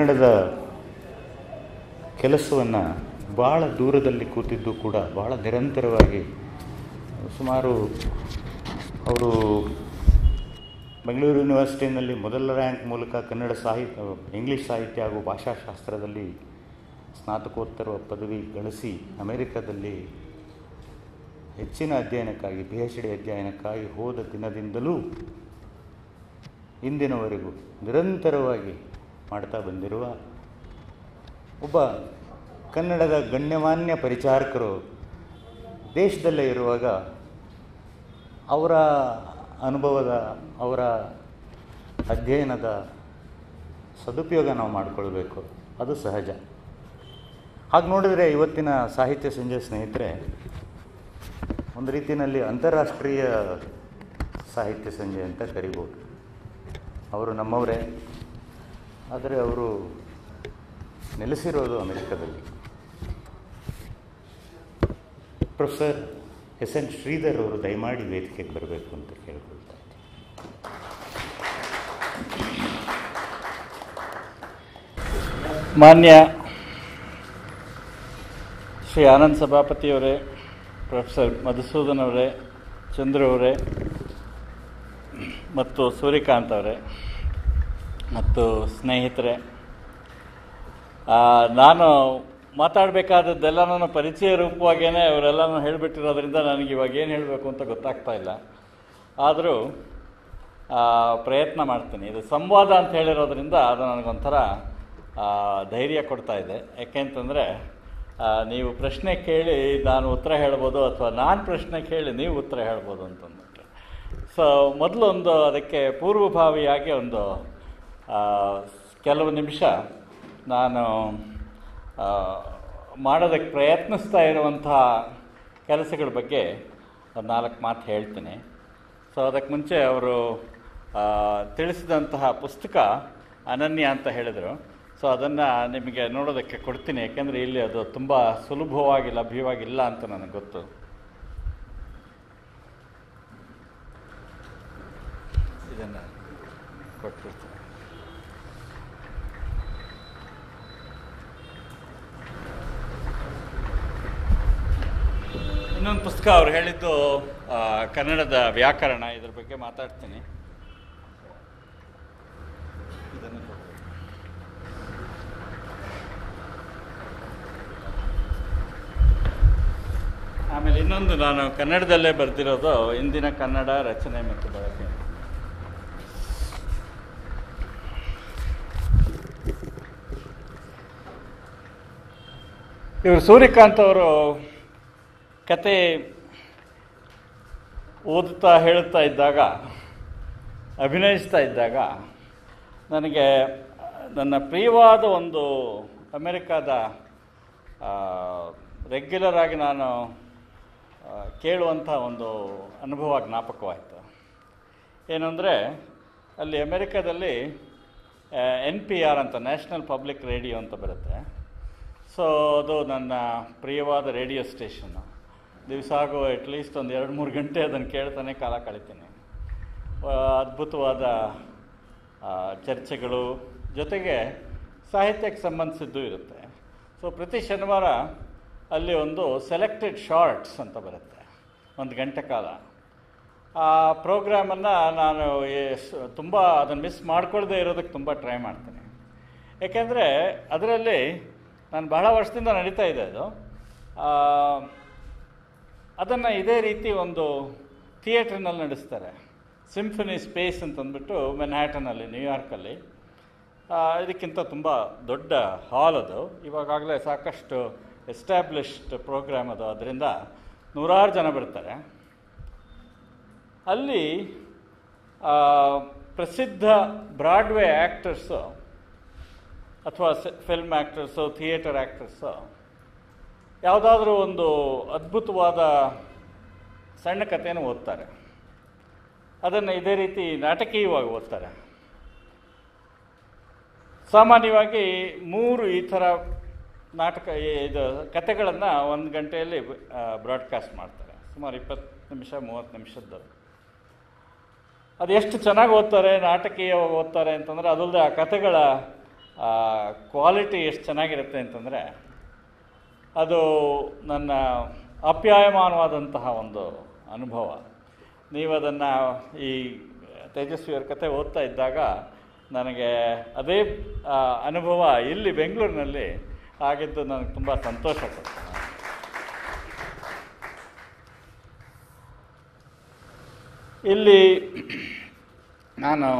ಕನ್ನಡದ ಕೆಲಸವನ್ನು ಭಾಳ ದೂರದಲ್ಲಿ ಕೂತಿದ್ದು ಕೂಡ ಭಾಳ ನಿರಂತರವಾಗಿ ಸುಮಾರು ಅವರು ಬೆಂಗಳೂರು ಯೂನಿವರ್ಸಿಟಿನಲ್ಲಿ ಮೊದಲ ರ್ಯಾಂಕ್ ಮೂಲಕ ಕನ್ನಡ ಸಾಹಿತ್ಯ ಇಂಗ್ಲೀಷ್ ಸಾಹಿತ್ಯ ಹಾಗೂ ಭಾಷಾಶಾಸ್ತ್ರದಲ್ಲಿ ಸ್ನಾತಕೋತ್ತರ ಪದವಿ ಗಳಿಸಿ ಅಮೆರಿಕದಲ್ಲಿ ಹೆಚ್ಚಿನ ಅಧ್ಯಯನಕ್ಕಾಗಿ ಪಿ ಎಚ್ ಡಿ ಅಧ್ಯಯನಕ್ಕಾಗಿ ಹೋದ ದಿನದಿಂದಲೂ ಇಂದಿನವರೆಗೂ ನಿರಂತರವಾಗಿ ಮಾಡ್ತಾ ಬಂದಿರುವ ಒಬ್ಬ ಕನ್ನಡದ ಗಣ್ಯಮಾನ್ಯ ಪರಿಚಾರಕರು ದೇಶದಲ್ಲೇ ಇರುವಾಗ ಅವರ ಅನುಭವದ ಅವರ ಅಧ್ಯಯನದ ಸದುಪಯೋಗ ನಾವು ಮಾಡಿಕೊಳ್ಬೇಕು ಅದು ಸಹಜ ಹಾಗೆ ನೋಡಿದರೆ ಇವತ್ತಿನ ಸಾಹಿತ್ಯ ಸಂಜೆ ಸ್ನೇಹಿತರೆ ಒಂದು ರೀತಿಯಲ್ಲಿ ಅಂತಾರಾಷ್ಟ್ರೀಯ ಸಾಹಿತ್ಯ ಸಂಜೆ ಅಂತ ಕರಿಬೋದು ಅವರು ನಮ್ಮವರೇ ಆದರೆ ಅವರು ನೆಲೆಸಿರೋದು ಅಮೆರಿಕದಲ್ಲಿ ಪ್ರೊಫೆಸರ್ ಎಸ್ ಎನ್ ಶ್ರೀಧರ್ ಅವರು ದಯಮಾಡಿ ವೇದಿಕೆಗೆ ಬರಬೇಕು ಅಂತ ಕೇಳ್ಕೊಳ್ತಾ ಇದ್ದೀನಿ ಮಾನ್ಯ ಶ್ರೀ ಆನಂದ್ ಸಭಾಪತಿಯವರೇ ಪ್ರೊಫೆಸರ್ ಮಧುಸೂದನ್ ಅವರೇ ಚಂದ್ರ ಅವರೇ ಮತ್ತು ಸೂರ್ಯಕಾಂತ್ ಅವರೇ ಮತ್ತು ಸ್ನೇಹಿತರೆ ಆ, ನಾನು ಮಾತಾಡಬೇಕಾದದ್ದೆಲ್ಲ ನನ್ನ ಪರಿಚಯ ರೂಪವಾಗೇ ಅವರೆಲ್ಲನೂ ಹೇಳಿಬಿಟ್ಟಿರೋದ್ರಿಂದ ನನಗೆ ಇವಾಗ ಏನು ಹೇಳಬೇಕು ಅಂತ ಗೊತ್ತಾಗ್ತಾ ಇಲ್ಲ ಆದರೂ ಆ, ಪ್ರಯತ್ನ ಮಾಡ್ತೀನಿ ಇದು ಸಂವಾದ ಅಂತ ಹೇಳಿರೋದ್ರಿಂದ ಅದು ನನಗೊಂಥರ ಆ, ಧೈರ್ಯ ಕೊಡ್ತಾ ಇದೆ ಯಾಕೆಂತಂದರೆ ನೀವು ಪ್ರಶ್ನೆ ಕೇಳಿ ನಾನು ಉತ್ತರ ಹೇಳ್ಬೋದು ಅಥವಾ ನಾನು ಪ್ರಶ್ನೆ ಕೇಳಿ ನೀವು ಉತ್ತರ ಹೇಳ್ಬೋದು ಅಂತಂದ್ಬಿಟ್ಟು ಸೊ ಮೊದಲು ಒಂದು ಅದಕ್ಕೆ ಪೂರ್ವಭಾವಿಯಾಗಿ ಒಂದು ಆ, ಕೆಲವು ನಿಮಿಷ ನಾನು ಆ, ಮಾಡೋದಕ್ಕೆ ಪ್ರಯತ್ನಿಸ್ತಾ ಇರುವಂತಹ ಕೆಲಸಗಳ ಬಗ್ಗೆ ಒಂದು ನಾಲ್ಕು ಮಾತು ಹೇಳ್ತೀನಿ ಸೊ ಅದಕ್ಕೆ ಮುಂಚೆ ಅವರು ಆ, ತಿಳಿಸಿದಂತಹ ಪುಸ್ತಕ ಅನನ್ಯ ಅಂತ ಹೇಳಿದರು ಸೊ ಅದನ್ನು ನಿಮಗೆ ನೋಡೋದಕ್ಕೆ ಕೊಡ್ತೀನಿ ಯಾಕೆಂದರೆ ಇಲ್ಲಿ ಅದು ತುಂಬ ಸುಲಭವಾಗಿ ಲಭ್ಯವಾಗಿಲ್ಲ ಅಂತ ನನಗೆ ಗೊತ್ತು ಇದನ್ನು ಕೊಟ್ಬಿಡ್ತೀನಿ ಇನ್ನೊಂದು ಪುಸ್ತಕ ಅವ್ರು ಹೇಳಿದ್ದು ಆ, ಕನ್ನಡದ ವ್ಯಾಕರಣ ಇದ್ರ ಬಗ್ಗೆ ಮಾತಾಡ್ತೀನಿ ಇದನ್ನು ಕೊಡ್ತೀನಿ. ಆಮೇಲೆ ಇನ್ನೊಂದು ನಾನು ಕನ್ನಡದಲ್ಲೇ ಬರೆದಿರೋದು ಇಂದಿನ ಕನ್ನಡ ರಚನೆ ಮತ್ತು ಬಳಕೆ ಇವರು ಸೂರ್ಯಕಾಂತ್ ಅವರು ಕತೆ ಓದುತ್ತಾ ಹೇಳುತ್ತಾ ಇದ್ದಾಗ ಅಭಿನಯಿಸ್ತಾ ಇದ್ದಾಗ ನನಗೆ ನನ್ನ ಪ್ರಿಯವಾದ ಒಂದು ಅಮೆರಿಕಾದ ರೆಗ್ಯುಲರ್ ಆಗಿ ನಾನು ಆ, ಕೇಳುವಂಥ ಒಂದು ಅನುಭವ ಜ್ಞಾಪಕವಾಯಿತು ಏನಂದರೆ ಅಲ್ಲಿ ಅಮೆರಿಕದಲ್ಲಿ ಎನ್ ಪಿ ಆರ್ ಅಂತ ನ್ಯಾಷನಲ್ ಪಬ್ಲಿಕ್ ರೇಡಿಯೋ ಅಂತ ಬರುತ್ತೆ ಸೊ ಅದು ನನ್ನ ಪ್ರಿಯವಾದ ರೇಡಿಯೋ ಸ್ಟೇಷನ್ನು ದಿವಸ ಆಗೋ ಅಟ್ಲೀಸ್ಟ್ ಒಂದು ಎರಡು ಮೂರು ಗಂಟೆ ಅದನ್ನು ಕೇಳ್ತಾನೆ ಕಾಲ ಕಳಿತೀನಿ ಆ, ಅದ್ಭುತವಾದ ಆ, ಚರ್ಚೆಗಳು ಜೊತೆಗೆ ಸಾಹಿತ್ಯಕ್ಕೆ ಸಂಬಂಧಿಸಿದ್ದು ಇರುತ್ತೆ ಸೊ ಪ್ರತಿ ಶನಿವಾರ ಅಲ್ಲಿ ಒಂದು ಸೆಲೆಕ್ಟೆಡ್ ಶಾರ್ಟ್ಸ್ ಅಂತ ಬರುತ್ತೆ ಒಂದು ಗಂಟೆ ಕಾಲ ಆ ಪ್ರೋಗ್ರಾಮನ್ನು ನಾನು ತುಂಬ ಅದನ್ನು ಮಿಸ್ ಮಾಡ್ಕೊಳ್ಳದೆ ಇರೋದಕ್ಕೆ ತುಂಬ ಟ್ರೈ ಮಾಡ್ತೀನಿ ಏಕೆಂದರೆ ಅದರಲ್ಲಿ ನಾನು ಬಹಳ ವರ್ಷದಿಂದ ನಡೀತಾ ಇದೆ ಅದು ಅದನ್ನು ಇದೇ ರೀತಿ ಒಂದು ಥಿಯೇಟ್ರ್ನಲ್ಲಿ ನಡೆಸ್ತಾರೆ ಸಿಂಫನಿ ಸ್ಪೇಸ್ ಅಂತಂದ್ಬಿಟ್ಟು ಮೆನ್ಹ್ಯಾಟನಲ್ಲಿ ನ್ಯೂಯಾರ್ಕಲ್ಲಿ ಆ, ಇದಕ್ಕಿಂತ ತುಂಬ ದೊಡ್ಡ ಹಾಲ್ ಅದು ಇವಾಗಲೇ ಸಾಕಷ್ಟು ಎಸ್ಟ್ಯಾಬ್ಲಿಷ್ಡ್ ಪ್ರೋಗ್ರಾಮ್ ಅದು ಅದರಿಂದ ನೂರಾರು ಜನ ಬರ್ತಾರೆ ಅಲ್ಲಿ ಆ, ಪ್ರಸಿದ್ಧ ಬ್ರಾಡ್ವೇ ಆ್ಯಕ್ಟರ್ಸು ಅಥವಾ ಫಿಲ್ಮ್ ಆ್ಯಕ್ಟರ್ಸು ಥಿಯೇಟರ್ ಆ್ಯಕ್ಟರ್ಸು ಯಾವುದಾದ್ರೂ ಒಂದು ಅದ್ಭುತವಾದ ಸಣ್ಣ ಕಥೆಯನ್ನು ಓದ್ತಾರೆ ಅದನ್ನು ಇದೇ ರೀತಿ ನಾಟಕೀಯವಾಗಿ ಓದ್ತಾರೆ ಸಾಮಾನ್ಯವಾಗಿ ಮೂರು ಈ ಥರ ನಾಟಕ ಈ- ಇದು ಕತೆಗಳನ್ನು ಒಂದು ಗಂಟೆಯಲ್ಲಿ ಬ್ರಾಡ್ಕಾಸ್ಟ್ ಮಾಡ್ತಾರೆ ಸುಮಾರು ಇಪ್ಪತ್ತು ನಿಮಿಷ ಮೂವತ್ತು ನಿಮಿಷದ್ದು ಅದು ಎಷ್ಟು ಚೆನ್ನಾಗಿ ಓದ್ತಾರೆ ನಾಟಕೀಯವಾಗಿ ಓದ್ತಾರೆ ಅಂತಂದರೆ ಅದಲ್ಲದೆ ಆ ಕತೆಗಳ ಕ್ವಾಲಿಟಿ ಎಷ್ಟು ಚೆನ್ನಾಗಿರುತ್ತೆ ಅಂತಂದರೆ ಅದು ನನ್ನ ಅಪ್ಯಾಯಮಾನವಾದಂತಹ ಒಂದು ಅನುಭವ ನೀವು ಅದನ್ನು ಈ ತೇಜಸ್ವಿಯವ್ರ ಕತೆ ಓದ್ತಾ ಇದ್ದಾಗ ನನಗೆ ಅದೇ ಆ, ಅನುಭವ ಇಲ್ಲಿ ಬೆಂಗಳೂರಿನಲ್ಲಿ ಆಗಿದ್ದು ನನಗೆ ತುಂಬ ಸಂತೋಷ ಕೊಡ್ತು ಇಲ್ಲಿ ನಾನು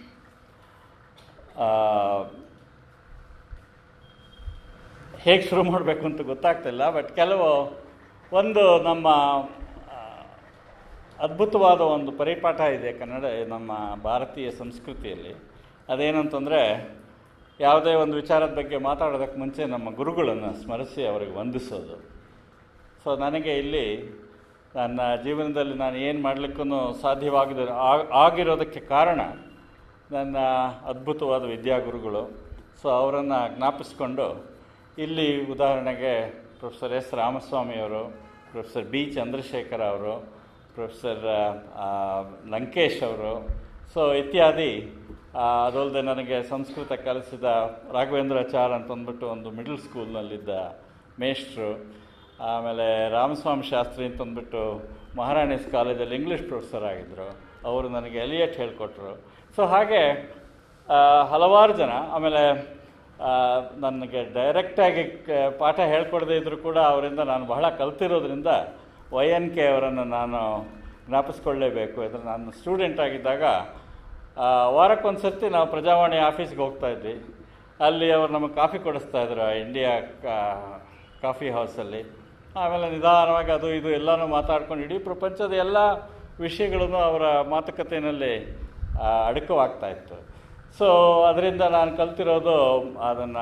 ಹೇಗೆ ಶುರು ಮಾಡಬೇಕು ಅಂತ ಗೊತ್ತಾಗ್ತಿಲ್ಲ ಬಟ್ ಕೆಲವು ಒಂದು ನಮ್ಮ ಆ, ಅದ್ಭುತವಾದ ಒಂದು ಪರಿಪಾಠ ಇದೆ ಕನ್ನಡ ನಮ್ಮ ಭಾರತೀಯ ಸಂಸ್ಕೃತಿಯಲ್ಲಿ ಅದೇನಂತಂದರೆ ಯಾವುದೇ ಒಂದು ವಿಚಾರದ ಬಗ್ಗೆ ಮಾತಾಡೋದಕ್ಕೆ ಮುಂಚೆ ನಮ್ಮ ಗುರುಗಳನ್ನು ಸ್ಮರಿಸಿ ಅವರಿಗೆ ವಂದಿಸೋದು ಸೊ ನನಗೆ ಇಲ್ಲಿ ನನ್ನ ಜೀವನದಲ್ಲಿ ನಾನು ಏನು ಮಾಡಲಿಕ್ಕೂ ಸಾಧ್ಯವಾಗದ ಆ- ಆಗಿರೋದಕ್ಕೆ ಕಾರಣ ನನ್ನ ಅದ್ಭುತವಾದ ವಿದ್ಯಾಗುರುಗಳು ಸೊ ಅವರನ್ನು ಜ್ಞಾಪಿಸ್ಕೊಂಡು ಇಲ್ಲಿ ಉದಾಹರಣೆಗೆ ಪ್ರೊಫೆಸರ್ ಎಸ್ ರಾಮಸ್ವಾಮಿಯವರು ಪ್ರೊಫೆಸರ್ ಬಿ ಚಂದ್ರಶೇಖರ ಅವರು ಪ್ರೊಫೆಸರ್ ಆ, ಲಂಕೇಶ್ ಅವರು ಸೊ ಇತ್ಯಾದಿ ಆ, ಅದಲ್ಲದೆ ನನಗೆ ಸಂಸ್ಕೃತ ಕಲಿಸಿದ ರಾಘವೇಂದ್ರಾಚಾರ್ ಅಂತ ಅಂದ್ಬಿಟ್ಟು ಒಂದು ಮಿಡಲ್ ಸ್ಕೂಲ್ನಲ್ಲಿದ್ದ ಮೇಷ್ಟ್ರು ಆಮೇಲೆ ರಾಮಸ್ವಾಮಿ ಶಾಸ್ತ್ರಿ ಅಂತ ಅಂದ್ಬಿಟ್ಟು ಮಹಾರಾಣೀಸ್ ಕಾಲೇಜಲ್ಲಿ ಇಂಗ್ಲೀಷ್ ಪ್ರೊಫೆಸರ್ ಆಗಿದ್ದರು ಅವರು ನನಗೆ ಎಲಿಯಟ್ ಹೇಳಿಕೊಟ್ರು ಸೊ ಹಾಗೆ ಆ, ಹಲವಾರು ಜನ ಆಮೇಲೆ ಆ, ನನಗೆ ಡೈರೆಕ್ಟಾಗಿ ಕ- ಪಾಠ ಹೇಳ್ಕೊಡದೇ ಇದ್ದರೂ ಕೂಡ ಅವರಿಂದ ನಾನು ಬಹಳ ಕಲ್ತಿರೋದ್ರಿಂದ ವೈ ಎನ್ ಕೆ ಅವರನ್ನು ನಾನು ಜ್ಞಾಪಿಸ್ಕೊಳ್ಳೇಬೇಕು ಯಾಕಂದರೆ ನಾನು ಸ್ಟೂಡೆಂಟ್ ಆಗಿದ್ದಾಗ ಆ, ವಾರಕ್ಕೊಂದು ಸರ್ತಿ ನಾವು ಪ್ರಜಾವಾಣಿ ಆಫೀಸ್ಗೆ ಹೋಗ್ತಾ ಇದ್ವಿ ಅಲ್ಲಿ ಅವರು ನಮಗೆ ಕಾಫಿ ಕೊಡಿಸ್ತಾ ಇದ್ರು ಆ ಇಂಡಿಯಾ ಕಾ- ಕಾಫಿ ಹೌಸಲ್ಲಿ ಆಮೇಲೆ ನಿಧಾನವಾಗಿ ಅದು ಇದು ಎಲ್ಲನೂ ಮಾತಾಡ್ಕೊಂಡು ಇಡೀ ಪ್ರಪಂಚದ ಎಲ್ಲ ವಿಷಯಗಳನ್ನು ಅವರ ಮಾತುಕತೆಯಲ್ಲಿ ಆ, ಅಡಕವಾಗ್ತಾ ಇತ್ತು ಸೊ ಅದರಿಂದ ನಾನು ಕಲ್ತಿರೋದು ಅದನ್ನು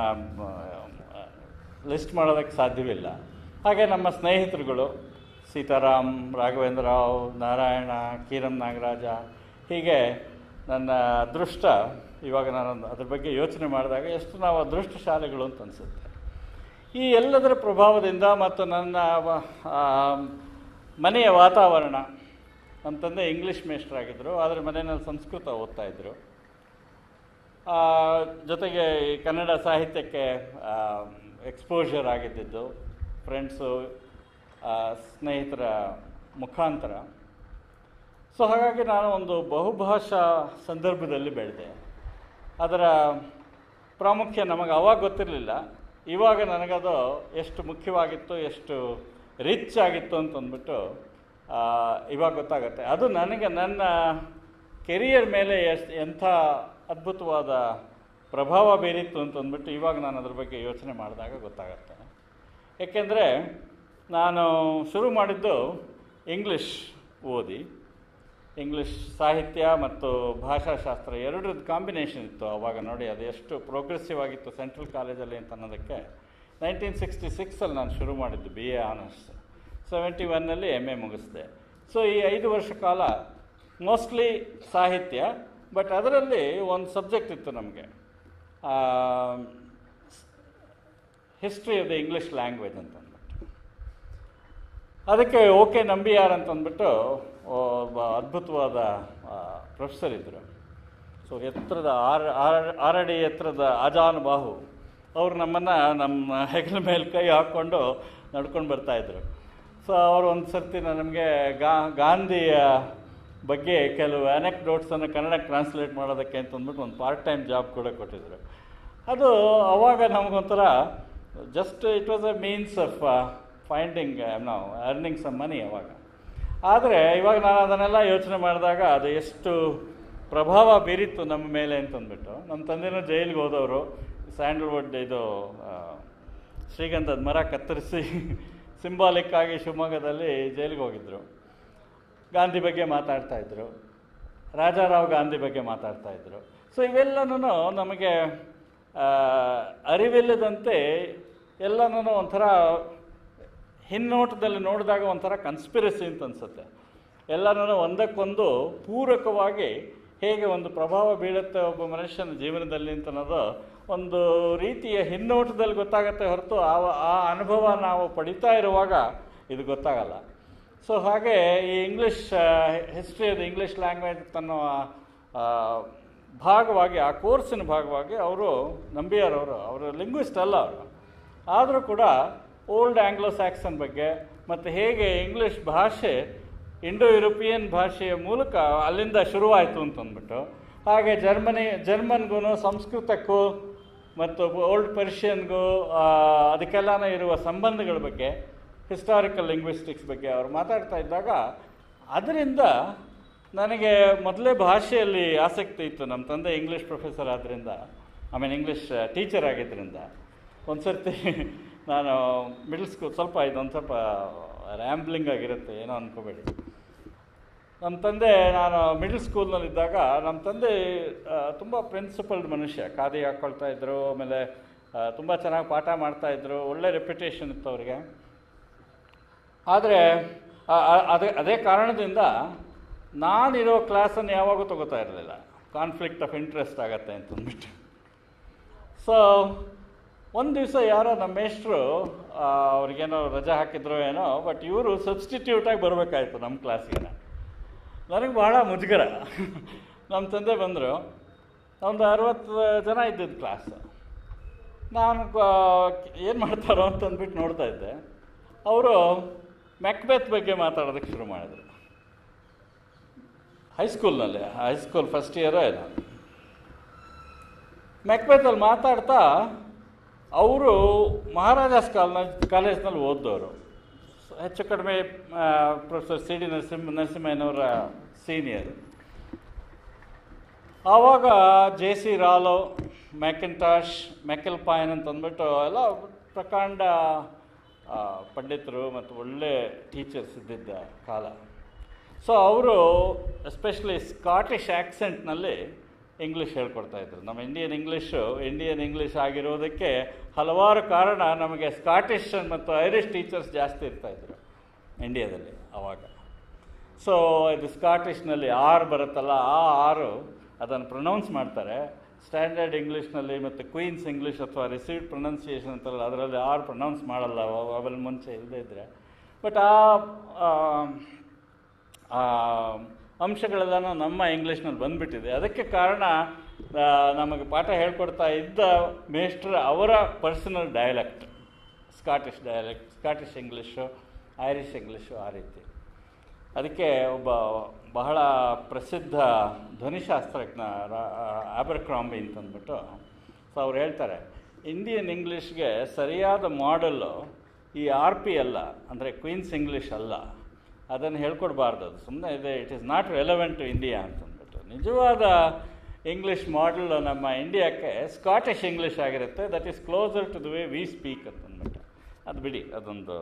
ಲಿಸ್ಟ್ ಮಾಡೋದಕ್ಕೆ ಸಾಧ್ಯವಿಲ್ಲ ಹಾಗೆ ನಮ್ಮ ಸ್ನೇಹಿತರುಗಳು ಸೀತಾರಾಮ್ ರಾಘವೇಂದ್ರ ರಾವ್ ನಾರಾಯಣ ಕಿರಣ್ ನಾಗರಾಜ ಹೀಗೆ ನನ್ನ ಅದೃಷ್ಟ ಇವಾಗ ನಾನು ಅದ್ರ ಬಗ್ಗೆ ಯೋಚನೆ ಮಾಡಿದಾಗ ಎಷ್ಟು ನಾವು ಅದೃಷ್ಟಶಾಲಿಗಳು ಅಂತ ಅನಿಸುತ್ತೆ ಈ ಎಲ್ಲದರ ಪ್ರಭಾವದಿಂದ ಮತ್ತು ನನ್ನ ವ- ಆ, ಮನೆಯ ವಾತಾವರಣ ಅಂತಂದರೆ ಇಂಗ್ಲೀಷ್ ಮೇಷ್ಟ್ರಾಗಿದ್ದರು ಆದರೆ ಮನೆಯಲ್ಲಿ ಸಂಸ್ಕೃತ ಓದ್ತಾ ಇದ್ದರು ಆ, ಜೊತೆಗೆ ಈ ಕನ್ನಡ ಸಾಹಿತ್ಯಕ್ಕೆ ಎಕ್ಸ್ಪೋಜರ್ ಆಗಿದ್ದಿದ್ದು ಫ್ರೆಂಡ್ಸು ಸ್ನೇಹಿತರ ಮುಖಾಂತರ ಸೊ ಹಾಗಾಗಿ ನಾನು ಒಂದು ಬಹುಭಾಷಾ ಸಂದರ್ಭದಲ್ಲಿ ಬೆಳೆದೆ ಅದರ ಪ್ರಾಮುಖ್ಯ ನಮಗೆ ಅವಾಗ ಗೊತ್ತಿರಲಿಲ್ಲ ಇವಾಗ ನನಗದು ಎಷ್ಟು ಮುಖ್ಯವಾಗಿತ್ತು ಎಷ್ಟು ರಿಚ್ ಆಗಿತ್ತು ಅಂತ ಅಂದ್ಬಿಟ್ಟು ಆ, ಇವಾಗ ಗೊತ್ತಾಗುತ್ತೆ ಅದು ನನಗೆ ನನ್ನ ಕೆರಿಯರ್ ಮೇಲೆ ಎಷ್ಟು ಎಂಥ ಅದ್ಭುತವಾದ ಪ್ರಭಾವ ಬೀರಿತ್ತು ಅಂತ ಅಂದ್ಬಿಟ್ಟು ಇವಾಗ ನಾನು ಅದ್ರ ಬಗ್ಗೆ ಯೋಚನೆ ಮಾಡಿದಾಗ ಗೊತ್ತಾಗತ್ತೆ ಏಕೆಂದರೆ ನಾನು ಶುರು ಮಾಡಿದ್ದು ಇಂಗ್ಲೀಷ್ ಓದಿ ಇಂಗ್ಲೀಷ್ ಸಾಹಿತ್ಯ ಮತ್ತು ಭಾಷಾಶಾಸ್ತ್ರ ಎರಡರದ್ದು ಕಾಂಬಿನೇಷನ್ ಇತ್ತು ಆವಾಗ ನೋಡಿ ಅದು ಎಷ್ಟು ಪ್ರೋಗ್ರೆಸಿವ್ ಆಗಿತ್ತು ಸೆಂಟ್ರಲ್ ಕಾಲೇಜಲ್ಲಿ ಅಂತ ಅನ್ನೋದಕ್ಕೆ ನೈನ್ಟೀನ್ ಸಿಕ್ಸ್ಟಿ ಸಿಕ್ಸಲ್ಲಿ ನಾನು ಶುರು ಮಾಡಿದ್ದು ಬಿ ಎ ಆನರ್ಸ್ ಸೆವೆಂಟಿ ಒನ್ನಲ್ಲಿ ಎಮ್ ಎ ಮುಗಿಸಿದೆ ಸೊ ಈ ಐದು ವರ್ಷ ಕಾಲ ಮೋಸ್ಟ್ಲಿ ಸಾಹಿತ್ಯ ಬಟ್ ಅದರಲ್ಲಿ ಒಂದು ಸಬ್ಜೆಕ್ಟ್ ಇತ್ತು ನಮಗೆ history of the English language ಅಂತ ಅಂದ್ಬಿಟ್ಟು ಅದಕ್ಕೆ ಓಕೆ ನಂಬಿಯಾರ್ ಅಂತ ಅಂದ್ಬಿಟ್ಟು ಒಬ್ಬ ಅದ್ಭುತವಾದ ಪ್ರೊಫೆಸರ್ ಇದ್ದರು ಸೊ ಎತ್ತರದ ಆರು ಆರು ಆರಡಿ ಎತ್ತರದ ಅಜಾನ್ ಬಾಹು ಅವರು ನಮ್ಮನ್ನು ನಮ್ಮ ಹೆಗಲ ಮೇಲೆ ಕೈ ಹಾಕ್ಕೊಂಡು ನಡ್ಕೊಂಡು ಬರ್ತಾಯಿದ್ರು ಸೊ ಅವರು ಒಂದು ಸರ್ತಿ ನಮಗೆ ಗಾ ಗಾಂಧಿಯ ಬಗ್ಗೆ ಕೆಲವು ಅನೆಕ್ಡೋಟ್ಸನ್ನು ಕನ್ನಡಕ್ಕೆ ಟ್ರಾನ್ಸ್ಲೇಟ್ ಮಾಡೋದಕ್ಕೆ ಅಂತ ಅಂದ್ಬಿಟ್ಟು ಒಂದು ಪಾರ್ಟ್ ಟೈಮ್ ಜಾಬ್ ಕೂಡ ಕೊಟ್ಟಿದ್ದರು ಅದು ಅವಾಗ ನಮಗೊಂಥರ just it was a means of finding ನಾವು ಅರ್ನಿಂಗ್ ಸಮ್ ಮನಿ ಅವಾಗ ಆದರೆ ಇವಾಗ ನಾನು ಅದನ್ನೆಲ್ಲ ಯೋಚನೆ ಮಾಡಿದಾಗ ಅದು ಎಷ್ಟು ಪ್ರಭಾವ ಬೀರಿತ್ತು ನಮ್ಮ ಮೇಲೆ ಅಂತಂದ್ಬಿಟ್ಟು ನಮ್ಮ ತಂದೆನೂ ಜೈಲಿಗೆ ಹೋದವರು ಸ್ಯಾಂಡಲ್ವುಡ್ ಇದು ಆ, ಶ್ರೀಗಂಧದ ಮರ ಕತ್ತರಿಸಿ ಸಿಂಬಾಲಿಕ್ ಆಗಿ ಶಿವಮೊಗ್ಗದಲ್ಲಿ ಜೈಲಿಗೆ ಹೋಗಿದ್ದರು ಗಾಂಧಿ ಬಗ್ಗೆ ಮಾತಾಡ್ತಾ ಇದ್ರು ರಾಜಾರಾವ್ ಗಾಂಧಿ ಬಗ್ಗೆ ಮಾತಾಡ್ತಾ ಇದ್ರು ಸೊ ಇವೆಲ್ಲನೂ ನಮಗೆ ಆ, ಅರಿವಿಲ್ಲದಂತೆ ಎಲ್ಲನೂ ಒಂಥರ ಹಿನ್ನೋಟದಲ್ಲಿ ನೋಡಿದಾಗ ಒಂಥರ ಕನ್ಸ್ಪಿರಸಿ ಅಂತ ಅನಿಸುತ್ತೆ ಎಲ್ಲನೂ ಒಂದಕ್ಕೊಂದು ಪೂರಕವಾಗಿ ಹೇಗೆ ಒಂದು ಪ್ರಭಾವ ಬೀಳುತ್ತೆ ಒಬ್ಬ ಮನುಷ್ಯನ ಜೀವನದಲ್ಲಿ ಅಂತ ಅನ್ನೋದು ಒಂದು ರೀತಿಯ ಹಿನ್ನೋಟದಲ್ಲಿ ಗೊತ್ತಾಗುತ್ತೆ ಹೊರತು ಆ ಆ ಅನುಭವ ನಾವು ಪಡಿತಾ ಇರುವಾಗ ಇದು ಗೊತ್ತಾಗಲ್ಲ ಸೊ ಹಾಗೆ ಈ ಇಂಗ್ಲೀಷ್ ಹಿಸ್ಟ್ರಿ ಅದು ಇಂಗ್ಲೀಷ್ ಲ್ಯಾಂಗ್ವೇಜ್ ಅನ್ನೋ ಆ, ಭಾಗವಾಗಿ ಆ ಕೋರ್ಸಿನ ಭಾಗವಾಗಿ ಅವರು ನಂಬಿಯಾರವರು ಅವರು ಲಿಂಗ್ವಿಸ್ಟ್ ಅಲ್ಲ ಅವರು ಆದರೂ ಕೂಡ ಓಲ್ಡ್ ಆಂಗ್ಲೋ ಸ್ಯಾಕ್ಸನ್ ಬಗ್ಗೆ ಮತ್ತು ಹೇಗೆ ಇಂಗ್ಲೀಷ್ ಭಾಷೆ ಇಂಡೋ ಯುರೋಪಿಯನ್ ಭಾಷೆಯ ಮೂಲಕ ಅಲ್ಲಿಂದ ಶುರುವಾಯಿತು ಅಂತಂದ್ಬಿಟ್ಟು ಹಾಗೆ ಜರ್ಮನಿ ಜರ್ಮನ್ಗೂ ಸಂಸ್ಕೃತಕ್ಕೂ ಮತ್ತು ಓಲ್ಡ್ ಪರ್ಷಿಯನ್ಗೂ ಆ, ಅದಕ್ಕೆಲ್ಲನೂ ಇರುವ ಸಂಬಂಧಗಳ ಬಗ್ಗೆ ಹಿಸ್ಟಾರಿಕಲ್ ಲಿಂಗ್ವಿಸ್ಟಿಕ್ಸ್ ಬಗ್ಗೆ ಅವರು ಮಾತಾಡ್ತಾ ಇದ್ದಾಗ ಅದರಿಂದ ನನಗೆ ಮೊದಲೇ ಭಾಷೆಯಲ್ಲಿ ಆಸಕ್ತಿ ಇತ್ತು ನಮ್ಮ ತಂದೆ ಇಂಗ್ಲೀಷ್ ಪ್ರೊಫೆಸರ್ ಆದ್ದರಿಂದ ಐ ಮೀನ್ ಇಂಗ್ಲೀಷ್ ಟೀಚರ್ ಆಗಿದ್ದರಿಂದ ಒಂದು ಸರ್ತಿ ನಾನು ಮಿಡ್ಲ್ ಸ್ಕೂಲ್ ಸ್ವಲ್ಪ ಇದೊಂದು ಸ್ವಲ್ಪ ರ್ಯಾಂಬ್ಲಿಂಗ್ ಆಗಿರುತ್ತೆ ಏನೋ ಅಂದ್ಕೋಬೇಡಿ ನಮ್ಮ ತಂದೆ ನಾನು ಮಿಡ್ಲ್ ಸ್ಕೂಲ್ನಲ್ಲಿದ್ದಾಗ ನಮ್ಮ ತಂದೆ ತುಂಬ ಪ್ರಿನ್ಸಿಪಲ್ಡ್ ಮನುಷ್ಯ ಖಾದಿ ಹಾಕ್ಕೊಳ್ತಾ ಇದ್ದರು ಆಮೇಲೆ ತುಂಬ ಚೆನ್ನಾಗಿ ಪಾಠ ಮಾಡ್ತಾಯಿದ್ರು ಒಳ್ಳೆ ರೆಪ್ಯುಟೇಷನ್ ಇತ್ತು ಅವರಿಗೆ ಆದರೆ ಅದೇ ಅದೇ ಕಾರಣದಿಂದ ನಾನಿರೋ ಕ್ಲಾಸನ್ನು ಯಾವಾಗೂ ತಗೋತಾ ಇರಲಿಲ್ಲ ಕಾನ್ಫ್ಲಿಕ್ಟ್ ಆಫ್ ಇಂಟ್ರೆಸ್ಟ್ ಆಗತ್ತೆ ಅಂತಂದ್ಬಿಟ್ಟು ಸೊ ಒಂದು ದಿವಸ ಯಾರೋ ನಮ್ಮ ಮೇಷ್ಟ್ರು ಅವ್ರಿಗೇನೋ ರಜೆ ಹಾಕಿದ್ರು ಏನೋ ಬಟ್ ಇವರು ಸಬ್ಸ್ಟಿಟ್ಯೂಟಾಗಿ ಬರಬೇಕಾಯ್ತು ನಮ್ಮ ಕ್ಲಾಸ್ಗೆ ನನಗೆ ಬಹಳ ಮುಜುಗರ ನಮ್ಮ ತಂದೆ ಬಂದರು ಒಂದು ಅರವತ್ತು ಜನ ಇದ್ದಿದ್ದು ಕ್ಲಾಸ್ ನಾನು ಏನು ಮಾಡ್ತಾರೋ ಅಂತಂದ್ಬಿಟ್ಟು ನೋಡ್ತಾ ಇದ್ದೆ ಅವರು ಮ್ಯಾಕ್ಬೆತ್ ಬಗ್ಗೆ ಮಾತಾಡೋದಕ್ಕೆ ಶುರು ಮಾಡಿದರು ಹೈಸ್ಕೂಲ್ನಲ್ಲಿ ಹೈಸ್ಕೂಲ್ ಫಸ್ಟ್ ಇಯರೋ ಏನೋ ಮೆಕ್ಬೆತಲ್ಲಿ ಮಾತಾಡ್ತಾ ಅವರು ಮಹಾರಾಜಾಸ್ ಕಾಲೇಜ್ ಕಾಲೇಜ್ನಲ್ಲಿ ಓದ್ದವರು ಹೆಚ್ಚು ಕಡಿಮೆ ಪ್ರೊಫೆಸರ್ ಸಿ ಡಿ ನರಸಿಂಹ ನರಸಿಂಹಯ್ಯನವರ ಸೀನಿಯರ್ ಆವಾಗ ಜೆ ಸಿ ರಾಲೋ ಮ್ಯಾಕಿಂಟಾಶ್ ಮೆಕೆಲ್ ಪಾಯನ್ ಅಂತ ಅಂದ್ಬಿಟ್ಟು ಎಲ್ಲ ಪ್ರಕಾಂಡ ಆ, ಪಂಡಿತರು ಮತ್ತು ಒಳ್ಳೆ ಟೀಚರ್ಸ್ ಇದ್ದಿದ್ದ ಕಾಲ ಸೊ ಅವರು ಎಸ್ಪೆಷಲಿ ಸ್ಕಾಟಿಷ್ ಆ್ಯಕ್ಸೆಂಟ್ನಲ್ಲಿ ಇಂಗ್ಲೀಷ್ ಹೇಳ್ಕೊಡ್ತಾ ಇದ್ರು ನಮ್ಮ ಇಂಡಿಯನ್ ಇಂಗ್ಲೀಷು ಇಂಡಿಯನ್ ಇಂಗ್ಲೀಷ್ ಆಗಿರೋದಕ್ಕೆ ಹಲವಾರು ಕಾರಣ ನಮಗೆ ಸ್ಕಾಟಿಷ್ ಮತ್ತು ಐರಿಷ್ ಟೀಚರ್ಸ್ ಜಾಸ್ತಿ ಇರ್ತಾಯಿದ್ರು ಇಂಡಿಯಾದಲ್ಲಿ ಆವಾಗ ಸೊ ಇದು ಸ್ಕಾಟಿಷ್ನಲ್ಲಿ ಆರ್ ಬರುತ್ತಲ್ಲ ಆ ಆರು ಅದನ್ನು ಪ್ರೊನೌನ್ಸ್ ಮಾಡ್ತಾರೆ ಸ್ಟ್ಯಾಂಡರ್ಡ್ ಇಂಗ್ಲೀಷ್ನಲ್ಲಿ ಮತ್ತು ಕ್ವೀನ್ಸ್ ಇಂಗ್ಲೀಷ್ ಅಥವಾ ರಿಸೀವ್ಡ್ ಪ್ರೊನೌನ್ಸಿಯೇಷನ್ ಅಂತಾರಲ್ಲ ಅದರಲ್ಲಿ ಆರ್ ಪ್ರೊನೌನ್ಸ್ ಮಾಡಲ್ಲ ಅವ- ಅವೆಲ್ಲ ಮುಂಚೆ ಇಲ್ಲದೇ ಇದ್ದರೆ ಬಟ್ ಆ ಆ, ಆ ಅಂಶಗಳೆಲ್ಲನೂ ನಮ್ಮ ಇಂಗ್ಲೀಷ್ನಲ್ಲಿ ಬಂದುಬಿಟ್ಟಿದೆ ಅದಕ್ಕೆ ಕಾರಣ ಆ, ನಮಗೆ ಪಾಠ ಹೇಳ್ಕೊಡ್ತಾ ಇದ್ದ ಮೇಸ್ಟ್ರ್ ಅವರ personal dialect Scottish dialect Scottish English Irish English ಆ ರೀತಿ ಅದಕ್ಕೆ ಒಬ್ಬ ಬಹಳ ಪ್ರಸಿದ್ಧ ಧ್ವನಿಶಾಸ್ತ್ರಜ್ಞ ಆಬರ್ಕ್ರಾಂಬಿ ಅಂತಂದ್ಬಿಟ್ಟು ಸೊ ಅವ್ರು ಹೇಳ್ತಾರೆ ಇಂಡಿಯನ್ ಇಂಗ್ಲೀಷ್ಗೆ ಸರಿಯಾದ ಮಾಡೆಲ್ಲು ಈ ಆರ್ ಪಿ ಅಲ್ಲ ಅಂದರೆ ಕ್ವೀನ್ಸ್ ಇಂಗ್ಲೀಷ್ ಅಲ್ಲ ಅದನ್ನು ಹೇಳ್ಕೊಡ್ಬಾರ್ದು ಅದು ಸುಮ್ಮನೆ ಇದೆ it is not relevant to India ಅಂತಂದ್ಬಿಟ್ಟು ನಿಜವಾದ ಇಂಗ್ಲೀಷ್ ಮಾಡೆಲ್ ನಮ್ಮ ಇಂಡಿಯಾಕ್ಕೆ ಸ್ಕಾಟಿಷ್ ಇಂಗ್ಲೀಷ್ ಆಗಿರುತ್ತೆ that is closer to the way we speak ಅಂತಂದ್ಬಿಟ್ಟು ಅದು ಬಿಡಿ ಅದೊಂದು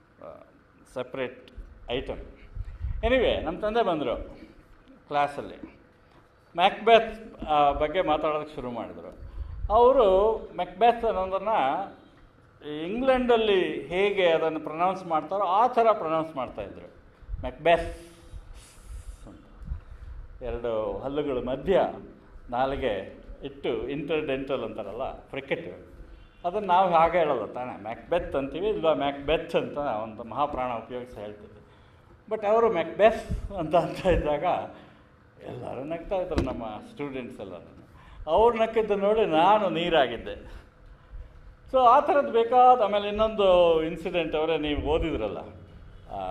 ಸಪ್ರೇಟ್ ಐಟಮ್ ಎನಿವೆ ನಮ್ಮ ತಂದೆ ಬಂದರು ಕ್ಲಾಸಲ್ಲಿ ಮ್ಯಾಕ್ಬೆತ್ ಆ, ಬಗ್ಗೆ ಮಾತಾಡೋದಕ್ಕೆ ಶುರು ಮಾಡಿದರು ಅವರು ಮೆಕ್ಬೆತ್ ಅನ್ನೋದನ್ನು ಇಂಗ್ಲೆಂಡಲ್ಲಿ ಹೇಗೆ ಅದನ್ನು ಪ್ರೊನೌನ್ಸ್ ಮಾಡ್ತಾರೋ ಆ ಥರ ಪ್ರೊನೌನ್ಸ್ ಮಾಡ್ತಾಯಿದ್ರು ಮೆಕ್ಬೆತ್ ಅಂತ ಎರಡು ಹಲ್ಲುಗಳ ಮಧ್ಯ ನಾಲಿಗೆ ಇಟ್ಟು ಇಂಟರ್ಡೆಂಟಲ್ ಅಂತಾರಲ್ಲ ಫ್ರಿಕೆಟ್ ಅದನ್ನು ನಾವು ಹಾಗೆ ಹೇಳಲ್ಲ ತಾನೇ ಮ್ಯಾಕ್ಬೆತ್ ಅಂತೀವಿ ಇಲ್ವಾ ಮ್ಯಾಕ್ಬೆತ್ ಅಂತ ಒಂದು ಮಹಾಪ್ರಾಣ ಉಪಯೋಗಿಸಿ ಹೇಳ್ತೀವಿ ಬಟ್ ಅವರು ಮ್ಯಾಕ್ಬೆತ್ ಅಂತ ಅಂತ ಇದ್ದಾಗ ಎಲ್ಲರೂ ನಗ್ತಾ ಇದ್ರು ನಮ್ಮ ಸ್ಟೂಡೆಂಟ್ಸ್ ಎಲ್ಲರೂ ಅವ್ರು ನಕ್ಕಿದ್ದು ನೋಡಿ ನಾನು ನೀರಾಗಿದ್ದೆ ಸೊ ಆ ಥರದ್ದು ಬೇಕಾದ ಆಮೇಲೆ ಇನ್ನೊಂದು ಇನ್ಸಿಡೆಂಟ್ ಅವರೇ ನೀವು ಓದಿದ್ರಲ್ಲ ಆ,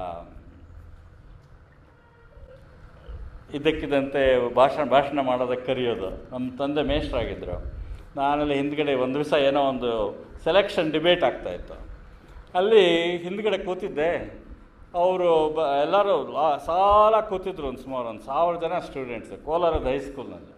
ಇದ್ದಕ್ಕಿದ್ದಂತೆ ಭಾಷಣ ಭಾಷಣ ಮಾಡೋದಕ್ಕೆ ಕರೆಯೋದು ನಮ್ಮ ತಂದೆ ಮೇಷ್ಟ್ರಾಗಿದ್ದರು ನಾನಲ್ಲಿ ಹಿಂದ್ಗಡೆ ಒಂದು ದಿವಸ ಏನೋ ಒಂದು ಸೆಲೆಕ್ಷನ್ ಡಿಬೇಟ್ ಆಗ್ತಾಯಿತ್ತು ಅಲ್ಲಿ ಹಿಂದ್ಗಡೆ ಕೂತಿದ್ದೆ ಅವರು ಬ ಎಲ್ಲರೂ ಲಾ ಸಾಲ ಕೂತಿದ್ರು ಒಂದು ಸುಮಾರು ಒಂದು ಸಾವಿರ ಜನ ಸ್ಟೂಡೆಂಟ್ಸ್ ಕೋಲಾರದ ಹೈಸ್ಕೂಲ್ನಲ್ಲಿ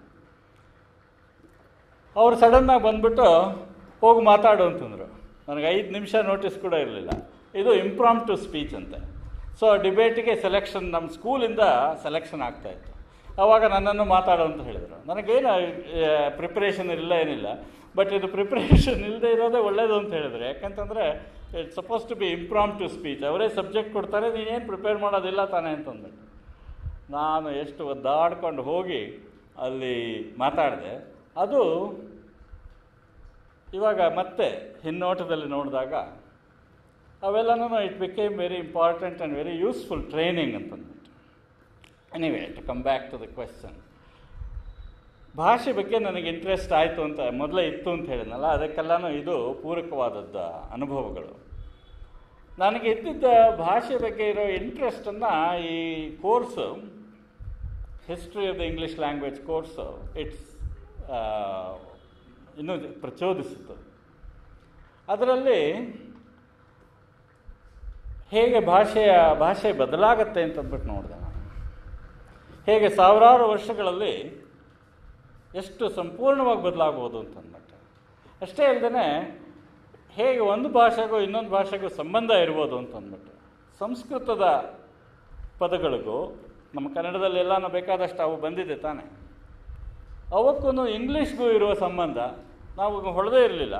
ಅವ್ರು ಸಡನ್ನಾಗಿ ಬಂದ್ಬಿಟ್ಟು ಹೋಗಿ ಮಾತಾಡು ಅಂತಂದರು ನನಗೆ ಐದು ನಿಮಿಷ ನೋಟಿಸ್ ಕೂಡ ಇರಲಿಲ್ಲ ಇದು ಇಂಪ್ರಾಮ್ ಟು ಸ್ಪೀಚ್ ಅಂತೆ ಸೊ ಡಿಬೇಟಿಗೆ ಸೆಲೆಕ್ಷನ್ ನಮ್ಮ ಸ್ಕೂಲಿಂದ ಸೆಲೆಕ್ಷನ್ ಆಗ್ತಾಯಿತ್ತು ಆವಾಗ ನನ್ನನ್ನು ಮಾತಾಡು ಅಂತ ಹೇಳಿದರು ನನಗೇನು ಪ್ರಿಪ್ರೇಷನ್ ಇಲ್ಲ ಏನಿಲ್ಲ ಬಟ್ ಇದು ಪ್ರಿಪ್ರೇಷನ್ ಇಲ್ಲದೆ ಇರೋದೇ ಒಳ್ಳೇದು ಅಂತ ಹೇಳಿದ್ರು ಯಾಕಂತಂದರೆ it's suppose to be impromptu speech ಅವರೇ ಸಬ್ಜೆಕ್ಟ್ ಕೊಡ್ತಾರೆ ನೀನೇನು ಪ್ರಿಪೇರ್ ಮಾಡೋದಿಲ್ಲ ತಾನೇ ಅಂತಂದ್ಬಿಟ್ಟು ನಾನು ಎಷ್ಟು ಒದ್ದಾಡ್ಕೊಂಡು ಹೋಗಿ ಅಲ್ಲಿ ಮಾತಾಡಿದೆ ಅದು ಇವಾಗ ಮತ್ತೆ ಹಿನ್ನೋಟದಲ್ಲಿ ನೋಡಿದಾಗ ಅವೆಲ್ಲನೂ it became very important and very useful training ಅಂತಂದ್ಬಿಟ್ಟು anyway to come back to the question ಭಾಷೆ ಬಗ್ಗೆ ನನಗೆ ಇಂಟ್ರೆಸ್ಟ್ ಆಯಿತು ಅಂತ ಮೊದಲೇ ಇತ್ತು ಅಂತ ಹೇಳಿದ್ನಲ್ಲ ಅದಕ್ಕೆಲ್ಲನೂ ಇದು ಪೂರಕವಾದದ್ದ ಅನುಭವಗಳು ನನಗೆ ಇದ್ದಿದ್ದ ಭಾಷೆ ಬಗ್ಗೆ ಇರೋ ಇಂಟ್ರೆಸ್ಟನ್ನು ಈ course history of the English language course it's ಇನ್ನೂ ಪ್ರಚೋದಿಸಿತು ಅದರಲ್ಲಿ ಹೇಗೆ ಭಾಷೆಯ ಭಾಷೆ ಬದಲಾಗತ್ತೆ ಅಂತಂದ್ಬಿಟ್ಟು ನೋಡಿದೆ ನಾನು ಹೇಗೆ ಸಾವಿರಾರು ವರ್ಷಗಳಲ್ಲಿ ಎಷ್ಟು ಸಂಪೂರ್ಣವಾಗಿ ಬದಲಾಗ್ಬೋದು ಅಂತಂದ್ಬಿಟ್ಟು ಅಷ್ಟೇ ಅಲ್ಲದೆ ಹೇಗೆ ಒಂದು ಭಾಷೆಗೂ ಇನ್ನೊಂದು ಭಾಷೆಗೂ ಸಂಬಂಧ ಇರ್ಬೋದು ಅಂತಂದ್ಬಿಟ್ಟು ಸಂಸ್ಕೃತದ ಪದಗಳಿಗೂ ನಮ್ಮ ಕನ್ನಡದಲ್ಲಿ ಎಲ್ಲಾನು ಬೇಕಾದಷ್ಟು ಅವು ಬಂದಿದೆ ತಾನೆ ಅವಕ್ಕೂ ಇಂಗ್ಲೀಷ್ಗೂ ಇರುವ ಸಂಬಂಧ ನಾವು ಹೊಳದೇ ಇರಲಿಲ್ಲ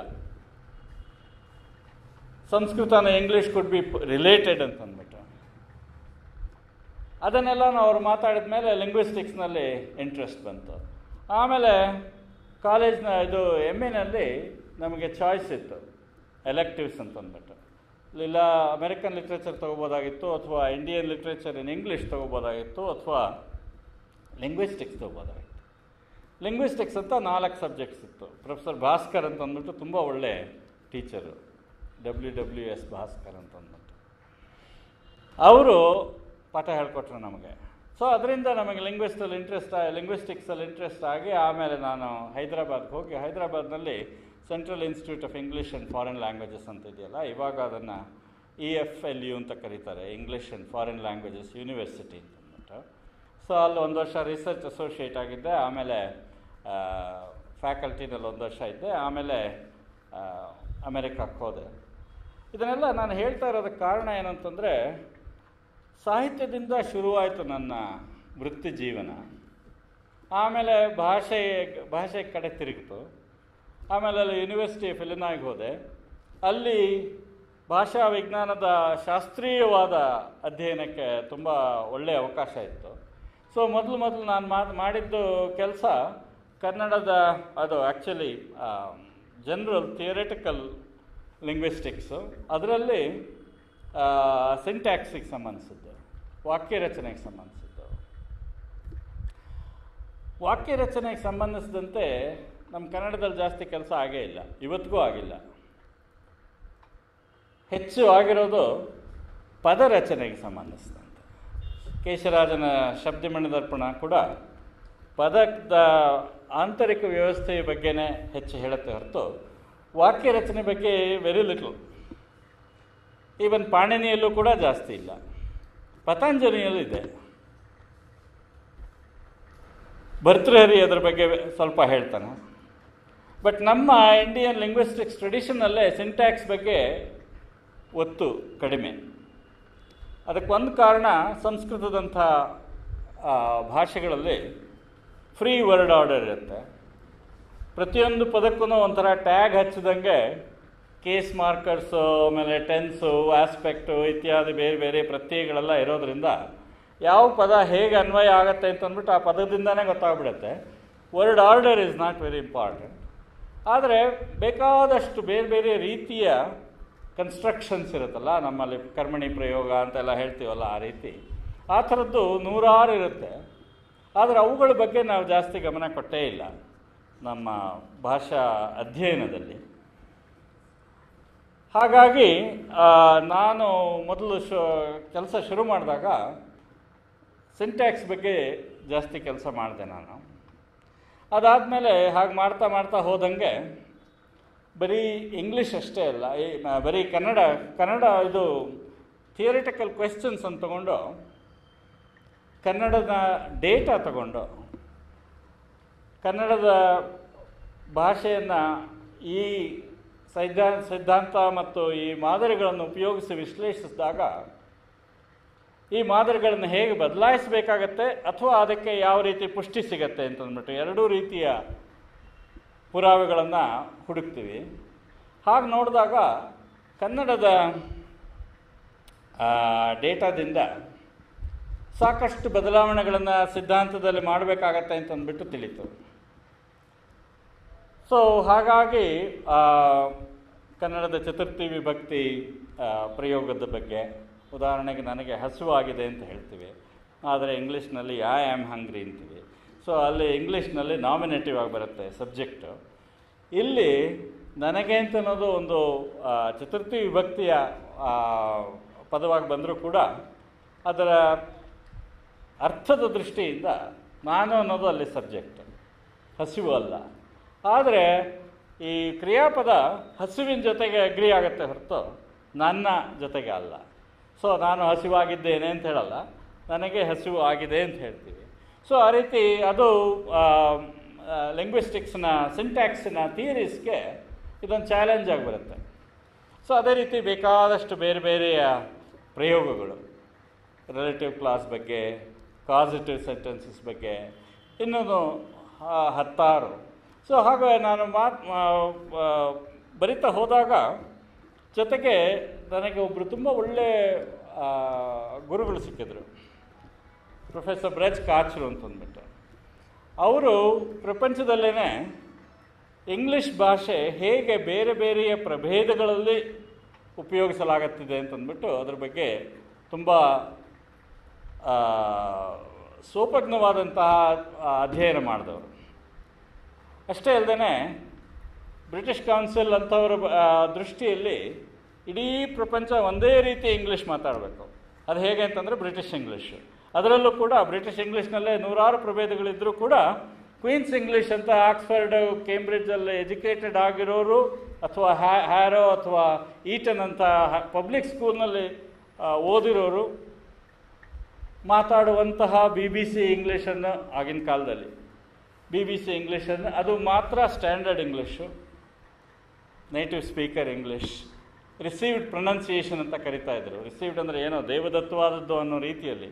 ಸಂಸ್ಕೃತನ ಇಂಗ್ಲೀಷ್ ಕುಡ್ ಬಿ ರಿಲೇಟೆಡ್ ಅಂತಂದ್ಬಿಟ್ಟು ಅದನ್ನೆಲ್ಲ ಅವ್ರು ಮಾತಾಡಿದ ಮೇಲೆ ಲಿಂಗ್ವಿಸ್ಟಿಕ್ಸ್ನಲ್ಲಿ ಇಂಟ್ರೆಸ್ಟ್ ಬಂತು ಆಮೇಲೆ ಕಾಲೇಜ್ನ ಇದು ಎಮ್ ಎನಲ್ಲಿ ನಮಗೆ ಚಾಯ್ಸ್ ಇತ್ತು ಎಲೆಕ್ಟಿವ್ಸ್ ಅಂತಂದ್ಬಿಟ್ಟು ಇಲ್ಲ ಅಮೆರಿಕನ್ ಲಿಟ್ರೇಚರ್ ತೊಗೋಬೋದಾಗಿತ್ತು ಅಥವಾ ಇಂಡಿಯನ್ ಲಿಟ್ರೇಚರ್ ಇನ್ ಇಂಗ್ಲೀಷ್ ತೊಗೋಬೋದಾಗಿತ್ತು ಅಥವಾ ಲಿಂಗ್ವಿಸ್ಟಿಕ್ಸ್ ತೊಗೋಬೋದಾಗಿತ್ತು ಲಿಂಗ್ವಿಸ್ಟಿಕ್ಸ್ ಅಂತ ನಾಲ್ಕು ಸಬ್ಜೆಕ್ಟ್ಸ್ ಇತ್ತು ಪ್ರೊಫೆಸರ್ ಭಾಸ್ಕರ್ ಅಂತ ಅಂದ್ಬಿಟ್ಟು ತುಂಬ ಒಳ್ಳೆ teacher W W S Bhaskar ಅಂತ ಅಂದ್ಬಿಟ್ಟು ಅವರು ಪಾಠ ಹೇಳ್ಕೊಟ್ರು ನಮಗೆ ಸೊ ಅದರಿಂದ ನಮಗೆ ಲಿಂಗ್ವಿಸ್ಟಲ್ಲಿ ಇಂಟ್ರೆಸ್ಟ್ ಲಿಂಗ್ವಿಸ್ಟಿಕ್ಸಲ್ಲಿ ಇಂಟ್ರೆಸ್ಟ್ ಆಗಿ ಆಮೇಲೆ ನಾನು ಹೈದರಾಬಾದ್ಗೆ ಹೋಗಿ ಹೈದರಾಬಾದ್ನಲ್ಲಿ central institute of English and foreign languages ಅಂತ ಇದೆಯಲ್ಲ ಇವಾಗ ಅದನ್ನು ಇ ಎಫ್ ಎಲ್ ಯು ಅಂತ ಕರೀತಾರೆ English and foreign languages university ಅಂತ ಅಂದ್ಬಿಟ್ಟು ಸೊ ಅಲ್ಲಿ ಒಂದು ವರ್ಷ ರಿಸರ್ಚ್ ಅಸೋಸಿಯೇಟ್ ಆಗಿದ್ದೆ ಆಮೇಲೆ ಫ್ಯಾಕಲ್ಟಿನಲ್ಲಿ ಒಂದು ವರ್ಷ ಇದ್ದೆ ಆಮೇಲೆ ಅಮೆರಿಕಕ್ಕೆ ಹೋದೆ ಇದನ್ನೆಲ್ಲ ನಾನು ಹೇಳ್ತಾ ಇರೋದಕ್ಕೆ ಕಾರಣ ಏನಂತಂದರೆ ಸಾಹಿತ್ಯದಿಂದ ಶುರುವಾಯಿತು ನನ್ನ ವೃತ್ತಿ ಜೀವನ ಆಮೇಲೆ ಭಾಷೆ ಭಾಷೆ ಕಡೆ ತಿರುಗಿತು ಆಮೇಲೆ ಅಲ್ಲಿ ಯೂನಿವರ್ಸಿಟಿ ಆಫ್ ಇಲಿನಾಯ್ಗೆ ಹೋದೆ ಅಲ್ಲಿ ಭಾಷಾ ವಿಜ್ಞಾನದ ಶಾಸ್ತ್ರೀಯವಾದ ಅಧ್ಯಯನಕ್ಕೆ ತುಂಬ ಒಳ್ಳೆಯ ಅವಕಾಶ ಇತ್ತು ಸೊ ಮೊದಲು ಮೊದಲು ನಾನು ಮಾಡ್ ಮಾಡಿದ್ದು ಕೆಲಸ ಕನ್ನಡದ ಅದು ಆ್ಯಕ್ಚುಲಿ ಜನರಲ್ ಥಿಯರಿಟಿಕಲ್ ಲಿಂಗ್ವಿಸ್ಟಿಕ್ಸು ಅದರಲ್ಲಿ ಸಿಂಟ್ಯಾಕ್ಸಿಗೆ ಸಂಬಂಧಿಸಿದ್ದು ವಾಕ್ಯ ರಚನೆಗೆ ಸಂಬಂಧಿಸಿದ್ದು ವಾಕ್ಯ ರಚನೆಗೆ ಸಂಬಂಧಿಸಿದಂತೆ ನಮ್ಮ ಕನ್ನಡದಲ್ಲಿ ಜಾಸ್ತಿ ಕೆಲಸ ಆಗೇ ಇಲ್ಲ ಇವತ್ತಿಗೂ ಆಗಿಲ್ಲ ಹೆಚ್ಚು ಆಗಿರೋದು ಪದ ರಚನೆಗೆ ಸಂಬಂಧಿಸಿದಂತೆ ಕೇಶರಾಜನ ಶಬ್ದಮಣಿ ದರ್ಪಣ ಕೂಡ ಪದದ ಆಂತರಿಕ ವ್ಯವಸ್ಥೆಯ ಬಗ್ಗೆನೇ ಹೆಚ್ಚು ಹೇಳುತ್ತೆ ಹೊರತು ವಾಕ್ಯ ರಚನೆ ಬಗ್ಗೆ ವೆರಿ ಲಿಟ್ಲ್ ಈವನ್ ಪಾಣಿನಿಯಲ್ಲೂ ಕೂಡ ಜಾಸ್ತಿ ಇಲ್ಲ ಪತಂಜಲಿಯಲ್ಲೂ ಇದೆ ಭರ್ತೃಹರಿ ಅದರ ಬಗ್ಗೆ ಸ್ವಲ್ಪ ಹೇಳ್ತಾನೆ ಬಟ್ ನಮ್ಮ ಇಂಡಿಯನ್ ಲಿಂಗ್ವಿಸ್ಟಿಕ್ಸ್ ಟ್ರೆಡಿಷನಲ್ಲೇ ಸಿಂಟ್ಯಾಕ್ಸ್ ಬಗ್ಗೆ ಒತ್ತು ಕಡಿಮೆ ಅದಕ್ಕೊಂದು ಕಾರಣ ಸಂಸ್ಕೃತದಂಥ ಆ, ಭಾಷೆಗಳಲ್ಲಿ ಫ್ರೀ ವರ್ಡ್ ಆರ್ಡರ್ ಇರುತ್ತೆ ಪ್ರತಿಯೊಂದು ಪದಕ್ಕೂ ಒಂಥರ ಟ್ಯಾಗ್ ಹಚ್ಚಿದಂಗೆ ಕೇಸ್ ಮಾರ್ಕರ್ಸು ಆಮೇಲೆ ಟೆನ್ಸು ಆಸ್ಪೆಕ್ಟು ಇತ್ಯಾದಿ ಬೇರೆ ಬೇರೆ ಪ್ರತ್ಯಯಗಳೆಲ್ಲ ಇರೋದ್ರಿಂದ ಯಾವ ಪದ ಹೇಗೆ ಅನ್ವಯ ಆಗುತ್ತೆ ಅಂತಂದ್ಬಿಟ್ಟು ಆ ಪದದಿಂದನೇ ಗೊತ್ತಾಗ್ಬಿಡುತ್ತೆ word order is not very important ಆದರೆ ಬೇಕಾದಷ್ಟು ಬೇರೆ ಬೇರೆ ರೀತಿಯ ಕನ್ಸ್ಟ್ರಕ್ಷನ್ಸ್ ಇರುತ್ತಲ್ಲ ನಮ್ಮಲ್ಲಿ ಕರ್ಮಣಿ ಪ್ರಯೋಗ ಅಂತೆಲ್ಲ ಹೇಳ್ತೀವಲ್ಲ ಆ ರೀತಿ ಆ ಥರದ್ದು ನೂರಾರು ಇರುತ್ತೆ ಆದರೆ ಅವುಗಳ ಬಗ್ಗೆ ನಾವು ಜಾಸ್ತಿ ಗಮನ ಕೊಟ್ಟೇ ಇಲ್ಲ ನಮ್ಮ ಭಾಷಾ ಅಧ್ಯಯನದಲ್ಲಿ ಹಾಗಾಗಿ ಆ, ನಾನು ಮೊದಲು ಶು ಕೆಲಸ ಶುರು ಮಾಡಿದಾಗ ಸಿಂಟ್ಯಾಕ್ಸ್ ಬಗ್ಗೆ ಜಾಸ್ತಿ ಕೆಲಸ ಮಾಡಿದೆ ನಾನು ಅದಾದಮೇಲೆ ಹಾಗೆ ಮಾಡ್ತಾ ಮಾಡ್ತಾ ಹೋದಂಗೆ ಬರೀ ಇಂಗ್ಲೀಷ್ ಅಷ್ಟೇ ಅಲ್ಲ ಈ ಮ- ಬರೀ ಕನ್ನಡ ಕನ್ನಡ ಇದು ಥಿಯರಿಟಿಕಲ್ ಕ್ವೆಶ್ಚನ್ಸ್ ಅಂತ ತಗೊಂಡು ಕನ್ನಡದ ಡೇಟಾ ತಗೊಂಡು ಕನ್ನಡದ ಭಾಷೆಯನ್ನು ಈ ಸೈದ್ಧಾ ಸಿದ್ಧಾಂತ ಮತ್ತು ಈ ಮಾದರಿಗಳನ್ನು ಉಪಯೋಗಿಸಿ ವಿಶ್ಲೇಷಿಸಿದಾಗ ಈ ಮಾದರಿಗಳನ್ನು ಹೇಗೆ ಬದಲಾಯಿಸಬೇಕಾಗತ್ತೆ ಅಥವಾ ಅದಕ್ಕೆ ಯಾವ ರೀತಿ ಪುಷ್ಟಿ ಸಿಗತ್ತೆ ಅಂತಂದ್ಬಿಟ್ಟು ಎರಡೂ ರೀತಿಯ ಪುರಾವೆಗಳನ್ನು ಹುಡುಕ್ತೀವಿ ಹಾಗೆ ನೋಡಿದಾಗ ಕನ್ನಡದ ಆ, ಡೇಟಾದಿಂದ ಸಾಕಷ್ಟು ಬದಲಾವಣೆಗಳನ್ನು ಸಿದ್ಧಾಂತದಲ್ಲಿ ಮಾಡಬೇಕಾಗತ್ತೆ ಅಂತಂದ್ಬಿಟ್ಟು ತಿಳಿತು ಸೊ ಹಾಗಾಗಿ ಆ, ಕನ್ನಡದ ಚತುರ್ಥಿ ವಿಭಕ್ತಿ ಆ, ಪ್ರಯೋಗದ ಬಗ್ಗೆ ಉದಾಹರಣೆಗೆ ನನಗೆ ಹಸುವಾಗಿದೆ ಅಂತ ಹೇಳ್ತೀವಿ ಆದರೆ ಇಂಗ್ಲೀಷ್ನಲ್ಲಿ ಐ ಆಮ್ ಹಂಗ್ರಿ ಅಂತೀವಿ ಸೊ ಅಲ್ಲಿ ಇಂಗ್ಲೀಷ್ನಲ್ಲಿ ನಾಮಿನೇಟಿವ್ ಆಗಿ ಬರುತ್ತೆ ಸಬ್ಜೆಕ್ಟು ಇಲ್ಲಿ ನನಗೆ ಅಂತ ಅನ್ನೋದು ಒಂದು ಆ, ಚತುರ್ಥಿ ವಿಭಕ್ತಿಯ ಆ, ಪದವಾಗಿ ಬಂದರೂ ಕೂಡ ಅದರ ಅರ್ಥದ ದೃಷ್ಟಿಯಿಂದ ನಾನು ಅನ್ನೋದು ಅಲ್ಲಿ ಸಬ್ಜೆಕ್ಟ್ ಹಸಿವು ಅಲ್ಲ ಆದರೆ ಈ ಕ್ರಿಯಾಪದ ಹಸಿವಿನ ಜೊತೆಗೆ ಅಗ್ರಿ ಆಗುತ್ತೆ ಹೊರತು ನನ್ನ ಜೊತೆಗೆ ಅಲ್ಲ ಸೊ ನಾನು ಹಸಿವಾಗಿದ್ದೇನೆ ಅಂತ ಹೇಳಲ್ಲ ನನಗೆ ಹಸಿವು ಆಗಿದೆ ಅಂತ ಹೇಳ್ತೀವಿ ಸೊ ಆ ರೀತಿ ಅದು ಲಿಂಗ್ವಿಸ್ಟಿಕ್ಸ್ನ ಸಿಂಟ್ಯಾಕ್ಸಿನ ಥಿಯರೀಸ್ಗೆ ಇದೊಂದು ಚಾಲೆಂಜ್ ಆಗಿ ಬರುತ್ತೆ ಸೊ ಅದೇ ರೀತಿ ಬೇಕಾದಷ್ಟು ಬೇರೆ ಬೇರೆಯ ಪ್ರಯೋಗಗಳು ರಿಲೇಟಿವ್ ಕ್ಲಾಸ್ ಬಗ್ಗೆ ಕಾಸಿಟಿವ್ ಸೆಂಟೆನ್ಸಸ್ ಬಗ್ಗೆ ಇನ್ನೊಂದು ಆ, ಹತ್ತಾರು ಸೊ ಹಾಗೆ ನಾನು ಮಾತು ಬರಿತಾ ಹೋದಾಗ ಜೊತೆಗೆ ನನಗೆ ಒಬ್ಬರು ತುಂಬ ಒಳ್ಳೆ ಆ, ಗುರುಗಳು ಸಿಕ್ಕಿದ್ರು ಪ್ರೊಫೆಸರ್ ಬ್ರಜ್ ಕಾಚ್ರು ಅಂತಂದ್ಬಿಟ್ಟು ಅವರು ಪ್ರಪಂಚದಲ್ಲೇ ಇಂಗ್ಲಿಷ್ ಭಾಷೆ ಹೇಗೆ ಬೇರೆ ಬೇರೆಯ ಪ್ರಭೇದಗಳಲ್ಲಿ ಉಪಯೋಗಿಸಲಾಗುತ್ತಿದೆ ಅಂತಂದ್ಬಿಟ್ಟು ಅದ್ರ ಬಗ್ಗೆ ತುಂಬ ಆ, ಸೋಪಜ್ಞವಾದಂತಹ ಆ, ಅಧ್ಯಯನ ಮಾಡಿದವರು ಅಷ್ಟೇ ಅಲ್ಲದೆ ಬ್ರಿಟಿಷ್ ಕೌನ್ಸಿಲ್ ಅಂಥವರ ಆ, ದೃಷ್ಟಿಯಲ್ಲಿ ಇಡೀ ಪ್ರಪಂಚ ಒಂದೇ ರೀತಿ ಇಂಗ್ಲೀಷ್ ಮಾತಾಡಬೇಕು ಅದು ಹೇಗೆ ಅಂತಂದರೆ ಬ್ರಿಟಿಷ್ ಇಂಗ್ಲೀಷ್ ಅದರಲ್ಲೂ ಕೂಡ ಬ್ರಿಟಿಷ್ ಇಂಗ್ಲೀಷ್ನಲ್ಲೇ ನೂರಾರು ಪ್ರಭೇದಗಳಿದ್ದರೂ ಕೂಡ ಕ್ವೀನ್ಸ್ ಇಂಗ್ಲೀಷ್ ಅಂತ ಆಕ್ಸ್ಫರ್ಡ್ ಕೇಂಬ್ರಿಡ್ಜಲ್ಲಿ ಎಜುಕೇಟೆಡ್ ಆಗಿರೋರು ಅಥವಾ ಹ್ಯಾ ಹ್ಯಾರೋ ಅಥವಾ ಈಟನ್ ಅಂತ ಪಬ್ಲಿಕ್ ಸ್ಕೂಲ್ನಲ್ಲಿ ಆ, ಓದಿರೋರು ಮಾತಾಡುವಂತಹ ಬಿ ಬಿ ಸಿ ಇಂಗ್ಲೀಷನ್ನು ಆಗಿನ ಕಾಲದಲ್ಲಿ ಬಿ ಬಿ ಸಿ ಇಂಗ್ಲೀಷನ್ನು ಅದು ಮಾತ್ರ standard English native speaker English received pronunciation ಅಂತ ಕರಿತಾ ಇದ್ರು ರಿಸೀವ್ಡ್ ಅಂದರೆ ಏನೋ ದೇವದತ್ತವಾದದ್ದು ಅನ್ನೋ ರೀತಿಯಲ್ಲಿ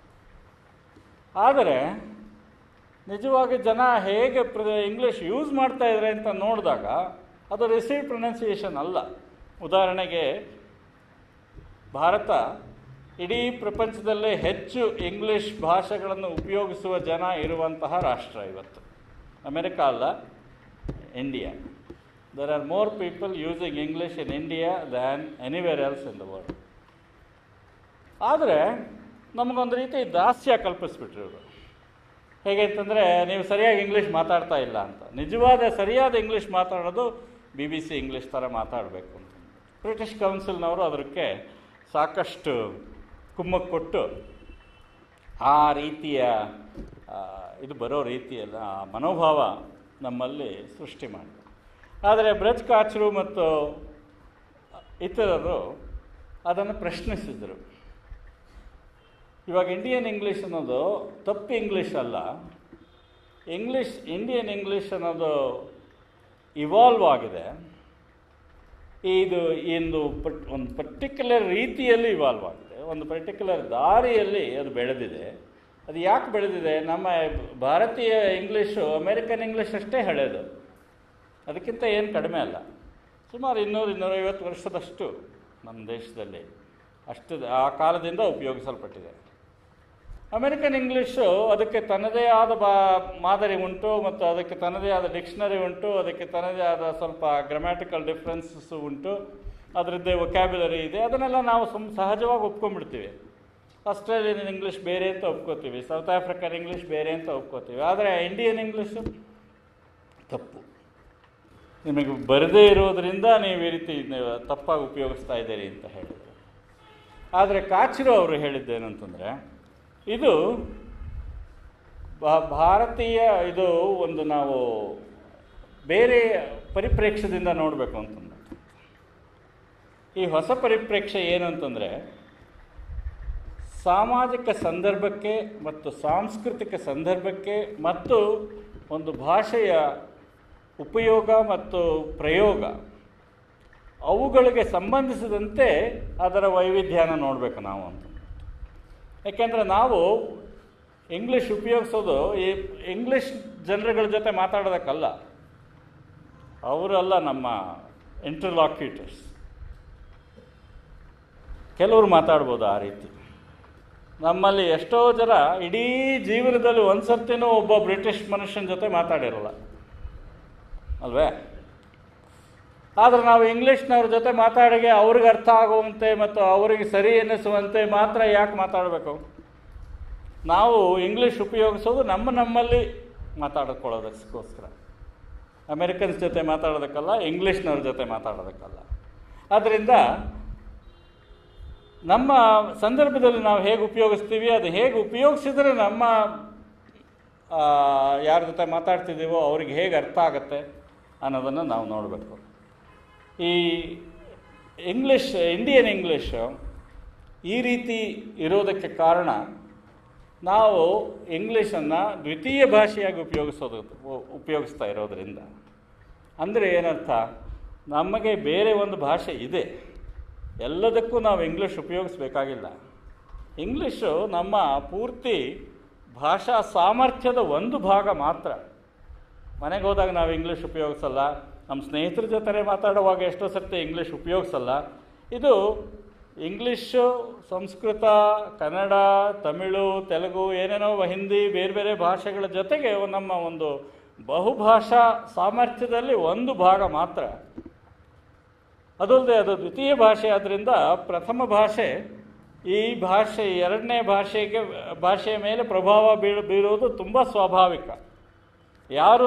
ಆದರೆ ನಿಜವಾಗಿ ಜನ ಹೇಗೆ ಪ್ರ ಇಂಗ್ಲೀಷ್ ಯೂಸ್ ಮಾಡ್ತಾ ಇದ್ದಾರೆ ಅಂತ ನೋಡಿದಾಗ ಅದು ರಿಸೀವ್ಡ್ ಪ್ರೊನೌನ್ಸಿಯೇಷನ್ ಅಲ್ಲ ಉದಾಹರಣೆಗೆ ಭಾರತ ಇಡೀ ಪ್ರಪಂಚದಲ್ಲೇ ಹೆಚ್ಚು ಇಂಗ್ಲಿಷ್ ಭಾಷೆಗಳನ್ನು ಉಪಯೋಗಿಸುವ ಜನ ಇರುವಂತಹ ರಾಷ್ಟ್ರ ಇವತ್ತು ಅಮೆರಿಕ ಅಲ್ಲ India there are more people using English in India than anywhere else in the world ಆದರೆ ನಮಗೊಂದು ರೀತಿ ದಾಸ್ಯ ಕಲ್ಪಿಸ್ಬಿಟ್ರು ಇವರು ಹೇಗೆ ಅಂತಂದರೆ ನೀವು ಸರಿಯಾಗಿ ಇಂಗ್ಲೀಷ್ ಮಾತಾಡ್ತಾ ಇಲ್ಲ ಅಂತ ನಿಜವಾದ ಸರಿಯಾದ ಇಂಗ್ಲೀಷ್ ಮಾತಾಡೋದು ಬಿ ಬಿ ಸಿ ಇಂಗ್ಲೀಷ್ ಥರ ಮಾತಾಡಬೇಕು ಅಂತ ಬ್ರಿಟಿಷ್ ಕೌನ್ಸಿಲ್ನವರು ಅದಕ್ಕೆ ಸಾಕಷ್ಟು ಕುಮ್ಮಕ್ಕು ಕೊಟ್ಟು ಆ ರೀತಿಯ ಆ, ಇದು ಬರೋ ರೀತಿಯಲ್ಲ ಆ ಮನೋಭಾವ ನಮ್ಮಲ್ಲಿ ಸೃಷ್ಟಿ ಮಾಡಿ ಆದರೆ ಬ್ರಜ್ ಕಾಚ್ರು ಮತ್ತು ಇತರರು ಅದನ್ನು ಪ್ರಶ್ನಿಸಿದರು ಇವಾಗ ಇಂಡಿಯನ್ ಇಂಗ್ಲೀಷ್ ಅನ್ನೋದು ತಪ್ಪು ಇಂಗ್ಲೀಷ್ ಅಲ್ಲ ಇಂಗ್ಲೀಷ್ ಇಂಡಿಯನ್ ಇಂಗ್ಲೀಷ್ ಅನ್ನೋದು ಇವಾಲ್ವ್ ಆಗಿದೆ ಇದು ಒಂದು ಪಟ್ ಒಂದು ಪರ್ಟಿಕ್ಯುಲರ್ ರೀತಿಯಲ್ಲಿ ಇವಾಲ್ವ್ ಆಗಿದೆ ಒಂದು ಪರ್ಟಿಕ್ಯುಲರ್ ದಾರಿಯಲ್ಲಿ ಅದು ಬೆಳೆದಿದೆ ಅದು ಯಾಕೆ ಬೆಳೆದಿದೆ ನಮ್ಮ ಭಾರತೀಯ ಇಂಗ್ಲೀಷು ಅಮೇರಿಕನ್ ಇಂಗ್ಲೀಷ್ ಅಷ್ಟೇ ಹಳೇದು ಅದಕ್ಕಿಂತ ಏನು ಕಡಿಮೆ ಅಲ್ಲ ಸುಮಾರು ಇನ್ನೂರು ಇನ್ನೂರೈವತ್ತು ವರ್ಷದಷ್ಟು ನಮ್ಮ ದೇಶದಲ್ಲಿ ಅಷ್ಟು ಆ ಕಾಲದಿಂದ ಉಪಯೋಗಿಸಲ್ಪಟ್ಟಿದೆ ಅಮೆರಿಕನ್ ಇಂಗ್ಲೀಷು ಅದಕ್ಕೆ ತನ್ನದೇ ಆದ ಬಾ ಮಾದರಿ ಉಂಟು ಮತ್ತು ಅದಕ್ಕೆ ತನ್ನದೇ ಆದ ಡಿಕ್ಷನರಿ ಉಂಟು ಅದಕ್ಕೆ ತನ್ನದೇ ಆದ ಸ್ವಲ್ಪ ಗ್ರಾಮ್ಯಾಟಿಕಲ್ ಡಿಫ್ರೆನ್ಸಸ್ ಉಂಟು ಅದರದ್ದೇ ವೊಕ್ಯಾಬ್ಯುಲರಿ ಇದೆ ಅದನ್ನೆಲ್ಲ ನಾವು ಸುಮ್ ಸಹಜವಾಗಿ ಒಪ್ಕೊಂಡ್ಬಿಡ್ತೀವಿ ಆಸ್ಟ್ರೇಲಿಯನ್ ಇಂಗ್ಲೀಷ್ ಬೇರೆ ಅಂತ ಒಪ್ಕೋತೀವಿ ಸೌತ್ ಆಫ್ರಿಕನ್ ಇಂಗ್ಲೀಷ್ ಬೇರೆ ಅಂತ ಒಪ್ಕೋತೀವಿ ಆದರೆ ಇಂಡಿಯನ್ ಇಂಗ್ಲೀಷು ತಪ್ಪು ನಿಮಗೆ ಬರದೇ ಇರೋದರಿಂದ ನೀವು ಈ ರೀತಿ ನೀವು ತಪ್ಪಾಗಿ ಉಪಯೋಗಿಸ್ತಾ ಇದ್ದೀರಿ ಅಂತ ಹೇಳಿದರು ಆದರೆ ಕಾಚಿರು ಅವರು ಹೇಳಿದ್ದೇನಂತಂದರೆ ಇದು ಭಾ- ಭಾರತೀಯ ಇದು ಒಂದು ನಾವು ಬೇರೆ ಪರಿಪ್ರೇಕ್ಷ್ಯದಿಂದ ನೋಡಬೇಕು ಅಂತಂದ್ರೆ ಈ ಹೊಸ ಪರಿಪ್ರೇಕ್ಷ್ಯ ಏನು ಅಂತಂದರೆ ಸಾಮಾಜಿಕ ಸಂದರ್ಭಕ್ಕೆ ಮತ್ತು ಸಾಂಸ್ಕೃತಿಕ ಸಂದರ್ಭಕ್ಕೆ ಮತ್ತು ಒಂದು ಭಾಷೆಯ ಉಪಯೋಗ ಮತ್ತು ಪ್ರಯೋಗ ಅವುಗಳಿಗೆ ಸಂಬಂಧಿಸಿದಂತೆ ಅದರ ವೈವಿಧ್ಯನ ನೋಡಬೇಕು ನಾವು ಅಂತ ಯಾಕೆಂದರೆ ನಾವು ಇಂಗ್ಲೀಷ್ ಉಪಯೋಗಿಸೋದು ಈ ಇಂಗ್ಲೀಷ್ ಜನರುಗಳ ಜೊತೆ ಮಾತಾಡೋದಕ್ಕಲ್ಲ ಅವರಲ್ಲ ನಮ್ಮ ಇಂಟರ್ಲಾಕ್ಯೂಟರ್ಸ್ ಕೆಲವರು ಮಾತಾಡ್ಬೋದು ಆ ರೀತಿ ನಮ್ಮಲ್ಲಿ ಎಷ್ಟೋ ಜನ ಇಡೀ ಜೀವನದಲ್ಲಿ ಒಂದು ಸರ್ತಿನೂ ಒಬ್ಬ ಬ್ರಿಟಿಷ್ ಮನುಷ್ಯನ ಜೊತೆ ಮಾತಾಡಿರಲ್ಲ ಅಲ್ವೇ ಆದರೆ ನಾವು ಇಂಗ್ಲೀಷ್ನವ್ರ ಜೊತೆ ಮಾತಾಡಿಗೆ ಅವ್ರಿಗೆ ಅರ್ಥ ಆಗುವಂತೆ ಮತ್ತು ಅವರಿಗೆ ಸರಿ ಎನ್ನಿಸುವಂತೆ ಮಾತ್ರ ಯಾಕೆ ಮಾತಾಡಬೇಕು ನಾವು ಇಂಗ್ಲೀಷ್ ಉಪಯೋಗಿಸೋದು ನಮ್ಮ ನಮ್ಮಲ್ಲಿ ಮಾತಾಡ್ಕೊಳ್ಳೋದಕ್ಕೋಸ್ಕರ ಅಮೆರಿಕನ್ಸ್ ಜೊತೆ ಮಾತಾಡೋದಕ್ಕಲ್ಲ ಇಂಗ್ಲೀಷ್ನವ್ರ ಜೊತೆ ಮಾತಾಡೋದಕ್ಕಲ್ಲ ಆದ್ದರಿಂದ ನಮ್ಮ ಸಂದರ್ಭದಲ್ಲಿ ನಾವು ಹೇಗೆ ಉಪಯೋಗಿಸ್ತೀವಿ ಅದು ಹೇಗೆ ಉಪಯೋಗಿಸಿದ್ರೆ ನಮ್ಮ ಆ, ಯಾರ ಜೊತೆ ಮಾತಾಡ್ತಿದ್ದೀವೋ ಅವ್ರಿಗೆ ಹೇಗೆ ಅರ್ಥ ಆಗುತ್ತೆ ಅನ್ನೋದನ್ನು ನಾವು ನೋಡಬೇಕು ಈ ಇಂಗ್ಲೀಷ್ ಇಂಡಿಯನ್ ಇಂಗ್ಲೀಷು ಈ ರೀತಿ ಇರೋದಕ್ಕೆ ಕಾರಣ ನಾವು ಇಂಗ್ಲೀಷನ್ನು ದ್ವಿತೀಯ ಭಾಷೆಯಾಗಿ ಉಪಯೋಗಿಸೋದು ಉ- ಉಪಯೋಗಿಸ್ತಾ ಇರೋದರಿಂದ ಅಂದರೆ ಏನರ್ಥ ನಮಗೆ ಬೇರೆ ಒಂದು ಭಾಷೆ ಇದೆ ಎಲ್ಲದಕ್ಕೂ ನಾವು ಇಂಗ್ಲೀಷ್ ಉಪಯೋಗಿಸ್ಬೇಕಾಗಿಲ್ಲ ಇಂಗ್ಲೀಷು ನಮ್ಮ ಪೂರ್ತಿ ಭಾಷಾ ಸಾಮರ್ಥ್ಯದ ಒಂದು ಭಾಗ ಮಾತ್ರ ಮನೆಗೆ ಹೋದಾಗ ನಾವು ಇಂಗ್ಲೀಷ್ ಉಪಯೋಗಿಸಲ್ಲ ನಮ್ಮ ಸ್ನೇಹಿತರ ಜೊತೆ ಮಾತಾಡುವಾಗ ಎಷ್ಟೋ ಸರ್ತಿ ಇಂಗ್ಲೀಷ್ ಉಪಯೋಗಿಸಲ್ಲ ಇದು ಇಂಗ್ಲೀಷು ಸಂಸ್ಕೃತ ಕನ್ನಡ ತಮಿಳು ತೆಲುಗು ಏನೇನೋ ಹಿಂದಿ ಬೇರೆ ಬೇರೆ ಭಾಷೆಗಳ ಜೊತೆಗೆ ನಮ್ಮ ಒಂದು ಬಹುಭಾಷಾ ಸಾಮರ್ಥ್ಯದಲ್ಲಿ ಒಂದು ಭಾಗ ಮಾತ್ರ ಅದಲ್ಲದೆ ಅದು ದ್ವಿತೀಯ ಭಾಷೆ ಆದ್ದರಿಂದ ಪ್ರಥಮ ಭಾಷೆ ಈ ಭಾಷೆ ಎರಡನೇ ಭಾಷೆಗೆ ಭಾಷೆಯ ಮೇಲೆ ಪ್ರಭಾವ ಬೀಳು ಬೀರುವುದು ತುಂಬ ಸ್ವಾಭಾವಿಕ ಯಾರೂ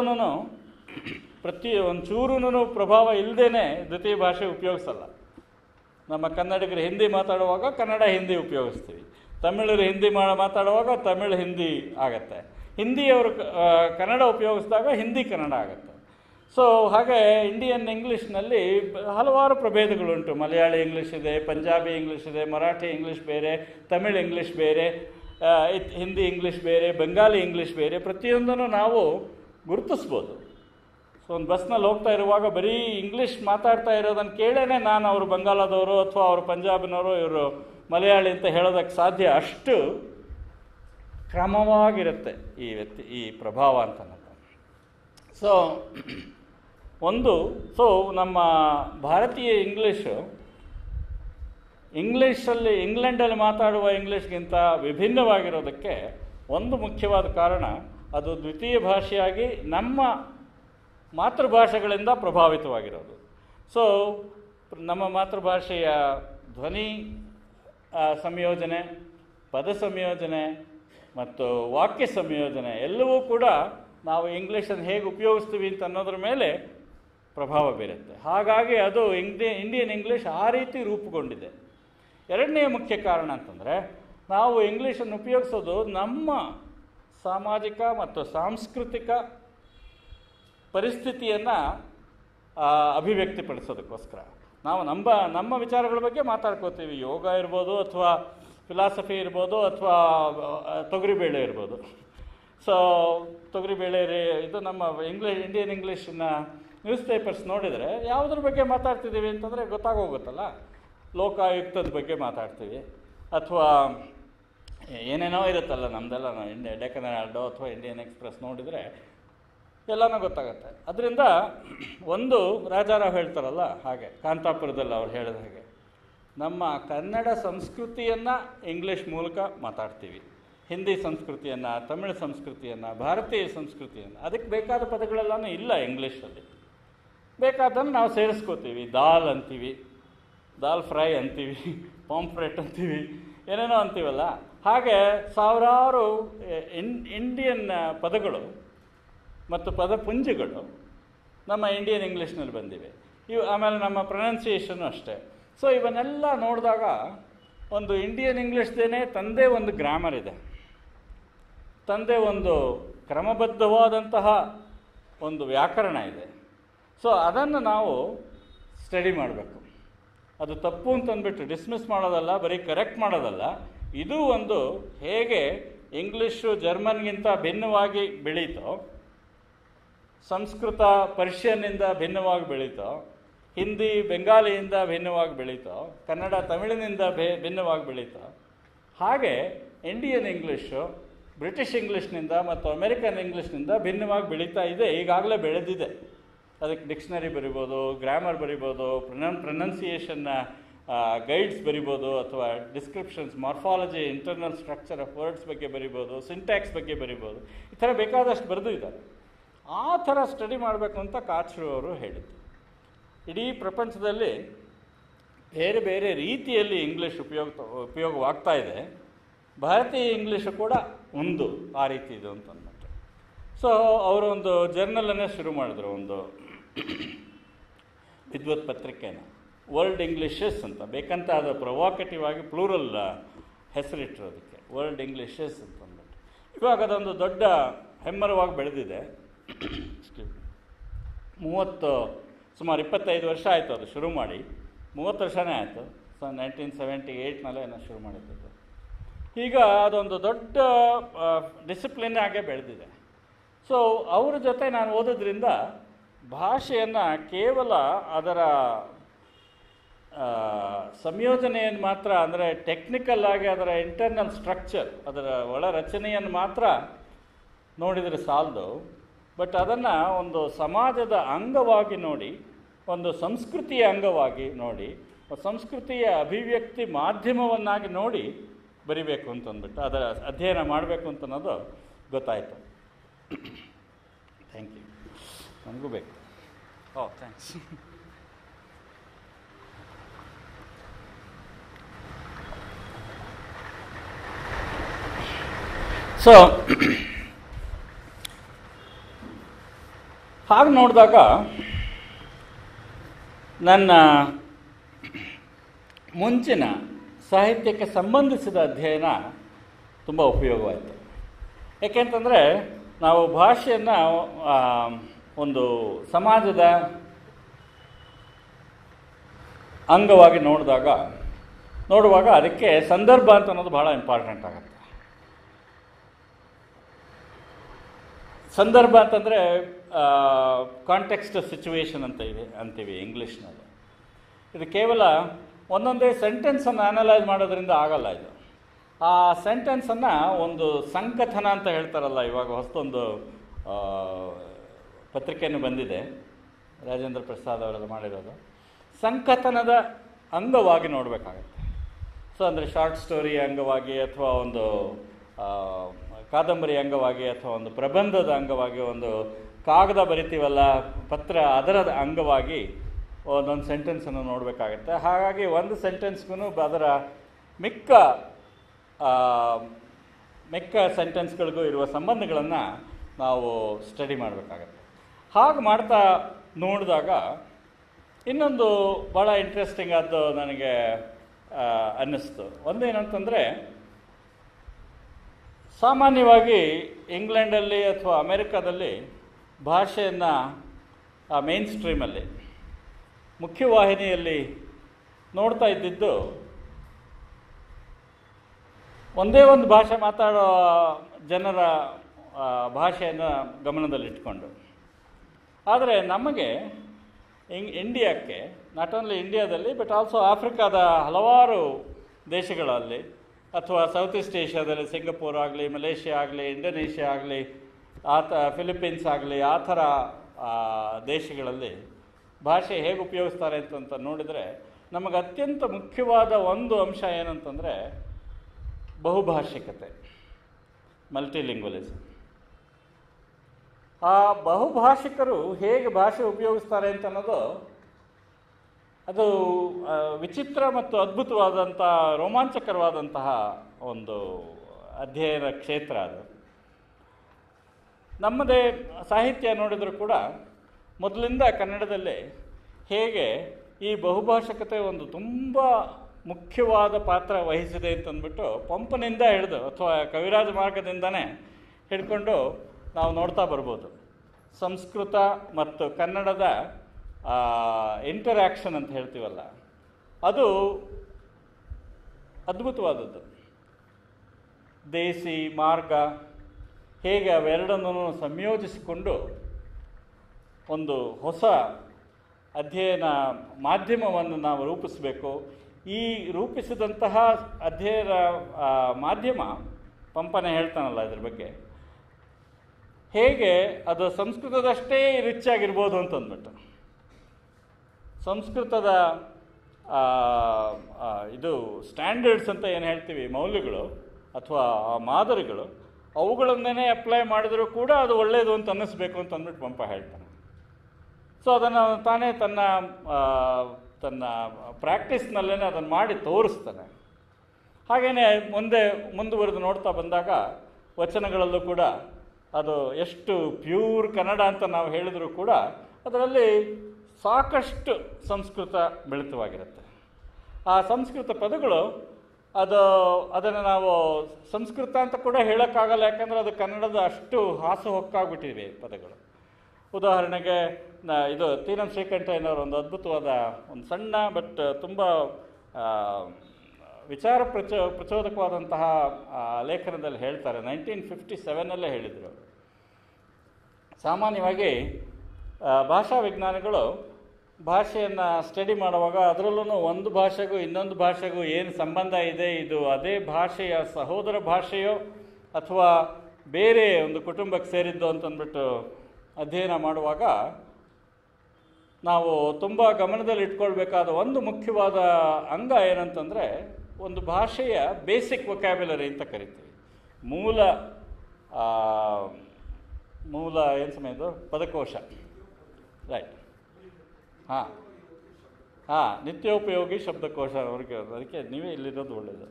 ಪ್ರತಿ ಒಂಚೂರೂ ಪ್ರಭಾವ ಇಲ್ಲದೇ ದ್ವಿತೀಯ ಭಾಷೆ ಉಪಯೋಗಿಸಲ್ಲ ನಮ್ಮ ಕನ್ನಡಿಗರು ಹಿಂದಿ ಮಾತಾಡುವಾಗ ಕನ್ನಡ ಹಿಂದಿ ಉಪಯೋಗಿಸ್ತೀವಿ ತಮಿಳರು ಹಿಂದಿ ಮಾ ಮಾತಾಡುವಾಗ ತಮಿಳು ಹಿಂದಿ ಆಗತ್ತೆ ಹಿಂದಿಯವರು ಕ- ಆ, ಕನ್ನಡ ಉಪಯೋಗಿಸಿದಾಗ ಹಿಂದಿ ಕನ್ನಡ ಆಗುತ್ತೆ ಸೊ ಹಾಗೆ ಇಂಡಿಯನ್ ಇಂಗ್ಲೀಷ್ನಲ್ಲಿ ಬ- ಹಲವಾರು ಪ್ರಭೇದಗಳುಂಟು ಮಲಯಾಳಿ ಇಂಗ್ಲೀಷ್ ಇದೆ ಪಂಜಾಬಿ ಇಂಗ್ಲೀಷ್ ಇದೆ ಮರಾಠಿ ಇಂಗ್ಲೀಷ್ ಬೇರೆ ತಮಿಳ್ ಇಂಗ್ಲೀಷ್ ಬೇರೆ ಆ, ಇತ್- ಹಿಂದಿ ಇಂಗ್ಲೀಷ್ ಬೇರೆ ಬೆಂಗಾಲಿ ಇಂಗ್ಲೀಷ್ ಬೇರೆ ಪ್ರತಿಯೊಂದನ್ನು ನಾವು ಗುರುತಿಸ್ಬೋದು ಸೊ ಒಂದು ಬಸ್ನಲ್ಲಿ ಹೋಗ್ತಾ ಇರುವಾಗ ಬರೀ ಇಂಗ್ಲೀಷ್ ಮಾತಾಡ್ತಾ ಇರೋದನ್ನು ಕೇಳೇನೆ ನಾನು ಅವರು ಬಂಗಾಲದವರು ಅಥವಾ ಅವರು ಪಂಜಾಬಿನವರು ಇವರು ಮಲಯಾಳಿ ಅಂತ ಹೇಳೋದಕ್ಕೆ ಸಾಧ್ಯ ಅಷ್ಟು ಕ್ರಮವಾಗಿರುತ್ತೆ ಈ ವ್ಯಕ್ತಿ ಈ ಪ್ರಭಾವ ಅಂತ ಅನ್ನೋದು ಸೊ ಒಂದು ಸೊ ನಮ್ಮ ಭಾರತೀಯ ಇಂಗ್ಲೀಷು ಇಂಗ್ಲೀಷಲ್ಲಿ ಇಂಗ್ಲೆಂಡಲ್ಲಿ ಮಾತಾಡುವ ಇಂಗ್ಲೀಷ್ಗಿಂತ ವಿಭಿನ್ನವಾಗಿರೋದಕ್ಕೆ ಒಂದು ಮುಖ್ಯವಾದ ಕಾರಣ ಅದು ದ್ವಿತೀಯ ಭಾಷೆಯಾಗಿ ನಮ್ಮ ಮಾತೃಭಾಷೆಗಳಿಂದ ಪ್ರಭಾವಿತವಾಗಿರೋದು ಸೊ ನಮ್ಮ ಮಾತೃಭಾಷೆಯ ಧ್ವನಿ ಆ, ಸಂಯೋಜನೆ ಪದ ಸಂಯೋಜನೆ ಮತ್ತು ವಾಕ್ಯ ಸಂಯೋಜನೆ ಎಲ್ಲವೂ ಕೂಡ ನಾವು ಇಂಗ್ಲೀಷನ್ನು ಹೇಗೆ ಉಪಯೋಗಿಸ್ತೀವಿ ಅಂತ ಅನ್ನೋದ್ರ ಮೇಲೆ ಪ್ರಭಾವ ಬೀರುತ್ತೆ ಹಾಗಾಗಿ ಅದು ಇಂಡಿ ಇಂಡಿಯನ್ ಇಂಗ್ಲೀಷ್ ಆ ರೀತಿ ರೂಪುಗೊಂಡಿದೆ ಎರಡನೇ ಮುಖ್ಯ ಕಾರಣ ಅಂತಂದರೆ ನಾವು ಇಂಗ್ಲೀಷನ್ನು ಉಪಯೋಗಿಸೋದು ನಮ್ಮ ಸಾಮಾಜಿಕ ಮತ್ತು ಸಾಂಸ್ಕೃತಿಕ ಪರಿಸ್ಥಿತಿಯನ್ನು ಅಭಿವ್ಯಕ್ತಿಪಡಿಸೋದಕ್ಕೋಸ್ಕರ ನಾವು ನಮ್ಮ ನಮ್ಮ ವಿಚಾರಗಳ ಬಗ್ಗೆ ಮಾತಾಡ್ಕೋತೀವಿ ಯೋಗ ಇರ್ಬೋದು ಅಥವಾ ಫಿಲಾಸಫಿ ಇರ್ಬೋದು ಅಥವಾ ತೊಗರಿಬೇಳೆ ಇರ್ಬೋದು ಸೊ ತೊಗರಿಬೇಳೆ ರೇ ಇದು ನಮ್ಮ ಇಂಗ್ಲೀಷ್ ಇಂಡಿಯನ್ ಇಂಗ್ಲೀಷನ್ನ ನ್ಯೂಸ್ ಪೇಪರ್ಸ್ ನೋಡಿದರೆ ಯಾವುದ್ರ ಬಗ್ಗೆ ಮಾತಾಡ್ತಿದ್ದೀವಿ ಅಂತಂದರೆ ಗೊತ್ತಾಗೋಗುತ್ತಲ್ಲ ಲೋಕಾಯುಕ್ತದ ಬಗ್ಗೆ ಮಾತಾಡ್ತೀವಿ ಅಥವಾ ಏನೇನೋ ಇರುತ್ತಲ್ಲ ನಮ್ಮದೆಲ್ಲ ನಾವು ಇಂಡಿಯ ಡೆಕ್ಕನ್ ಹೆರಾಲ್ಡೋ ಅಥವಾ ಇಂಡಿಯನ್ ಎಕ್ಸ್ಪ್ರೆಸ್ ನೋಡಿದರೆ ಎಲ್ಲನೂ ಗೊತ್ತಾಗುತ್ತೆ ಅದರಿಂದ ಒಂದು ರಾಜಾರಾವ್ ಹೇಳ್ತಾರಲ್ಲ ಹಾಗೆ ಕಾಂತಾಪುರದಲ್ಲಿ ಅವ್ರು ಹೇಳಿದ ಹಾಗೆ ನಮ್ಮ ಕನ್ನಡ ಸಂಸ್ಕೃತಿಯನ್ನು ಇಂಗ್ಲೀಷ್ ಮೂಲಕ ಮಾತಾಡ್ತೀವಿ ಹಿಂದಿ ಸಂಸ್ಕೃತಿಯನ್ನು ತಮಿಳು ಸಂಸ್ಕೃತಿಯನ್ನು ಭಾರತೀಯ ಸಂಸ್ಕೃತಿಯನ್ನು ಅದಕ್ಕೆ ಬೇಕಾದ ಪದಗಳೆಲ್ಲನೂ ಇಲ್ಲ ಇಂಗ್ಲೀಷಲ್ಲಿ ಬೇಕಾದನ್ನು ನಾವು ಸೇರಿಸ್ಕೋತೀವಿ ದಾಲ್ ಅಂತೀವಿ ದಾಲ್ ಫ್ರೈ ಅಂತೀವಿ ಪಾಂಫ್ರೆಟ್ ಅಂತೀವಿ ಏನೇನೋ ಅಂತೀವಲ್ಲ ಹಾಗೆ ಸಾವಿರಾರು ಎ- ಇನ್ ಇಂಡಿಯನ್ ಪದಗಳು ಮತ್ತು ಪದಪುಂಜಗಳು ನಮ್ಮ ಇಂಡಿಯನ್ ಇಂಗ್ಲೀಷ್ನಲ್ಲಿ ಬಂದಿವೆ ಇವು ಆಮೇಲೆ ನಮ್ಮ ಪ್ರೊನೌನ್ಸಿಯೇಷನ್ನು ಅಷ್ಟೇ ಸೊ ಇವನ್ನೆಲ್ಲ ನೋಡಿದಾಗ ಒಂದು ಇಂಡಿಯನ್ ಇಂಗ್ಲೀಷ್ದೇನೆ ತಂದೆ ಒಂದು ಗ್ರಾಮರ್ ಇದೆ ತಂದೆ ಒಂದು ಕ್ರಮಬದ್ಧವಾದಂತಹ ಒಂದು ವ್ಯಾಕರಣ ಇದೆ ಸೊ ಅದನ್ನು ನಾವು ಸ್ಟಡಿ ಮಾಡಬೇಕು ಅದು ತಪ್ಪು ಅಂತಂದ್ಬಿಟ್ಟು ಡಿಸ್ಮಿಸ್ ಮಾಡೋದಲ್ಲ ಬರೀ ಕರೆಕ್ಟ್ ಮಾಡೋದಲ್ಲ ಇದು ಒಂದು ಹೇಗೆ ಇಂಗ್ಲೀಷು ಜರ್ಮನ್ಗಿಂತ ಭಿನ್ನವಾಗಿ ಬೆಳೀತೋ ಸಂಸ್ಕೃತ ಪರ್ಷಿಯನ್ನಿಂದ ಭಿನ್ನವಾಗಿ ಬೆಳೀತೋ ಹಿಂದಿ ಬೆಂಗಾಲಿಯಿಂದ ಭಿನ್ನವಾಗಿ ಬೆಳೀತೋ ಕನ್ನಡ ತಮಿಳಿನಿಂದ ಭೇ ಭಿನ್ನವಾಗಿ ಬೆಳೀತೋ ಹಾಗೆ ಇಂಡಿಯನ್ ಇಂಗ್ಲೀಷು ಬ್ರಿಟಿಷ್ ಇಂಗ್ಲೀಷ್ನಿಂದ ಮತ್ತು ಅಮೆರಿಕನ್ ಇಂಗ್ಲೀಷ್ನಿಂದ ಭಿನ್ನವಾಗಿ ಬೆಳೀತಾ ಇದೆ ಈಗಾಗಲೇ ಬೆಳೆದಿದೆ ಅದಕ್ಕೆ ಡಿಕ್ಷನರಿ ಬರಿಬೋದು ಗ್ರಾಮರ್ ಬರಿಬೋದು ಪ್ರೊನೌನ್ ಪ್ರೊನೌನ್ಸಿಯೇಷನ್ನ ಗೈಡ್ಸ್ ಬರಿಬೋದು ಅಥವಾ descriptions morphology internal structure of words ಬಗ್ಗೆ ಬರಿಬೋದು ಸಿಂಟ್ಯಾಕ್ಸ್ ಬಗ್ಗೆ ಬರಿಬೋದು ಈ ಥರ ಬೇಕಾದಷ್ಟು ಬರೆದು ಇದ್ದಾರೆ ಆ ಥರ ಸ್ಟಡಿ ಮಾಡಬೇಕು ಅಂತ ಕಾಚ್ರು ಅವರು ಹೇಳಿದ್ದು ಇಡೀ ಪ್ರಪಂಚದಲ್ಲಿ ಬೇರೆ ಬೇರೆ ರೀತಿಯಲ್ಲಿ ಇಂಗ್ಲೀಷ್ ಉಪಯೋಗ ಉಪಯೋಗವಾಗ್ತಾ ಇದೆ ಭಾರತೀಯ ಇಂಗ್ಲೀಷು ಕೂಡ ಒಂದು ಆ ರೀತಿ ಇದು ಅಂತ ಅಂದ್ಬಿಟ್ಟು ಸೊ ಅವರು ಒಂದು ಜರ್ನಲನ್ನೇ ಶುರು ಮಾಡಿದ್ರು ಒಂದು ವಿದ್ವತ್ ಪತ್ರಿಕೆನ ವರ್ಲ್ಡ್ ಇಂಗ್ಲಿಷಸ್ ಅಂತ ಬೇಕಂತ ಅದು ಪ್ರೊವಾಕಟಿವ್ ಆಗಿ ಪ್ಲೂರಲ್ ಹೆಸರಿಟ್ಟರು ಅದಕ್ಕೆ ವರ್ಲ್ಡ್ ಇಂಗ್ಲಿಷಸ್ ಅಂತ ಅಂದ್ಬಿಟ್ಟು ಇವಾಗ ಅದೊಂದು ದೊಡ್ಡ ಹೆಮ್ಮರವಾಗಿ ಬೆಳೆದಿದೆ Excuse me. ಮೂವತ್ತು ಸುಮಾರು ಇಪ್ಪತ್ತೈದು ವರ್ಷ ಆಯಿತು ಅದು ಶುರು ಮಾಡಿ ಮೂವತ್ತು ವರ್ಷನೇ ಆಯಿತು ಸೊ ನೈನ್ಟೀನ್ ಸೆವೆಂಟಿ ಏಯ್ಟ್ನಲ್ಲೇ ಏನೋ ಶುರು ಮಾಡಿದ್ದು ಈಗ ಅದೊಂದು ದೊಡ್ಡ ಡಿಸಿಪ್ಲಿನ್ ಆಗೇ ಬೆಳೆದಿದೆ ಸೊ ಅವ್ರ ಜೊತೆ ನಾನು ಓದೋದ್ರಿಂದ ಭಾಷೆಯನ್ನು ಕೇವಲ ಅದರ ಆ, ಸಂಯೋಜನೆಯನ್ನು ಮಾತ್ರ ಅಂದರೆ ಟೆಕ್ನಿಕಲ್ ಆಗಿ ಅದರ ಇಂಟರ್ನಲ್ ಸ್ಟ್ರಕ್ಚರ್ ಅದರ ಒಳ ರಚನೆಯನ್ನು ಮಾತ್ರ ನೋಡಿದರೆ ಸಾಲದು ಬಟ್ ಅದನ್ನು ಒಂದು ಸಮಾಜದ ಅಂಗವಾಗಿ ನೋಡಿ ಒಂದು ಸಂಸ್ಕೃತಿಯ ಅಂಗವಾಗಿ ನೋಡಿ ಸಂಸ್ಕೃತಿಯ ಅಭಿವ್ಯಕ್ತಿ ಮಾಧ್ಯಮವನ್ನಾಗಿ ನೋಡಿ ಬರಿಬೇಕು ಅಂತಂದ್ಬಿಟ್ಟು ಅದರ ಅಧ್ಯಯನ ಮಾಡಬೇಕು ಅಂತ ಅನ್ನೋದು ಗೊತ್ತಾಯಿತು ಥ್ಯಾಂಕ್ ಯು ನನಗೂ ಬೇಕು ಓ ಥ್ಯಾಂಕ್ಸ್ ಸೊ ಹಾಗೆ ನೋಡಿದಾಗ ನನ್ನ ಮುಂಚಿನ ಸಾಹಿತ್ಯಕ್ಕೆ ಸಂಬಂಧಿಸಿದ ಅಧ್ಯಯನ ತುಂಬ ಉಪಯೋಗವಾಯಿತು ಯಾಕೆಂತಂದರೆ ನಾವು ಭಾಷೆಯನ್ನು ಆ, ಒಂದು ಸಮಾಜದ ಅಂಗವಾಗಿ ನೋಡಿದಾಗ ನೋಡುವಾಗ ಅದಕ್ಕೆ ಸಂದರ್ಭ ಅಂತ ಅನ್ನೋದು ಭಾಳ ಇಂಪಾರ್ಟೆಂಟ್ ಆಗುತ್ತೆ ಸಂದರ್ಭ ಅಂತಂದರೆ ಕಾಂಟೆಕ್ಸ್ಟ್ ಸಿಚುವೇಶನ್ ಅಂತ ಇದೆ ಅಂತೀವಿ ಇಂಗ್ಲೀಷ್ನಲ್ಲಿ ಇದು ಕೇವಲ ಒಂದೊಂದೇ ಸೆಂಟೆನ್ಸನ್ನು ಅನಲೈಸ್ ಮಾಡೋದ್ರಿಂದ ಆಗಲ್ಲ ಇದು ಆ ಸೆಂಟೆನ್ಸನ್ನು ಒಂದು ಸಂಕಥನ ಅಂತ ಹೇಳ್ತಾರಲ್ಲ ಇವಾಗ ಹೊಸದೊಂದು ಆ, ಪತ್ರಿಕೆಯನ್ನು ಬಂದಿದೆ ರಾಜೇಂದ್ರ ಪ್ರಸಾದ್ ಅವರೆಲ್ಲ ಮಾಡಿರೋದು ಸಂಕಥನದ ಅಂಗವಾಗಿ ನೋಡಬೇಕಾಗತ್ತೆ ಸೊ ಅಂದರೆ ಶಾರ್ಟ್ ಸ್ಟೋರಿ ಅಂಗವಾಗಿ ಅಥವಾ ಒಂದು ಆ, ಕಾದಂಬರಿ ಅಂಗವಾಗಿ ಅಥವಾ ಒಂದು ಪ್ರಬಂಧದ ಅಂಗವಾಗಿ ಒಂದು ಕಾಗದ ಬರಿತೀವಲ್ಲ ಪತ್ರ ಅದರ ಅಂಗವಾಗಿ ಒಂದೊಂದು ಸೆಂಟೆನ್ಸನ್ನು ನೋಡಬೇಕಾಗತ್ತೆ ಹಾಗಾಗಿ ಒಂದು ಸೆಂಟೆನ್ಸ್ಗೂ ಅದರ ಮಿಕ್ಕ ಆ, ಮಿಕ್ಕ ಸೆಂಟೆನ್ಸ್ಗಳಿಗೂ ಇರುವ ಸಂಬಂಧಗಳನ್ನು ನಾವು ಸ್ಟಡಿ ಮಾಡಬೇಕಾಗತ್ತೆ ಹಾಗೆ ಮಾಡ್ತಾ ನೋಡಿದಾಗ ಇನ್ನೊಂದು ಭಾಳ ಇಂಟ್ರೆಸ್ಟಿಂಗ್ ಆದ್ದು ನನಗೆ ಆ, ಅನ್ನಿಸ್ತು ಒಂದೇನಂತಂದರೆ ಸಾಮಾನ್ಯವಾಗಿ ಇಂಗ್ಲೆಂಡಲ್ಲಿ ಅಥವಾ ಅಮೆರಿಕದಲ್ಲಿ ಭಾಷೆಯನ್ನು ಮೇನ್ ಸ್ಟ್ರೀಮಲ್ಲಿ ಮುಖ್ಯವಾಹಿನಿಯಲ್ಲಿ ನೋಡ್ತಾ ಇದ್ದಿದ್ದು ಒಂದೇ ಒಂದು ಭಾಷೆ ಮಾತಾಡೋ ಜನರ ಆ, ಭಾಷೆಯನ್ನು ಗಮನದಲ್ಲಿಟ್ಕೊಂಡು ಆದರೆ ನಮಗೆ ಇಂಗ್ ಇಂಡಿಯಾಕ್ಕೆ ನಾಟ್ ಓನ್ಲಿ ಇಂಡಿಯಾದಲ್ಲಿ ಬಟ್ ಆಲ್ಸೋ ಆಫ್ರಿಕಾದ ಹಲವಾರು ದೇಶಗಳಲ್ಲಿ ಅಥವಾ ಸೌತ್ ಈಸ್ಟ್ ಏಷ್ಯಾದಲ್ಲಿ ಸಿಂಗಪೂರ್ ಆಗಲಿ ಮಲೇಷ್ಯಾ ಆಗಲಿ ಇಂಡೋನೇಷ್ಯಾ ಆಗಲಿ ಆ ತ ಫಿಲಿಪೀನ್ಸ್ ಆಗಲಿ ಆ ಥರ ಆ, ದೇಶಗಳಲ್ಲಿ ಭಾಷೆ ಹೇಗೆ ಉಪಯೋಗಿಸ್ತಾರೆ ಅಂತಂತ ನೋಡಿದರೆ ನಮಗೆ ಅತ್ಯಂತ ಮುಖ್ಯವಾದ ಒಂದು ಅಂಶ ಏನಂತಂದರೆ ಬಹುಭಾಷಿಕತೆ ಮಲ್ಟಿಲಿಂಗ್ವಲಿಸಮ್ ಆ ಬಹುಭಾಷಿಕರು ಹೇಗೆ ಭಾಷೆ ಉಪಯೋಗಿಸ್ತಾರೆ ಅಂತ ಅನ್ನೋದು ಅದು ಆ, ವಿಚಿತ್ರ ಮತ್ತು ಅದ್ಭುತವಾದಂಥ ರೋಮಾಂಚಕರವಾದಂತಹ ಒಂದು ಅಧ್ಯಯನ ಕ್ಷೇತ್ರ ಅದು ನಮ್ಮದೇ ಸಾಹಿತ್ಯ ನೋಡಿದರೂ ಕೂಡ ಮೊದಲಿಂದ ಕನ್ನಡದಲ್ಲಿ ಹೇಗೆ ಈ ಬಹುಭಾಷಕತೆ ಒಂದು ತುಂಬ ಮುಖ್ಯವಾದ ಪಾತ್ರ ವಹಿಸಿದೆ ಅಂತಂದ್ಬಿಟ್ಟು ಪಂಪನಿಂದ ಹಿಡಿದು ಅಥವಾ ಕವಿರಾಜ ಮಾರ್ಗದಿಂದನೇ ಹಿಡ್ಕೊಂಡು ನಾವು ನೋಡ್ತಾ ಬರ್ಬೋದು ಸಂಸ್ಕೃತ ಮತ್ತು ಕನ್ನಡದ ಇಂಟರ್ಯಾಕ್ಷನ್ ಅಂತ ಹೇಳ್ತೀವಲ್ಲ ಅದು ಅದ್ಭುತವಾದದ್ದು ದೇಸಿ ಮಾರ್ಗ ಹೇಗೆ ಅವೆರಡನ್ನೂ ಸಂಯೋಜಿಸಿಕೊಂಡು ಒಂದು ಹೊಸ ಅಧ್ಯಯನ ಮಾಧ್ಯಮವನ್ನು ನಾವು ರೂಪಿಸಬೇಕು ಈ ರೂಪಿಸಿದಂತಹ ಅಧ್ಯಯನ ಆ, ಮಾಧ್ಯಮ ಪಂಪನೆ ಹೇಳ್ತಾನಲ್ಲ ಇದ್ರ ಬಗ್ಗೆ ಹೇಗೆ ಅದು ಸಂಸ್ಕೃತದಷ್ಟೇ ರಿಚ್ ಆಗಿರ್ಬೋದು ಅಂತಂದ್ಬಿಟ್ಟು ಸಂಸ್ಕೃತದ ಆ, ಆ, ಇದು ಸ್ಟ್ಯಾಂಡರ್ಡ್ಸ್ ಅಂತ ಏನು ಹೇಳ್ತೀವಿ ಮೌಲ್ಯಗಳು ಅಥವಾ ಆ ಮಾದರಿಗಳು ಅವುಗಳನ್ನೇ ಅಪ್ಲೈ ಮಾಡಿದರೂ ಕೂಡ ಅದು ಒಳ್ಳೆಯದು ಅಂತ ಅನ್ನಿಸ್ಬೇಕು ಅಂತ ಅಂದ್ಬಿಟ್ಟು ಪಂಪ ಹೇಳ್ತಾನೆ ಸೊ ಅದನ್ನು ತಾನೇ ತನ್ನ ಆ, ತನ್ನ ಪ್ರಾಕ್ಟೀಸ್ನಲ್ಲೇ ಅದನ್ನು ಮಾಡಿ ತೋರಿಸ್ತಾನೆ ಹಾಗೆಯೇ ಮುಂದೆ ಮುಂದುವರೆದು ನೋಡ್ತಾ ಬಂದಾಗ ವಚನಗಳಲ್ಲೂ ಕೂಡ ಅದು ಎಷ್ಟು ಪ್ಯೂರ್ ಕನ್ನಡ ಅಂತ ನಾವು ಹೇಳಿದರೂ ಕೂಡ ಅದರಲ್ಲಿ ಸಾಕಷ್ಟು ಸಂಸ್ಕೃತ ಮಿಳಿತವಾಗಿರುತ್ತೆ ಆ ಸಂಸ್ಕೃತ ಪದಗಳು ಅದು ಅದನ್ನು ನಾವು ಸಂಸ್ಕೃತ ಅಂತ ಕೂಡ ಹೇಳೋಕ್ಕಾಗಲ್ಲ ಯಾಕಂದರೆ ಅದು ಕನ್ನಡದ ಅಷ್ಟು ಹಾಸು ಹೊಕ್ಕಾಗ್ಬಿಟ್ಟಿವೆ ಪದಗಳು ಉದಾಹರಣೆಗೆ ನ ಇದು ತೀನಂ ಶ್ರೀಕಂಠಯ್ಯನವರ ಒಂದು ಅದ್ಭುತವಾದ ಒಂದು ಸಣ್ಣ ಬಟ್ ತುಂಬ ಆ, ವಿಚಾರ ಪ್ರಚೋ ಪ್ರಚೋದಕವಾದಂತಹ ಆ, ಲೇಖನದಲ್ಲಿ ಹೇಳ್ತಾರೆ ನೈನ್ಟೀನ್ ಫಿಫ್ಟಿ ಸೆವೆನಲ್ಲೇ ಹೇಳಿದರು ಸಾಮಾನ್ಯವಾಗಿ ಆ, ಭಾಷಾ ವಿಜ್ಞಾನಿಗಳು ಭಾಷೆಯನ್ನು ಸ್ಟಡಿ ಮಾಡುವಾಗ ಅದರಲ್ಲೂ ಒಂದು ಭಾಷೆಗೂ ಇನ್ನೊಂದು ಭಾಷೆಗೂ ಏನು ಸಂಬಂಧ ಇದೆ ಇದು ಅದೇ ಭಾಷೆಯ ಸಹೋದರ ಭಾಷೆಯೋ ಅಥವಾ ಬೇರೆ ಒಂದು ಕುಟುಂಬಕ್ಕೆ ಸೇರಿದ್ದು ಅಂತಂದ್ಬಿಟ್ಟು ಅಧ್ಯಯನ ಮಾಡುವಾಗ ನಾವು ತುಂಬ ಗಮನದಲ್ಲಿ ಇಟ್ಕೊಳ್ಬೇಕಾದ ಒಂದು ಮುಖ್ಯವಾದ ಅಂಗ ಏನಂತಂದರೆ ಒಂದು ಭಾಷೆಯ ಬೇಸಿಕ್ ವೊಕ್ಯಾಬ್ಯುಲರಿ ಅಂತ ಕರಿತೀವಿ ಮೂಲ ಆ, ಮೂಲ ಏನು ಸಮಯ ಇದು ಪದಕೋಶ ರೈಟ್ ಹಾಂ ಹಾಂ ನಿತ್ಯೋಪಯೋಗಿ ಶಬ್ದಕೋಶ ಅವ್ರಿಗೆ ಅದಕ್ಕೆ ನೀವೇ ಇಲ್ಲಿರೋದು ಒಳ್ಳೆಯದು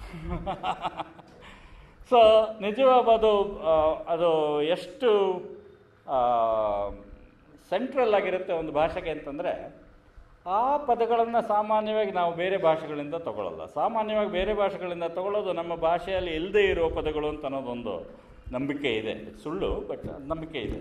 ಸೊ ನಿಜವಾದ ಅದು ಆ, ಅದು ಎಷ್ಟು ಸೆಂಟ್ರಲ್ ಆಗಿರುತ್ತೆ ಒಂದು ಭಾಷೆಗೆ ಅಂತಂದರೆ ಆ ಪದಗಳನ್ನು ಸಾಮಾನ್ಯವಾಗಿ ನಾವು ಬೇರೆ ಭಾಷೆಗಳಿಂದ ತಗೊಳ್ಳಲ್ಲ ಸಾಮಾನ್ಯವಾಗಿ ಬೇರೆ ಭಾಷೆಗಳಿಂದ ತಗೊಳ್ಳೋದು ನಮ್ಮ ಭಾಷೆಯಲ್ಲಿ ಇಲ್ಲದೇ ಇರೋ ಪದಗಳು ಅಂತ ಅನ್ನೋದೊಂದು ನಂಬಿಕೆ ಇದೆ ಸುಳ್ಳು ಬಟ್ ನಂಬಿಕೆ ಇದೆ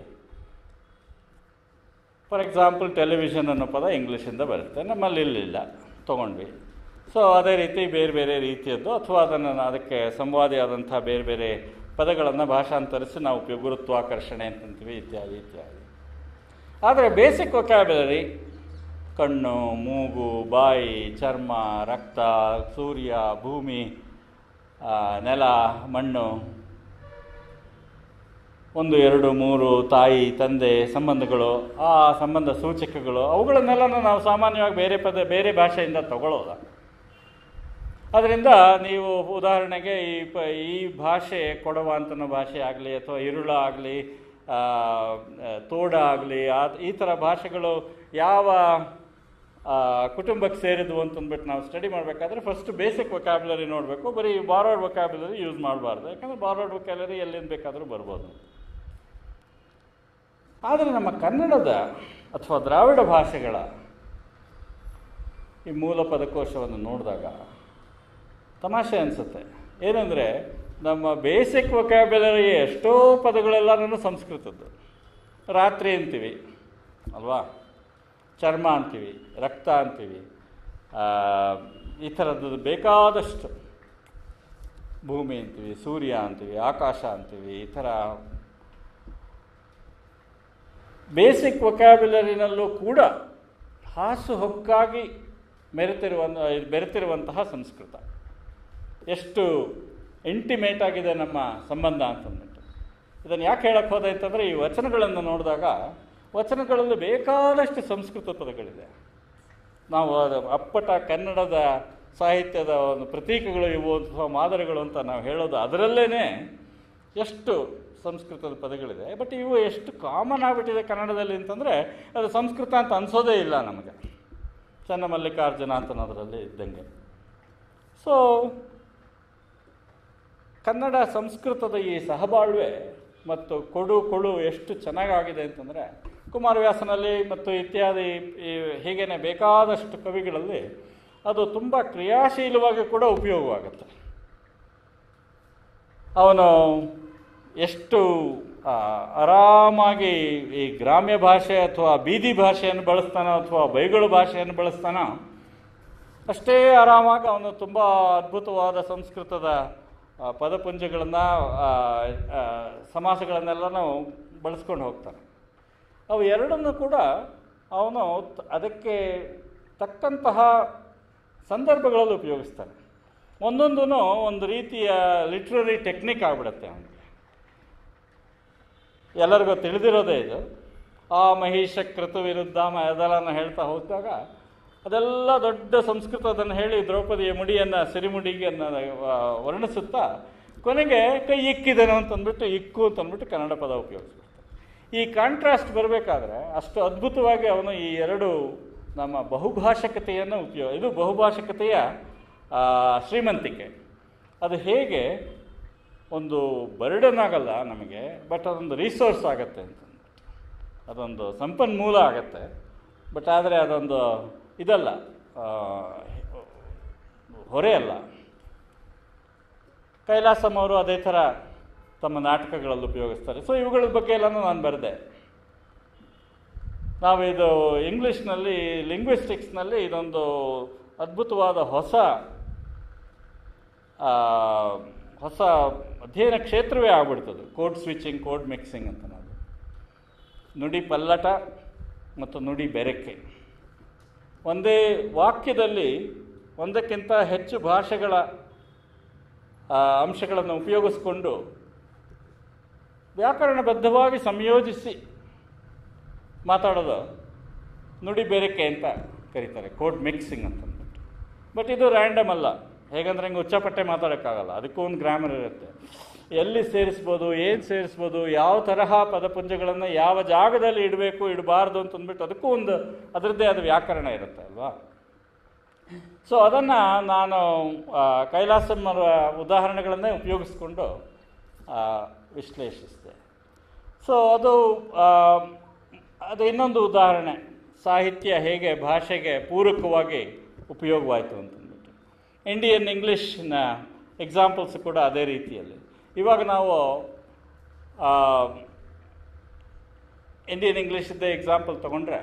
ಫಾರ್ ಎಕ್ಸಾಂಪಲ್ ಟೆಲಿವಿಷನ್ ಅನ್ನೋ ಪದ ಇಂಗ್ಲೀಷಿಂದ ಬರುತ್ತೆ ನಮ್ಮಲ್ಲಿ ಇಲ್ಲಿಲ್ಲ ತೊಗೊಂಡ್ವಿ ಸೊ ಅದೇ ರೀತಿ ಬೇರೆ ಬೇರೆ ರೀತಿಯದ್ದು ಅಥವಾ ಅದನ್ನು ಅದಕ್ಕೆ ಸಂವಾದಿಯಾದಂಥ ಬೇರೆ ಬೇರೆ ಪದಗಳನ್ನು ಭಾಷಾಂತರಿಸಿ ನಾವು ಉಪಯೋಗ ಗುರುತ್ವಾಕರ್ಷಣೆ ಅಂತಂತೀವಿ ಇತ್ಯಾದಿ ಇತ್ಯಾದಿ ಆದರೆ ಬೇಸಿಕ್ ವೊಕ್ಯಾಬ್ಯುಲರಿ ಕಣ್ಣು ಮೂಗು ಬಾಯಿ ಚರ್ಮ ರಕ್ತ ಸೂರ್ಯ ಭೂಮಿ ಆ, ನೆಲ ಮಣ್ಣು ಒಂದು ಎರಡು ಮೂರು ತಾಯಿ ತಂದೆ ಸಂಬಂಧಗಳು ಆ ಸಂಬಂಧ ಸೂಚಕಗಳು ಅವುಗಳನ್ನೆಲ್ಲ ನಾವು ಸಾಮಾನ್ಯವಾಗಿ ಬೇರೆ ಪದ ಬೇರೆ ಭಾಷೆಯಿಂದ ತಗೊಳ್ಳೋಲ್ಲ ಅದರಿಂದ ನೀವು ಉದಾಹರಣೆಗೆ ಈ ಪ ಈ ಭಾಷೆ ಕೊಡವ ಅಂತನೋ ಭಾಷೆ ಆಗಲಿ ಅಥವಾ ಇರುಳ ಆಗಲಿ ತೋಡ ಆಗಲಿ ಆ ಈ ಥರ ಭಾಷೆಗಳು ಯಾವ ಆ, ಕುಟುಂಬಕ್ಕೆ ಸೇರಿದ್ವು ಅಂತಂದ್ಬಿಟ್ಟು ನಾವು ಸ್ಟಡಿ ಮಾಡಬೇಕಾದ್ರೆ ಫಸ್ಟ್ ಬೇಸಿಕ್ ವೊಕ್ಯಾಬ್ಯುಲರಿ ನೋಡಬೇಕು ಬರೀ ಬಾರೋಡ್ ವೊಕ್ಯಾಬ್ಯುಲರಿ ಯೂಸ್ ಮಾಡಬಾರ್ದು ಯಾಕಂದರೆ ಬಾರೋಡ್ ವೊಕ್ಯಾಬ್ಯುಲರಿ ಎಲ್ಲಿಂದ ಬೇಕಾದರೂ ಬರ್ಬೋದು ಆದರೆ ನಮ್ಮ ಕನ್ನಡದ ಅಥವಾ ದ್ರಾವಿಡ ಭಾಷೆಗಳ ಈ ಮೂಲ ಪದಕೋಶವನ್ನು ನೋಡಿದಾಗ ತಮಾಷೆ ಅನಿಸುತ್ತೆ ಏನಂದರೆ ನಮ್ಮ ಬೇಸಿಕ್ ವೊಕ್ಯಾಬ್ಯುಲರಿ ಎಷ್ಟೋ ಪದಗಳೆಲ್ಲನೂ ಸಂಸ್ಕೃತದ್ದು ರಾತ್ರಿ ಅಂತೀವಿ ಅಲ್ವಾ ಚರ್ಮ ಅಂತೀವಿ ರಕ್ತ ಅಂತೀವಿ ಆ, ಈ ಥರದ್ದು ಬೇಕಾದಷ್ಟು ಭೂಮಿ ಅಂತೀವಿ ಸೂರ್ಯ ಅಂತೀವಿ ಆಕಾಶ ಅಂತೀವಿ ಈ ಥರ ಬೇಸಿಕ್ ವೊಕ್ಯಾಬ್ಯುಲರಿನಲ್ಲೂ ಕೂಡ ಹಾಸು ಹೊಕ್ಕಾಗಿ ಮೆರೆತಿರುವ ಬೆರೆತಿರುವಂತಹ ಸಂಸ್ಕೃತ ಎಷ್ಟು ಇಂಟಿಮೇಟ್ ಆಗಿದೆ ನಮ್ಮ ಸಂಬಂಧ ಅಂತಂದ್ಬಿಟ್ಟು ಇದನ್ನು ಯಾಕೆ ಹೇಳಕ್ಕೆ ಹೋದೆ ಅಂತಂದರೆ ಈ ವಚನಗಳನ್ನು ನೋಡಿದಾಗ ವಚನಗಳಲ್ಲಿ ಬೇಕಾದಷ್ಟು ಸಂಸ್ಕೃತ ಪದಗಳಿದೆ ನಾವು ಅದು ಅಪ್ಪಟ ಕನ್ನಡದ ಸಾಹಿತ್ಯದ ಒಂದು ಪ್ರತೀಕಗಳು ಇವು ಅಥವಾ ಮಾದರಿಗಳು ಅಂತ ನಾವು ಹೇಳೋದು ಅದರಲ್ಲೇ ಎಷ್ಟು ಸಂಸ್ಕೃತದ ಪದಗಳಿದೆ ಬಟ್ ಇವು ಎಷ್ಟು ಕಾಮನ್ ಆಗಿಬಿಟ್ಟಿದೆ ಕನ್ನಡದಲ್ಲಿ ಅಂತಂದರೆ ಅದು ಸಂಸ್ಕೃತ ಅಂತ ಅನಿಸೋದೇ ಇಲ್ಲ ನಮಗೆ ಚನ್ನಮಲ್ಲಿಕಾರ್ಜುನ ಅಂತ ಅನ್ನೋದರಲ್ಲಿ ಇದ್ದಂಗೆ ಸೊ ಕನ್ನಡ ಸಂಸ್ಕೃತದ ಈ ಸಹಬಾಳ್ವೆ ಮತ್ತು ಕೊಡು ಕೊಡು ಎಷ್ಟು ಚೆನ್ನಾಗಾಗಿದೆ ಅಂತಂದರೆ ಕುಮಾರವ್ಯಾಸನಲ್ಲಿ ಮತ್ತು ಇತ್ಯಾದಿ ಈ ಹೀಗೇನೆ ಬೇಕಾದಷ್ಟು ಕವಿಗಳಲ್ಲಿ ಅದು ತುಂಬ ಕ್ರಿಯಾಶೀಲವಾಗಿ ಕೂಡ ಉಪಯೋಗವಾಗುತ್ತೆ ಅವನು ಎಷ್ಟು ಆ, ಆರಾಮಾಗಿ ಈ ಗ್ರಾಮ್ಯ ಭಾಷೆ ಅಥವಾ ಬೀದಿ ಭಾಷೆಯನ್ನು ಬಳಸ್ತಾನೋ ಅಥವಾ ಬೈಗಳು ಭಾಷೆಯನ್ನು ಬಳಸ್ತಾನೋ ಅಷ್ಟೇ ಆರಾಮಾಗಿ ಅವನು ತುಂಬ ಅದ್ಭುತವಾದ ಸಂಸ್ಕೃತದ ಆ, ಪದಪುಂಜಗಳನ್ನು ಸಮಾಸಗಳನ್ನೆಲ್ಲನೂ ಬಳಸ್ಕೊಂಡು ಹೋಗ್ತಾನೆ ಅವು ಎರಡನ್ನು ಕೂಡ ಅವನು ತ- ಅದಕ್ಕೆ ತಕ್ಕಂತಹ ಸಂದರ್ಭಗಳಲ್ಲಿ ಉಪಯೋಗಿಸ್ತಾನೆ ಒಂದೊಂದೂ ಒಂದು ರೀತಿಯ ಲಿಟ್ರರಿ ಟೆಕ್ನಿಕ್ ಆಗಿಬಿಡುತ್ತೆ ಅವನಿಗೆ ಎಲ್ಲರಿಗೂ ತಿಳಿದಿರೋದೇ ಇದು ಆ ಮಹಿಷ ಕೃತ ವಿರುದ್ಧ ಮ- ಅದೆಲ್ಲ ಹೇಳ್ತಾ ಹೋದಾಗ ಅದೆಲ್ಲ ದೊಡ್ಡ ಸಂಸ್ಕೃತದನ್ನು ಹೇಳಿ ದ್ರೌಪದಿಯ ಮುಡಿಯನ್ನು ಸಿರಿಮುಡಿಯನ್ನು ಆ, ವರ್ಣಿಸುತ್ತಾ ಕೊನೆಗೆ ಕೈ ಇಕ್ಕಿದನು ಅಂತಂದ್ಬಿಟ್ಟು ಇಕ್ಕು ಅಂತಂದ್ಬಿಟ್ಟು ಕನ್ನಡ ಪದ ಉಪಯೋಗಿಸ್ಬಿಡ್ತಾರೆ ಈ ಕಾಂಟ್ರಾಸ್ಟ್ ಬರಬೇಕಾದ್ರೆ ಅಷ್ಟು ಅದ್ಭುತವಾಗಿ ಅವನು ಈ ಎರಡು ನಮ್ಮ ಬಹುಭಾಷಕತೆಯನ್ನು ಉಪಯೋಗ ಇದು ಬಹುಭಾಷಕತೆಯ ಆ, ಶ್ರೀಮಂತಿಕೆ ಅದು ಹೇಗೆ ಒಂದು ಬರ್ಡನ್ ಆಗಲ್ಲ ನಮಗೆ ಬಟ್ ಅದೊಂದು ರಿಸೋರ್ಸ್ ಆಗುತ್ತೆ ಅಂತ ಅದೊಂದು ಸಂಪನ್ಮೂಲ ಆಗುತ್ತೆ ಬಟ್ ಆದರೆ ಅದೊಂದು ಇದಲ್ಲ ಆ, ಹೊರೆ ಅಲ್ಲ ಕೈಲಾಸಂ ಅವರು ಅದೇ ಥರ ತಮ್ಮ ನಾಟಕಗಳಲ್ಲಿ ಉಪಯೋಗಿಸ್ತಾರೆ ಸೊ ಇವುಗಳ ಬಗ್ಗೆ ಎಲ್ಲನೂ ನಾನು ಬರೆದೆ ನಾವು ಇದು ಇಂಗ್ಲೀಷ್ನಲ್ಲಿ ಲಿಂಗ್ವಿಸ್ಟಿಕ್ಸ್ನಲ್ಲಿ ಇದೊಂದು ಅದ್ಭುತವಾದ ಹೊಸ ಆ, ಹೊಸ ಅಧ್ಯಯನ ಕ್ಷೇತ್ರವೇ ಆಗ್ಬಿಡ್ತದೆ ಕೋಡ್ ಸ್ವಿಚಿಂಗ್ ಕೋಡ್ ಮಿಕ್ಸಿಂಗ್ ಅಂತ ನಾವು ನುಡಿ ಪಲ್ಲಟ ಮತ್ತು ನುಡಿ ಬೆರಕೆ ಒಂದೇ ವಾಕ್ಯದಲ್ಲಿ ಒಂದಕ್ಕಿಂತ ಹೆಚ್ಚು ಭಾಷೆಗಳ ಆ, ಅಂಶಗಳನ್ನು ಉಪಯೋಗಿಸ್ಕೊಂಡು ವ್ಯಾಕರಣಬದ್ಧವಾಗಿ ಸಂಯೋಜಿಸಿ ಮಾತಾಡೋದು ನುಡಿ ಬೆರಕೆ ಅಂತ ಕರೀತಾರೆ ಕೋಡ್ ಮಿಕ್ಸಿಂಗ್ ಅಂತ ಅಂದ್ಬಿಟ್ಟು ಬಟ್ ಇದು ರ್ಯಾಂಡಮ್ ಅಲ್ಲ ಹೇಗಂದ್ರೆ ಹಿಂಗೆ ಉಚ್ಚಾಪಟ್ಟೆ ಮಾತಾಡೋಕ್ಕಾಗಲ್ಲ ಅದಕ್ಕೂ ಒಂದು ಗ್ರಾಮರ್ ಇರುತ್ತೆ ಎಲ್ಲಿ ಸೇರಿಸ್ಬೋದು ಏನು ಸೇರಿಸ್ಬೋದು ಯಾವ ತರಹ ಪದಪುಂಜಗಳನ್ನು ಯಾವ ಜಾಗದಲ್ಲಿ ಇಡಬೇಕು ಇಡಬಾರ್ದು ಅಂತ ಅಂದ್ಬಿಟ್ಟು ಅದಕ್ಕೂ ಒಂದು ಅದರದ್ದೇ ಆದ ವ್ಯಾಕರಣ ಇರುತ್ತೆ ಅಲ್ವಾ ಸೊ ಅದನ್ನು ನಾನು ಆ, ಕೈಲಾಸಮ್ಮರ ಉದಾಹರಣೆಗಳನ್ನೇ ಉಪಯೋಗಿಸ್ಕೊಂಡು ಆ, ವಿಶ್ಲೇಷಿಸಿದೆ ಸೊ ಅದು ಆ, ಅದು ಇನ್ನೊಂದು ಉದಾಹರಣೆ ಸಾಹಿತ್ಯ ಹೇಗೆ ಭಾಷೆಗೆ ಪೂರಕವಾಗಿ ಉಪಯೋಗವಾಯಿತು ಅಂತಂದ್ಬಿಟ್ಟು ಇಂಡಿಯನ್ ಇಂಗ್ಲೀಷ್ನ ಎಕ್ಸಾಂಪಲ್ಸ್ ಕೂಡ ಅದೇ ರೀತಿಯಲ್ಲಿ ಇವಾಗ ನಾವು ಆ, ಇಂಡಿಯನ್ ಇಂಗ್ಲೀಷದ್ದೇ ಎಕ್ಸಾಂಪಲ್ ತೊಗೊಂಡ್ರೆ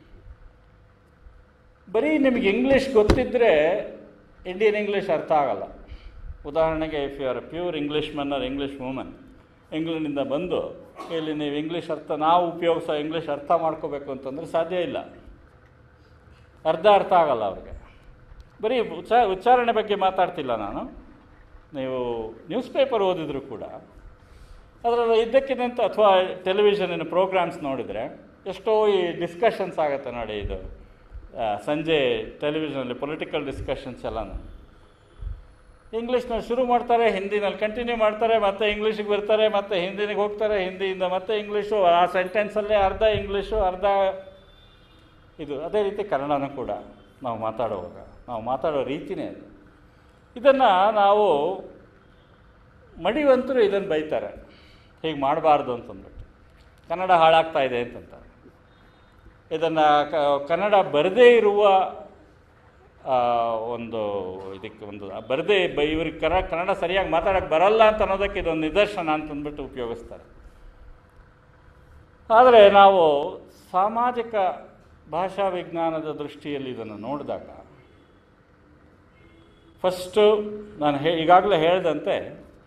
ಬರೀ ನಿಮಗೆ ಇಂಗ್ಲೀಷ್ ಗೊತ್ತಿದ್ದರೆ ಇಂಡಿಯನ್ ಇಂಗ್ಲೀಷ್ ಅರ್ಥ ಆಗಲ್ಲ ಉದಾಹರಣೆಗೆ if you are pure English man or English woman ಇಂಗ್ಲೆಂಡಿಂದ ಬಂದು ಇಲ್ಲಿ ನೀವು ಇಂಗ್ಲೀಷ್ ಅರ್ಥ ನಾವು ಉಪಯೋಗಿಸೋ ಇಂಗ್ಲೀಷ್ ಅರ್ಥ ಮಾಡ್ಕೋಬೇಕು ಅಂತಂದರೆ ಸಾಧ್ಯ ಇಲ್ಲ ಅರ್ಧ ಅರ್ಥ ಆಗಲ್ಲ ಅವ್ರಿಗೆ ಬರೀ ಉಚ್ಚಾ ಉಚ್ಚಾರಣೆ ಬಗ್ಗೆ ಮಾತಾಡ್ತಿಲ್ಲ ನಾನು ನೀವು ನ್ಯೂಸ್ ಪೇಪರ್ ಓದಿದ್ರು ಕೂಡ ಅದರಲ್ಲಿ ಇದ್ದಕ್ಕಿದ್ದಂತೆ ಅಥವಾ ಟೆಲಿವಿಷನಿನ ಪ್ರೋಗ್ರಾಮ್ಸ್ ನೋಡಿದರೆ ಎಷ್ಟೋ ಈ ಡಿಸ್ಕಷನ್ಸ್ ಆಗುತ್ತೆ ನೋಡಿ ಇದು ಆ, ಸಂಜೆ ಟೆಲಿವಿಷನಲ್ಲಿ ಪೊಲಿಟಿಕಲ್ ಡಿಸ್ಕಷನ್ಸ್ ಎಲ್ಲನೂ ಇಂಗ್ಲೀಷ್ನಲ್ಲಿ ಶುರು ಮಾಡ್ತಾರೆ ಹಿಂದಿನಲ್ಲಿ ಕಂಟಿನ್ಯೂ ಮಾಡ್ತಾರೆ ಮತ್ತೆ ಇಂಗ್ಲೀಷಿಗೆ ಬರ್ತಾರೆ ಮತ್ತೆ ಹಿಂದಿನಿಗೆ ಹೋಗ್ತಾರೆ ಹಿಂದಿಯಿಂದ ಮತ್ತೆ ಇಂಗ್ಲೀಷು ಆ ಸೆಂಟೆನ್ಸಲ್ಲೇ ಅರ್ಧ ಇಂಗ್ಲೀಷು ಅರ್ಧ ಇದು ಅದೇ ರೀತಿ ಕನ್ನಡನೂ ಕೂಡ ನಾವು ಮಾತಾಡುವಾಗ ನಾವು ಮಾತಾಡೋ ರೀತಿನೇ ಅದು ಇದನ್ನು ನಾವು ಮಡಿವಂತರು ಇದನ್ನು ಬೈತಾರೆ ಹೀಗೆ ಮಾಡಬಾರ್ದು ಅಂತಂದ್ಬಿಟ್ಟು ಕನ್ನಡ ಹಾಳಾಗ್ತಾ ಇದೆ ಅಂತಂತಾರೆ ಇದನ್ನು ಕನ್ನಡ ಬರದೇ ಇರುವ ಆ, ಒಂದು ಇದಕ್ಕೆ ಒಂದು ಬರದೇ ಬ ಇವ್ರಿಗೆ ಕರ ಕನ್ನಡ ಸರಿಯಾಗಿ ಮಾತಾಡೋಕ್ಕೆ ಬರಲ್ಲ ಅಂತ ಅನ್ನೋದಕ್ಕೆ ಇದೊಂದು ನಿದರ್ಶನ ಅಂತಂದ್ಬಿಟ್ಟು ಉಪಯೋಗಿಸ್ತಾರೆ ಆದರೆ ನಾವು ಸಾಮಾಜಿಕ ಭಾಷಾ ವಿಜ್ಞಾನದ ದೃಷ್ಟಿಯಲ್ಲಿ ಇದನ್ನು ನೋಡಿದಾಗ ಫಸ್ಟು ನಾನು ಹೇ ಈಗಾಗಲೇ ಹೇಳಿದಂತೆ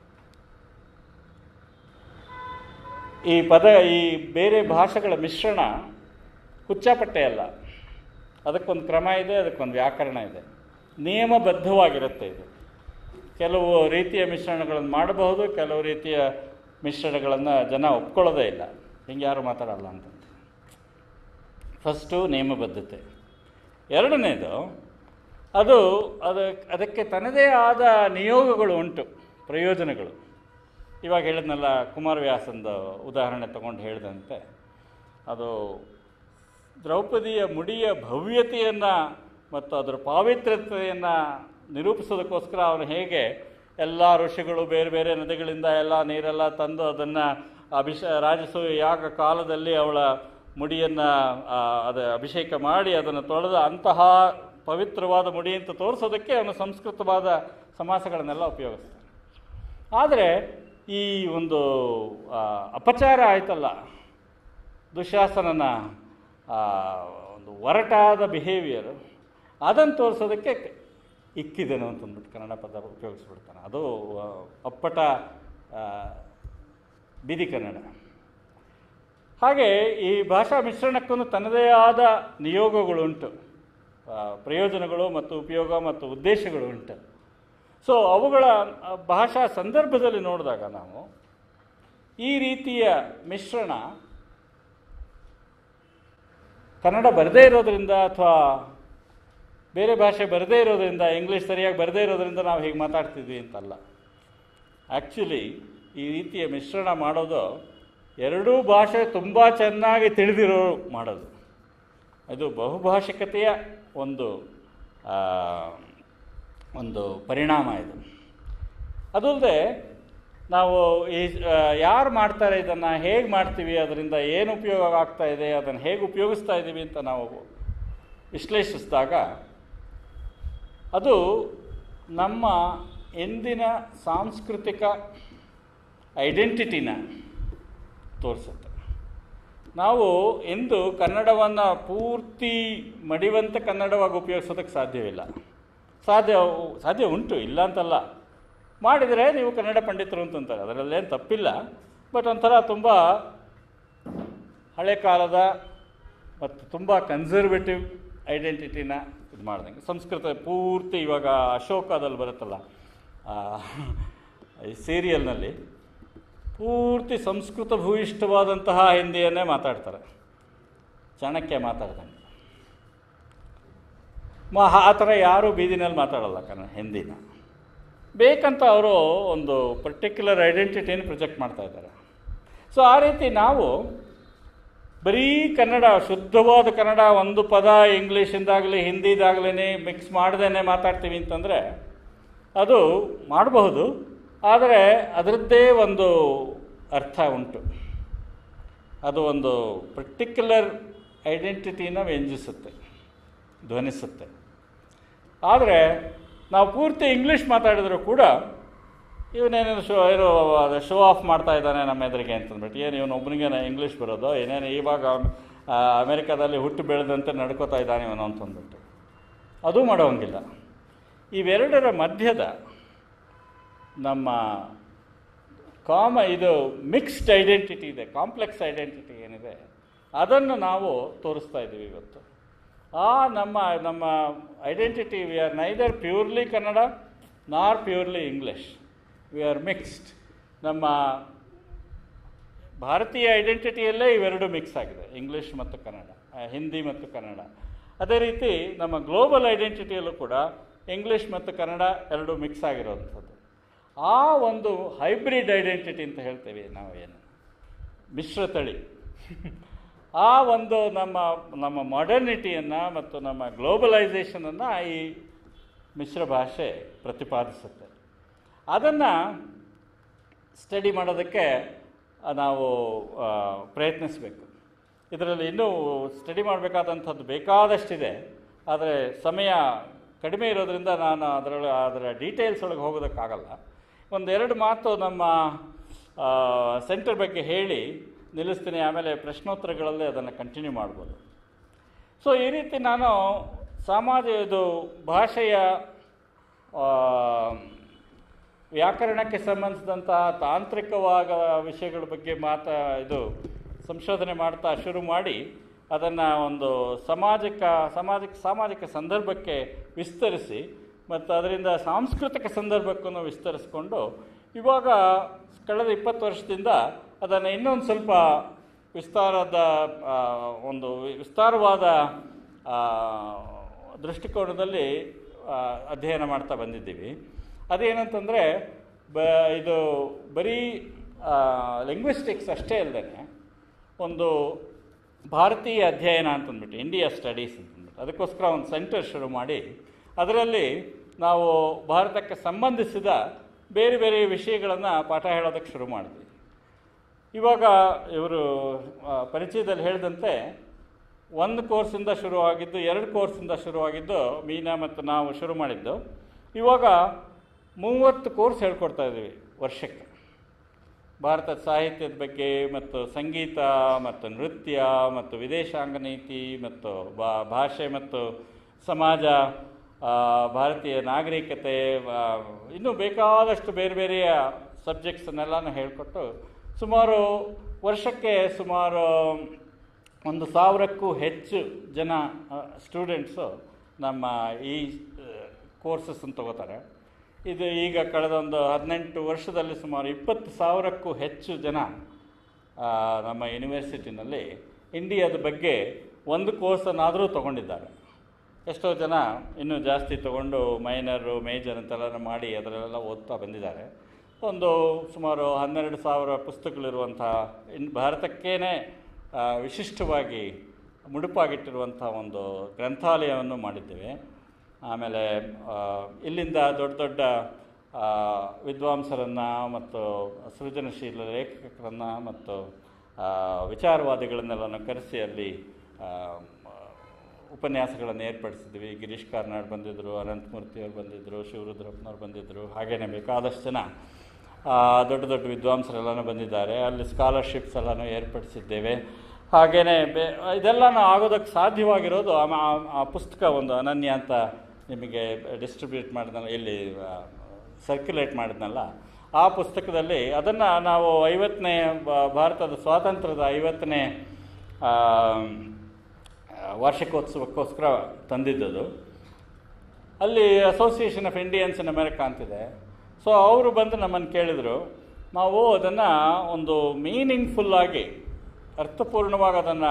ಈ ಪದ ಈ ಬೇರೆ ಭಾಷೆಗಳ ಮಿಶ್ರಣ ಹುಚ್ಚಾಪಟ್ಟೆ ಅಲ್ಲ ಅದಕ್ಕೊಂದು ಕ್ರಮ ಇದೆ ಅದಕ್ಕೊಂದು ವ್ಯಾಕರಣ ಇದೆ ನಿಯಮಬದ್ಧವಾಗಿರುತ್ತೆ ಇದು ಕೆಲವು ರೀತಿಯ ಮಿಶ್ರಣಗಳನ್ನು ಮಾಡಬಹುದು ಕೆಲವು ರೀತಿಯ ಮಿಶ್ರಣಗಳನ್ನು ಜನ ಒಪ್ಕೊಳ್ಳೋದೇ ಇಲ್ಲ ಹಿಂಗೆ ಯಾರು ಮಾತಾಡಲ್ಲ ಅಂತ ಫಸ್ಟು ನಿಯಮಬದ್ಧತೆ ಎರಡನೇದು ಅದು ಅದು ಅದಕ್ಕೆ ತನ್ನದೇ ಆದ ನಿಯೋಗಗಳು ಉಂಟು ಪ್ರಯೋಜನಗಳು ಇವಾಗ ಹೇಳಿದ್ನಲ್ಲ ಕುಮಾರವ್ಯಾಸಂದ ಉದಾಹರಣೆ ತಗೊಂಡು ಹೇಳಿದಂತೆ ಅದು ದ್ರೌಪದಿಯ ಮುಡಿಯ ಭವ್ಯತೆಯನ್ನು ಮತ್ತು ಅದರ ಪಾವಿತ್ರ್ಯತೆಯನ್ನು ನಿರೂಪಿಸೋದಕ್ಕೋಸ್ಕರ ಅವನು ಹೇಗೆ ಎಲ್ಲ ಋಷಿಗಳು ಬೇರೆ ಬೇರೆ ನದಿಗಳಿಂದ ಎಲ್ಲ ನೀರೆಲ್ಲ ತಂದು ಅದನ್ನು ಅಭಿಷ ರಾಜಸೂಯ ಯಾಗ ಕಾಲದಲ್ಲಿ ಅವಳ ಮುಡಿಯನ್ನು ಅದು ಅಭಿಷೇಕ ಮಾಡಿ ಅದನ್ನು ತೊಳೆದ ಅಂತಹ ಪವಿತ್ರವಾದ ಮುಡಿ ಅಂತ ತೋರಿಸೋದಕ್ಕೆ ಅವನು ಸಂಸ್ಕೃತವಾದ ಸಮಾಸಗಳನ್ನೆಲ್ಲ ಉಪಯೋಗಿಸ್ತಾನೆ ಆದರೆ ಈ ಒಂದು ಆ, ಅಪಚಾರ ಆಯ್ತಲ್ಲ ದುಶಾಸನನ ಆ, ಒಂದು ಒರಟಾದ ಬಿಹೇವಿಯರು ಅದನ್ನು ತೋರಿಸೋದಕ್ಕೆ ಕ- ಇಕ್ಕಿದೆನು ಅಂತಂದ್ಬಿಟ್ಟು ಕನ್ನಡ ಪದ ಉಪಯೋಗಿಸ್ಬಿಡ್ತಾನೆ ಅದು ಆ, ಅಪ್ಪಟ ಆ, ಬೀದಿ ಕನ್ನಡ ಹಾಗೆ ಈ ಭಾಷಾ ಮಿಶ್ರಣಕ್ಕೂ ತನ್ನದೇ ಆದ ನಿಯೋಗಗಳುಂಟು ಆ, ಪ್ರಯೋಜನಗಳು ಮತ್ತು ಉಪಯೋಗ ಮತ್ತು ಉದ್ದೇಶಗಳು ಉಂಟು ಸೊ ಅವುಗಳ ಆ, ಭಾಷಾ ಸಂದರ್ಭದಲ್ಲಿ ನೋಡಿದಾಗ ನಾವು ಈ ರೀತಿಯ ಮಿಶ್ರಣ ಕನ್ನಡ ಬರದೇ ಇರೋದ್ರಿಂದ ಅಥವಾ ಬೇರೆ ಭಾಷೆ ಬರದೇ ಇರೋದ್ರಿಂದ ಇಂಗ್ಲೀಷ್ ಸರಿಯಾಗಿ ಬರದೇ ಇರೋದ್ರಿಂದ ನಾವು ಹೀಗೆ ಮಾತಾಡ್ತಿದ್ವಿ ಅಂತಲ್ಲ ಆ್ಯಕ್ಚುಲಿ ಈ ರೀತಿಯ ಮಿಶ್ರಣ ಮಾಡೋದು ಎರಡೂ ಭಾಷೆ ತುಂಬ ಚೆನ್ನಾಗಿ ತಿಳಿದಿರೋ ಮಾಡೋದು ಇದು ಬಹುಭಾಷಿಕತೆಯ ಒಂದು ಆ, ಒಂದು ಪರಿಣಾಮ ಇದು ಅದಲ್ಲದೆ ನಾವು ಈ ಯಾರು ಮಾಡ್ತಾರೆ ಇದನ್ನು ಹೇಗೆ ಮಾಡ್ತೀವಿ ಅದರಿಂದ ಏನು ಉಪಯೋಗ ಆಗ್ತಾ ಇದೆ ಅದನ್ನು ಹೇಗೆ ಉಪಯೋಗಿಸ್ತಾ ಇದ್ದೀವಿ ಅಂತ ನಾವು ವಿಶ್ಲೇಷಿಸಿದಾಗ ಅದು ನಮ್ಮ ಎಂದಿನ ಸಾಂಸ್ಕೃತಿಕ ಐಡೆಂಟಿಟಿನ ತೋರಿಸುತ್ತೆ ನಾವು ಎಂದು ಕನ್ನಡವನ್ನು ಪೂರ್ತಿ ಮಡಿವಂತ ಕನ್ನಡವಾಗಿ ಉಪಯೋಗಿಸೋದಕ್ಕೆ ಸಾಧ್ಯವಿಲ್ಲ ಸಾಧ್ಯ ಸಾಧ್ಯ ಉಂಟು ಇಲ್ಲ ಅಂತಲ್ಲ ಮಾಡಿದರೆ ನೀವು ಕನ್ನಡ ಪಂಡಿತರು ಅಂತಂತಾರೆ ಅದರಲ್ಲೇನು ತಪ್ಪಿಲ್ಲ ಬಟ್ ಒಂಥರ ತುಂಬ ಹಳೆ ಕಾಲದ ಮತ್ತು ತುಂಬ ಕನ್ಸರ್ವೇಟಿವ್ ಐಡೆಂಟಿಟಿನ ಇದು ಮಾಡ್ದಂಗೆ ಸಂಸ್ಕೃತ ಪೂರ್ತಿ ಇವಾಗ ಅಶೋಕದಲ್ಲಿ ಬರುತ್ತಲ್ಲ ಆ, ಈ ಸೀರಿಯಲ್ನಲ್ಲಿ ಪೂರ್ತಿ ಸಂಸ್ಕೃತ ಭೂಯಿಷ್ಠವಾದಂತಹ ಹಿಂದಿಯನ್ನೇ ಮಾತಾಡ್ತಾರೆ ಚಾಣಕ್ಯ ಮಾತಾಡ್ದಂಗೆ ಮ ಆ ಥರ ಯಾರೂ ಬೀದಿನಲ್ಲಿ ಮಾತಾಡಲ್ಲ ಕನ್ನಡ ಹಿಂದಿನ ಬೇಕಂತ ಅವರು ಒಂದು ಪರ್ಟಿಕ್ಯುಲರ್ ಐಡೆಂಟಿಟಿಯನ್ನು ಪ್ರೊಜೆಕ್ಟ್ ಮಾಡ್ತಾ ಇದ್ದಾರೆ ಸೊ ಆ ರೀತಿ ನಾವು ಬರೀ ಕನ್ನಡ ಶುದ್ಧವಾದ ಕನ್ನಡ ಒಂದು ಪದ ಇಂಗ್ಲೀಷಿಂದಾಗಲಿ ಹಿಂದಿದಾಗಲೇ ಮಿಕ್ಸ್ ಮಾಡ್ದೇ ಮಾತಾಡ್ತೀವಿ ಅಂತಂದರೆ ಅದು ಮಾಡಬಹುದು ಆದರೆ ಅದರದ್ದೇ ಒಂದು ಅರ್ಥ ಉಂಟು ಅದು ಒಂದು ಪರ್ಟಿಕ್ಯುಲರ್ ಐಡೆಂಟಿಟಿನ ವ್ಯಂಜಿಸುತ್ತೆ ಧ್ವನಿಸುತ್ತೆ ಆದರೆ ನಾವು ಪೂರ್ತಿ ಇಂಗ್ಲೀಷ್ ಮಾತಾಡಿದರೂ ಕೂಡ ಇವನೇನೇನು ಶೋ ಏನೋ ಶೋ ಆಫ್ ಮಾಡ್ತಾ ಇದ್ದಾನೆ ನಮ್ಮ ಎದುರಿಗೆ ಅಂತಂದ್ಬಿಟ್ಟು ಏನು ಇವನು ಒಬ್ಬನಿಗೆ ಇಂಗ್ಲೀಷ್ ಬರೋದು ಏನೇನು ಇವಾಗ ಆ, ಅಮೆರಿಕಾದಲ್ಲಿ ಹುಟ್ಟು ಬೆಳೆದಂತೆ ನಡ್ಕೋತಾ ಇದ್ದಾನೆ ಇವನು ಅಂತಂದ್ಬಿಟ್ಟು ಅದು ಮಾಡೋಂಗಿಲ್ಲ ಇವೆರಡರ ಮಧ್ಯದ ನಮ್ಮ ಕಾಮ ಇದು ಮಿಕ್ಸ್ಡ್ ಐಡೆಂಟಿಟಿ ಇದೆ ಕಾಂಪ್ಲೆಕ್ಸ್ ಐಡೆಂಟಿಟಿ ಏನಿದೆ ಅದನ್ನು ನಾವು ತೋರಿಸ್ತಾ ಇದ್ದೀವಿ ಇವತ್ತು ಆ ನಮ್ಮ ನಮ್ಮ identity we are neither purely Kannada nor purely English we are mixed ನಮ್ಮ ಭಾರತೀಯ ಐಡೆಂಟಿಟಿಯಲ್ಲೇ ಇವೆರಡು ಮಿಕ್ಸ್ ಆಗಿದೆ ಇಂಗ್ಲೀಷ್ ಮತ್ತು ಕನ್ನಡ ಆ, ಹಿಂದಿ ಮತ್ತು ಕನ್ನಡ ಅದೇ ರೀತಿ ನಮ್ಮ ಗ್ಲೋಬಲ್ ಐಡೆಂಟಿಟಿಯಲ್ಲೂ ಕೂಡ ಇಂಗ್ಲೀಷ್ ಮತ್ತು ಕನ್ನಡ ಎರಡು ಮಿಕ್ಸ್ ಆಗಿರೋವಂಥದ್ದು ಆ ಒಂದು ಹೈಬ್ರಿಡ್ ಐಡೆಂಟಿಟಿ ಅಂತ ಹೇಳ್ತೇವೆ ನಾವು ಏನು ಮಿಶ್ರ ತಳಿ ಆ ಒಂದು ನಮ್ಮ ನಮ್ಮ ಮಾಡರ್ನಿಟಿಯನ್ನು ಮತ್ತು ನಮ್ಮ ಗ್ಲೋಬಲೈಸೇಷನನ್ನು ಈ ಮಿಶ್ರ ಭಾಷೆ ಪ್ರತಿಪಾದಿಸುತ್ತೆ ಅದನ್ನು ಸ್ಟಡಿ ಮಾಡೋದಕ್ಕೆ ಆ, ನಾವು ಆ, ಪ್ರಯತ್ನಿಸಬೇಕು ಇದರಲ್ಲಿ ಇನ್ನೂ ಸ್ಟಡಿ ಮಾಡಬೇಕಾದಂಥದ್ದು ಬೇಕಾದಷ್ಟಿದೆ ಆದರೆ ಸಮಯ ಕಡಿಮೆ ಇರೋದ್ರಿಂದ ನಾನು ಅದರೊಳಗೆ ಅದರ ಡೀಟೇಲ್ಸ್ ಒಳಗೆ ಹೋಗೋದಕ್ಕಾಗಲ್ಲ ಒಂದೆರಡು ಮಾತು ನಮ್ಮ ಸೆಂಟರ್ ಬಗ್ಗೆ ಹೇಳಿ ನಿಲ್ಲಿಸ್ತೀನಿ ಆಮೇಲೆ ಪ್ರಶ್ನೋತ್ತರಗಳಲ್ಲಿ ಅದನ್ನು ಕಂಟಿನ್ಯೂ ಮಾಡ್ಬೋದು ಸೊ ಈ ರೀತಿ ನಾನು ಸಮಾಜ ಇದು ಭಾಷೆಯ ಆ, ವ್ಯಾಕರಣಕ್ಕೆ ಸಂಬಂಧಿಸಿದಂತಹ ತಾಂತ್ರಿಕವಾದ ವಿಷಯಗಳ ಬಗ್ಗೆ ಮಾತಾ ಇದು ಸಂಶೋಧನೆ ಮಾಡ್ತಾ ಶುರು ಮಾಡಿ ಅದನ್ನು ಒಂದು ಸಮಾಜಿಕ ಸಾಮಾಜಿಕ ಸಾಮಾಜಿಕ ಸಂದರ್ಭಕ್ಕೆ ವಿಸ್ತರಿಸಿ ಮತ್ತು ಅದರಿಂದ ಸಾಂಸ್ಕೃತಿಕ ಸಂದರ್ಭಕ್ಕೂ ವಿಸ್ತರಿಸ್ಕೊಂಡು ಇವಾಗ ಕಳೆದ ಇಪ್ಪತ್ತು ವರ್ಷದಿಂದ ಅದನ್ನು ಇನ್ನೊಂದು ಸ್ವಲ್ಪ ವಿಸ್ತಾರದ ಆ, ಒಂದು ವಿಸ್ತಾರವಾದ ಆ, ದೃಷ್ಟಿಕೋನದಲ್ಲಿ ಆ, ಅಧ್ಯಯನ ಮಾಡ್ತಾ ಬಂದಿದ್ದೀವಿ ಅದೇನಂತಂದರೆ ಬ ಇದು ಬರೀ ಲಿಂಗ್ವಿಸ್ಟಿಕ್ಸ್ ಅಷ್ಟೇ ಅಲ್ಲದೆ ಒಂದು ಭಾರತೀಯ ಅಧ್ಯಯನ ಅಂತಂದ್ಬಿಟ್ಟು ಇಂಡಿಯಾ ಸ್ಟಡೀಸ್ ಅಂತಂದ್ಬಿಟ್ಟು ಅದಕ್ಕೋಸ್ಕರ ಒಂದು ಸೆಂಟರ್ ಶುರು ಮಾಡಿ ಅದರಲ್ಲಿ ನಾವು ಭಾರತಕ್ಕೆ ಸಂಬಂಧಿಸಿದ ಬೇರೆ ಬೇರೆ ವಿಷಯಗಳನ್ನು ಪಾಠ ಹೇಳೋದಕ್ಕೆ ಶುರು ಮಾಡಿದ್ವಿ ಇವಾಗ ಇವರು ಆ, ಪರಿಚಯದಲ್ಲಿ ಹೇಳಿದಂತೆ ಒಂದು ಕೋರ್ಸಿಂದ ಶುರುವಾಗಿದ್ದು ಎರಡು ಕೋರ್ಸಿಂದ ಶುರುವಾಗಿದ್ದು ಮೀನಾ ಮತ್ತು ನಾವು ಶುರು ಮಾಡಿದ್ದು ಇವಾಗ ಮೂವತ್ತು ಕೋರ್ಸ್ ಹೇಳ್ಕೊಡ್ತಾ ಇದ್ದೀವಿ ವರ್ಷಕ್ಕೆ ಭಾರತದ ಸಾಹಿತ್ಯದ ಬಗ್ಗೆ ಮತ್ತು ಸಂಗೀತ ಮತ್ತು ನೃತ್ಯ ಮತ್ತು ವಿದೇಶಾಂಗ ನೀತಿ ಮತ್ತು ಬಾ ಭಾಷೆ ಮತ್ತು ಸಮಾಜ ಆ, ಭಾರತೀಯ ನಾಗರಿಕತೆ ಆ, ಇನ್ನೂ ಬೇಕಾದಷ್ಟು ಬೇರೆ ಬೇರೆಯ ಸಬ್ಜೆಕ್ಟ್ಸನ್ನೆಲ್ಲನೂ ಹೇಳಿಕೊಟ್ಟು ಸುಮಾರು ವರ್ಷಕ್ಕೆ ಸುಮಾರು ಒಂದು ಸಾವಿರಕ್ಕೂ ಹೆಚ್ಚು ಜನ ಸ್ಟೂಡೆಂಟ್ಸು ನಮ್ಮ ಈ ಕೋರ್ಸಸ್ಸನ್ನು ತಗೋತಾರೆ ಇದು ಈಗ ಕಳೆದ ಒಂದು ಹದಿನೆಂಟು ವರ್ಷದಲ್ಲಿ ಸುಮಾರು ಇಪ್ಪತ್ತು ಸಾವಿರಕ್ಕೂ ಹೆಚ್ಚು ಜನ ಆ, ನಮ್ಮ ಯೂನಿವರ್ಸಿಟಿನಲ್ಲಿ ಇಂಡಿಯಾದ ಬಗ್ಗೆ ಒಂದು ಕೋರ್ಸನ್ನಾದರೂ ತೊಗೊಂಡಿದ್ದಾರೆ ಎಷ್ಟೋ ಜನ ಇನ್ನೂ ಜಾಸ್ತಿ ತೊಗೊಂಡು ಮೈನರು ಮೇಜರ್ ಅಂತೆಲ್ಲ ಮಾಡಿ ಅದರಲ್ಲೆಲ್ಲ ಓದ್ತಾ ಬಂದಿದ್ದಾರೆ ಒಂದು ಸುಮಾರು ಹನ್ನೆರಡು ಸಾವಿರ ಪುಸ್ತಕಗಳಿರುವಂಥ ಇನ್ ಭಾರತಕ್ಕೇ ವಿಶಿಷ್ಟವಾಗಿ ಮುಡುಪಾಗಿಟ್ಟಿರುವಂಥ ಒಂದು ಗ್ರಂಥಾಲಯವನ್ನು ಮಾಡಿದ್ದೇವೆ ಆಮೇಲೆ ಆ, ಇಲ್ಲಿಂದ ದೊಡ್ಡ ದೊಡ್ಡ ಆ, ವಿದ್ವಾಂಸರನ್ನು ಮತ್ತು ಸೃಜನಶೀಲ ಲೇಖಕರನ್ನು ಮತ್ತು ಆ, ವಿಚಾರವಾದಿಗಳನ್ನೆಲ್ಲನೂ ಕರೆಸಿ ಅಲ್ಲಿ ಆ, ಮ- ಉಪನ್ಯಾಸಗಳನ್ನು ಏರ್ಪಡಿಸಿದ್ವಿ ಗಿರೀಶ್ ಕಾರ್ನಾಡ್ ಬಂದಿದ್ದರು ಅನಂತಮೂರ್ತಿಯವರು ಬಂದಿದ್ದರು ಶಿವರುದ್ರಪ್ಪನವ್ರು ಬಂದಿದ್ದರು ಹಾಗೆಯೇ ಬೇಕಾದಷ್ಟು ಜನ ಆ, ದೊಡ್ಡ ದೊಡ್ಡ ವಿದ್ವಾಂಸರೆಲ್ಲನೂ ಬಂದಿದ್ದಾರೆ ಅಲ್ಲಿ ಸ್ಕಾಲರ್ಶಿಪ್ಸ್ ಎಲ್ಲನೂ ಏರ್ಪಡಿಸಿದ್ದೇವೆ ಹಾಗೆಯೇ ಬೇ ಇದೆಲ್ಲನೂ ಆಗೋದಕ್ಕೆ ಸಾಧ್ಯವಾಗಿರೋದು ಆ ಆ- ಆ ಪುಸ್ತಕ ಒಂದು ಅನನ್ಯ ಅಂತ ನಿಮಗೆ ಡಿಸ್ಟ್ರಿಬ್ಯೂಟ್ ಮಾಡಿದ್ನಲ್ಲ ಇಲ್ಲಿ ಸರ್ಕ್ಯುಲೇಟ್ ಮಾಡಿದ್ನಲ್ಲ ಆ ಪುಸ್ತಕದಲ್ಲಿ ಅದನ್ನು ನಾವು ಐವತ್ತನೇ ಬ- ಭಾರತದ ಸ್ವಾತಂತ್ರ್ಯದ ಐವತ್ತನೇ ಆ, ವಾರ್ಷಿಕೋತ್ಸವಕ್ಕೋಸ್ಕರ ತಂದಿದ್ದದು ಅಲ್ಲಿ association of Indians in America ಅಂತಿದೆ ಸೊ ಅವರು ಬಂದು ನಮ್ಮನ್ನು ಕೇಳಿದರು ನಾವು ಅದನ್ನು ಒಂದು ಮೀನಿಂಗ್ಫುಲ್ಲಾಗಿ ಅರ್ಥಪೂರ್ಣವಾಗಿ ಅದನ್ನು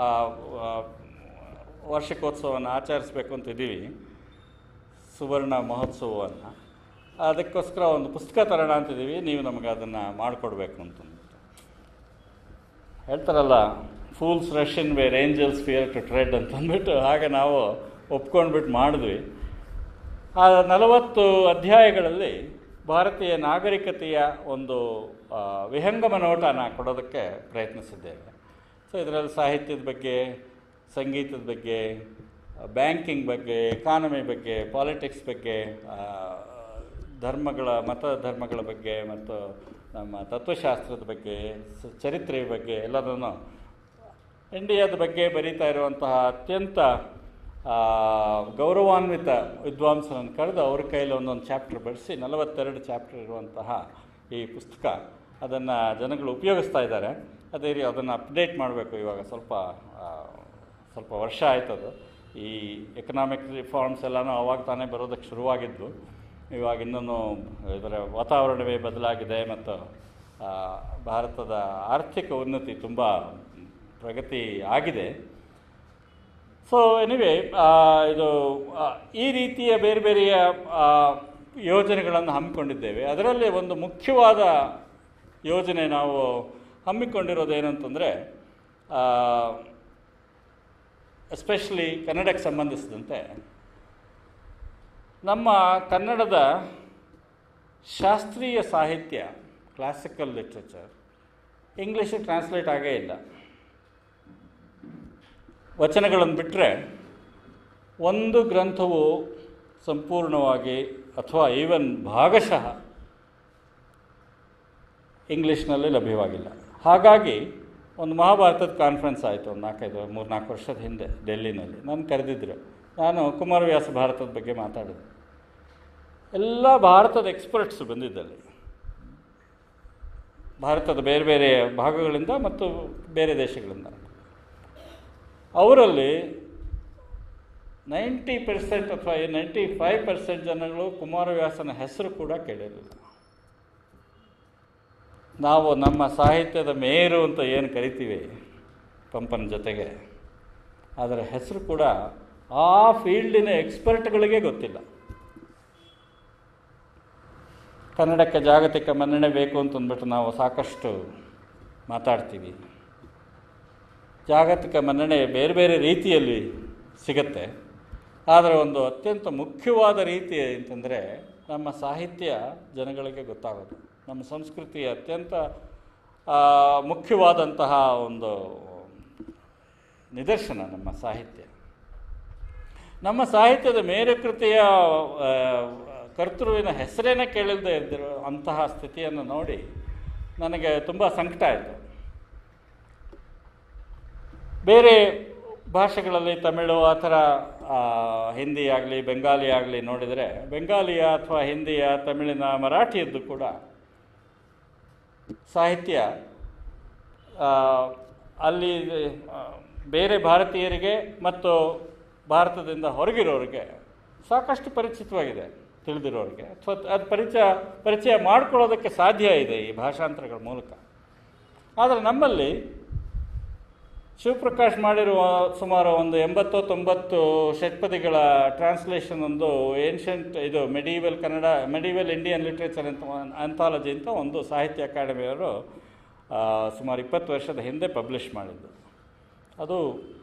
ವಾರ್ಷಿಕೋತ್ಸವವನ್ನು ಆಚರಿಸ್ಬೇಕು ಅಂತ ಇದ್ದೀವಿ ಸುವರ್ಣ ಮಹೋತ್ಸವವನ್ನು ಅದಕ್ಕೋಸ್ಕರ ಒಂದು ಪುಸ್ತಕ ತರೋಣ ಅಂತಿದ್ದೀವಿ ನೀವು ನಮಗೆ ಅದನ್ನು ಮಾಡಿಕೊಡ್ಬೇಕು ಅಂತಂದ್ಬಿಟ್ಟು ಹೇಳ್ತಾರಲ್ಲ fools rush in where angels fear to tread ಅಂತ ಅಂದ್ಬಿಟ್ಟು ಹಾಗೆ ನಾವು ಒಪ್ಕೊಂಡ್ಬಿಟ್ಟು ಮಾಡಿದ್ವಿ ಆ ನಲವತ್ತು ಅಧ್ಯಾಯಗಳಲ್ಲಿ ಭಾರತೀಯ ನಾಗರಿಕತೆಯ ಒಂದು ಆ, ವಿಹಂಗಮ ನೋಟನ ಕೊಡೋದಕ್ಕೆ ಪ್ರಯತ್ನಿಸಿದ್ದೇವೆ ಸೊ ಇದರಲ್ಲಿ ಸಾಹಿತ್ಯದ ಬಗ್ಗೆ ಸಂಗೀತದ ಬಗ್ಗೆ ಬ್ಯಾಂಕಿಂಗ್ ಬಗ್ಗೆ ಎಕಾನಮಿ ಬಗ್ಗೆ ಪಾಲಿಟಿಕ್ಸ್ ಬಗ್ಗೆ ಆ, ಧರ್ಮಗಳ ಮತ ಧರ್ಮಗಳ ಬಗ್ಗೆ ಮತ್ತು ನಮ್ಮ ತತ್ವಶಾಸ್ತ್ರದ ಬಗ್ಗೆ ಸ- ಚರಿತ್ರೆಯ ಬಗ್ಗೆ ಎಲ್ಲದನ್ನು ಇಂಡಿಯಾದ ಬಗ್ಗೆ ಬರೀತಾ ಇರುವಂತಹ ಅತ್ಯಂತ ಆ, ಗೌರವಾನ್ವಿತ ವಿದ್ವಾಂಸರನ್ನು ಕರೆದು ಅವ್ರ ಕೈಯಲ್ಲಿ ಒಂದೊಂದು ಚಾಪ್ಟರ್ ಬರೆಸಿ ನಲವತ್ತೆರಡು ಚಾಪ್ಟರ್ ಇರುವಂತಹ ಈ ಪುಸ್ತಕ ಅದನ್ನು ಜನಗಳು ಉಪಯೋಗಿಸ್ತಾ ಇದ್ದಾರೆ ಅದೇ ರೀತಿ ಅದನ್ನು ಅಪ್ಡೇಟ್ ಮಾಡಬೇಕು ಇವಾಗ ಸ್ವಲ್ಪ ಆ, ಸ್ವಲ್ಪ ವರ್ಷ ಆಯ್ತದು ಈ ಎಕನಾಮಿಕ್ ರಿಫಾರ್ಮ್ಸ್ ಎಲ್ಲನೂ ಅವಾಗ ತಾನೇ ಬರೋದಕ್ಕೆ ಶುರುವಾಗಿದ್ವು ಇವಾಗ ಇನ್ನೂ ಇದರ ವಾತಾವರಣವೇ ಬದಲಾಗಿದೆ ಮತ್ತು ಆ, ಭಾರತದ ಆರ್ಥಿಕ ಉನ್ನತಿ ತುಂಬ ಪ್ರಗತಿ ಆಗಿದೆ ಸೊ ಎನಿವೆ ಇದು ಆ, ಈ ರೀತಿಯ ಬೇರೆ ಬೇರೆಯ ಆ, ಯೋಜನೆಗಳನ್ನು ಹಮ್ಮಿಕೊಂಡಿದ್ದೇವೆ ಅದರಲ್ಲಿ ಒಂದು ಮುಖ್ಯವಾದ ಯೋಜನೆ ನಾವು ಹಮ್ಮಿಕೊಂಡಿರೋದು ಏನಂತಂದರೆ ಎಸ್ಪೆಷಲಿ ಕನ್ನಡಕ್ಕೆ ಸಂಬಂಧಿಸಿದಂತೆ ನಮ್ಮ ಕನ್ನಡದ ಶಾಸ್ತ್ರೀಯ ಸಾಹಿತ್ಯ ಕ್ಲಾಸಿಕಲ್ ಲಿಟ್ರೇಚರ್ ಇಂಗ್ಲೀಷಿಗೆ ಟ್ರಾನ್ಸ್ಲೇಟ್ ಆಗೇ ಇಲ್ಲ ವಚನಗಳನ್ನು ಬಿಟ್ಟರೆ ಒಂದು ಗ್ರಂಥವು ಸಂಪೂರ್ಣವಾಗಿ ಅಥವಾ ಈವನ್ ಭಾಗಶಃ ಇಂಗ್ಲೀಷ್ನಲ್ಲಿ ಲಭ್ಯವಾಗಿಲ್ಲ ಹಾಗಾಗಿ ಒಂದು ಮಹಾಭಾರತದ ಕಾನ್ಫರೆನ್ಸ್ ಆಯಿತು ಒಂದು ನಾಲ್ಕೈದು ಮೂರು ನಾಲ್ಕು ವರ್ಷದ ಹಿಂದೆ ಡೆಲ್ಲಿನಲ್ಲಿ ನಾನು ಕರೆದಿದ್ದರು ನಾನು ಕುಮಾರವ್ಯಾಸ ಭಾರತದ ಬಗ್ಗೆ ಮಾತಾಡಿದೆ ಎಲ್ಲ ಭಾರತದ ಎಕ್ಸ್ಪರ್ಟ್ಸ್ ಬಂದಿದ್ದಲ್ಲಿ ಭಾರತದ ಬೇರೆ ಬೇರೆ ಭಾಗಗಳಿಂದ ಮತ್ತು ಬೇರೆ ದೇಶಗಳಿಂದ ಅವರಲ್ಲಿ ನೈಂಟಿ ಪರ್ಸೆಂಟ್ ಅಥವಾ ನೈಂಟಿ ಫೈವ್ ಪರ್ಸೆಂಟ್ ಜನಗಳು ಕುಮಾರವ್ಯಾಸನ ಹೆಸರು ಕೂಡ ಕೇಳಿರಲಿಲ್ಲ ನಾವು ನಮ್ಮ ಸಾಹಿತ್ಯದ ಮೇರು ಅಂತ ಏನು ಕರಿತೀವಿ ಪಂಪನ ಜೊತೆಗೆ ಅದರ ಹೆಸರು ಕೂಡ ಆ ಫೀಲ್ಡಿನ ಎಕ್ಸ್ಪರ್ಟ್ಗಳಿಗೆ ಗೊತ್ತಿಲ್ಲ ಕನ್ನಡಕ್ಕೆ ಜಾಗತಿಕ ಮನ್ನಣೆ ಬೇಕು ಅಂತಂದ್ಬಿಟ್ಟು ನಾವು ಸಾಕಷ್ಟು ಮಾತಾಡ್ತೀವಿ ಜಾಗತಿಕ ಮನ್ನಣೆ ಬೇರೆ ಬೇರೆ ರೀತಿಯಲ್ಲಿ ಸಿಗತ್ತೆ ಆದರೆ ಒಂದು ಅತ್ಯಂತ ಮುಖ್ಯವಾದ ರೀತಿ ಅಂತಂದರೆ ನಮ್ಮ ಸಾಹಿತ್ಯ ಜನಗಳಿಗೆ ಗೊತ್ತಾಗೋದು ನಮ್ಮ ಸಂಸ್ಕೃತಿಯ ಅತ್ಯಂತ ಆ, ಮುಖ್ಯವಾದಂತಹ ಒಂದು ನಿದರ್ಶನ ನಮ್ಮ ಸಾಹಿತ್ಯ ನಮ್ಮ ಸಾಹಿತ್ಯದ ಮೇರುಕೃತಿಯ ಆ, ಕರ್ತೃವಿನ ಹೆಸರೇನೇ ಕೇಳಿಲ್ಲದೆ ಇದ್ದಿರೋ ಅಂತಹ ಸ್ಥಿತಿಯನ್ನು ನೋಡಿ ನನಗೆ ತುಂಬ ಸಂಕಟ ಆಯಿತು ಬೇರೆ ಭಾಷೆಗಳಲ್ಲಿ ತಮಿಳು ಆ ಥರ ಆ, ಹಿಂದಿ ಆಗಲಿ ಬೆಂಗಾಲಿ ಆಗಲಿ ನೋಡಿದರೆ ಬೆಂಗಾಲಿಯ ಅಥವಾ ಹಿಂದಿಯ ತಮಿಳಿನ ಮರಾಠಿಯದ್ದು ಕೂಡ ಸಾಹಿತ್ಯ ಆ, ಅಲ್ಲಿ ಆ, ಬೇರೆ ಭಾರತೀಯರಿಗೆ ಮತ್ತು ಭಾರತದಿಂದ ಹೊರಗಿರೋರಿಗೆ ಸಾಕಷ್ಟು ಪರಿಚಿತವಾಗಿದೆ ತಿಳಿದಿರೋರಿಗೆ ಅಥವಾ ಅದು ಪರಿಚಯ ಪರಿಚಯ ಮಾಡ್ಕೊಳ್ಳೋದಕ್ಕೆ ಸಾಧ್ಯ ಇದೆ ಈ ಭಾಷಾಂತರಗಳ ಮೂಲಕ ಆದರೆ ನಮ್ಮಲ್ಲಿ ಶಿವಪ್ರಕಾಶ್ ಮಾಡಿರುವ ಸುಮಾರು ಒಂದು ಎಂಬತ್ತು ತೊಂಬತ್ತು ಷಟ್ಪದಿಗಳ ಟ್ರಾನ್ಸ್ಲೇಷನ್ ಒಂದು ಏನ್ಷಂಟ್ ಇದು medieval Kannada medieval Indian literature ಅಂತ ಅಂಥಾಲಜಿ ಅಂತ ಒಂದು ಸಾಹಿತ್ಯ ಅಕಾಡೆಮಿಯವರು ಆ, ಸುಮಾರು ಇಪ್ಪತ್ತು ವರ್ಷದ ಹಿಂದೆ ಪಬ್ಲಿಷ್ ಮಾಡಿದ್ದು ಅದು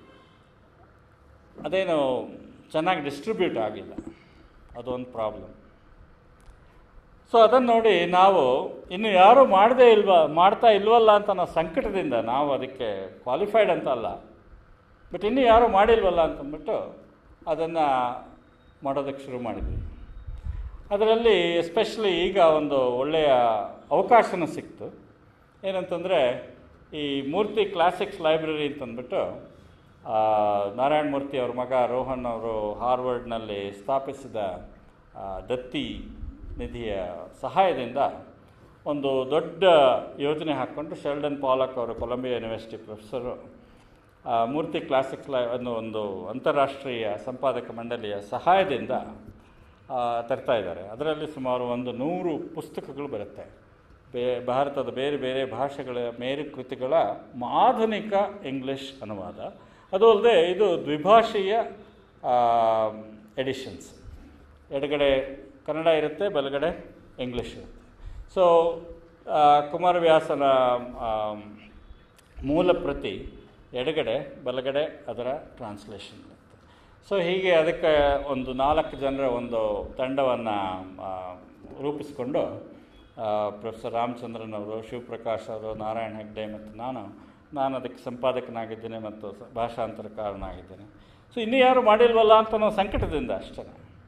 ಅದೇನು ಚೆನ್ನಾಗಿ ಡಿಸ್ಟ್ರಿಬ್ಯೂಟ್ ಆಗಿಲ್ಲ ಅದೊಂದು ಪ್ರಾಬ್ಲಮ್ ಸೊ ಅದನ್ನು ನೋಡಿ ನಾವು ಇನ್ನು ಯಾರೂ ಮಾಡದೇ ಇಲ್ವಾ ಮಾಡ್ತಾ ಇಲ್ವಲ್ಲ ಅಂತ ನಾವು ಸಂಕಟದಿಂದ ನಾವು ಅದಕ್ಕೆ ಕ್ವಾಲಿಫೈಡ್ ಅಂತ ಅಲ್ಲ ಬಟ್ ಇನ್ನೂ ಯಾರೂ ಮಾಡಿಲ್ವಲ್ಲ ಅಂತಂದ್ಬಿಟ್ಟು ಅದನ್ನು ಮಾಡೋದಕ್ಕೆ ಶುರು ಮಾಡಿದ್ವಿ ಅದರಲ್ಲಿ ಎಸ್ಪೆಷಲಿ ಈಗ ಒಂದು ಒಳ್ಳೆಯ ಅವಕಾಶನೂ ಸಿಕ್ತು ಏನಂತಂದರೆ ಈ ಮೂರ್ತಿ ಕ್ಲಾಸಿಕ್ಸ್ ಲೈಬ್ರರಿ ಅಂತಂದ್ಬಿಟ್ಟು ಆ, ನಾರಾಯಣ ಮೂರ್ತಿ ಅವ್ರ ಮಗ ರೋಹನ್ ಅವರು ಹಾರ್ವರ್ಡ್ನಲ್ಲಿ ಸ್ಥಾಪಿಸಿದ ಆ, ದತ್ತಿ ನಿಧಿಯ ಸಹಾಯದಿಂದ ಒಂದು ದೊಡ್ಡ ಯೋಜನೆ ಹಾಕ್ಕೊಂಡು ಶೆಲ್ಡನ್ ಪಾಲಕ್ ಅವರು ಕೊಲಂಬಿಯಾ ಯೂನಿವರ್ಸಿಟಿ ಪ್ರೊಫೆಸರು ಆ, ಮೂರ್ತಿ ಕ್ಲಾಸಿಕ್ಸ್ ಲೈ ಅನ್ನೋ ಒಂದು ಅಂತಾರಾಷ್ಟ್ರೀಯ ಸಂಪಾದಕ ಮಂಡಳಿಯ ಸಹಾಯದಿಂದ ಆ, ತರ್ತಾ ಇದ್ದಾರೆ ಅದರಲ್ಲಿ ಸುಮಾರು ಒಂದು ನೂರು ಪುಸ್ತಕಗಳು ಬರುತ್ತೆ ಬೇ ಭಾರತದ ಬೇರೆ ಬೇರೆ ಭಾಷೆಗಳ ಮೇರು ಕೃತಿಗಳ ಆಧುನಿಕ ಇಂಗ್ಲಿಷ್ ಅನುವಾದ ಅದು ಅಲ್ಲದೆ ಇದು ದ್ವಿಭಾಷೀಯ ಎಡಿಷನ್ಸ್ ಎಡಗಡೆ ಕನ್ನಡ ಇರುತ್ತೆ ಬಲಗಡೆ ಇಂಗ್ಲೀಷ್ ಇರುತ್ತೆ ಸೊ ಕುಮಾರವ್ಯಾಸನ ಆ, ಮೂಲ ಪ್ರತಿ ಎಡಗಡೆ ಬಲಗಡೆ ಅದರ ಟ್ರಾನ್ಸ್ಲೇಷನ್ ಇರುತ್ತೆ ಸೊ ಹೀಗೆ ಅದಕ್ಕೆ ಒಂದು ನಾಲ್ಕು ಜನರ ಒಂದು ತಂಡವನ್ನು ರೂಪಿಸಿಕೊಂಡು ಪ್ರೊಫೆಸರ್ ರಾಮಚಂದ್ರನ್ ಅವರು ಶಿವಪ್ರಕಾಶ್ ಅವರು ನಾರಾಯಣ ಹೆಗ್ಡೆ ಮತ್ತು ನಾನು ನಾನು ಅದಕ್ಕೆ ಸಂಪಾದಕನಾಗಿದ್ದೇನೆ ಮತ್ತು ಸ- ಭಾಷಾಂತರಕಾರನಾಗಿದ್ದೇನೆ ಸೊ ಇನ್ನೂ ಯಾರು ಮಾಡಿಲ್ವಲ್ಲ ಅಂತ ನಾವು ಸಂಕಟದಿಂದ ಅಷ್ಟೇ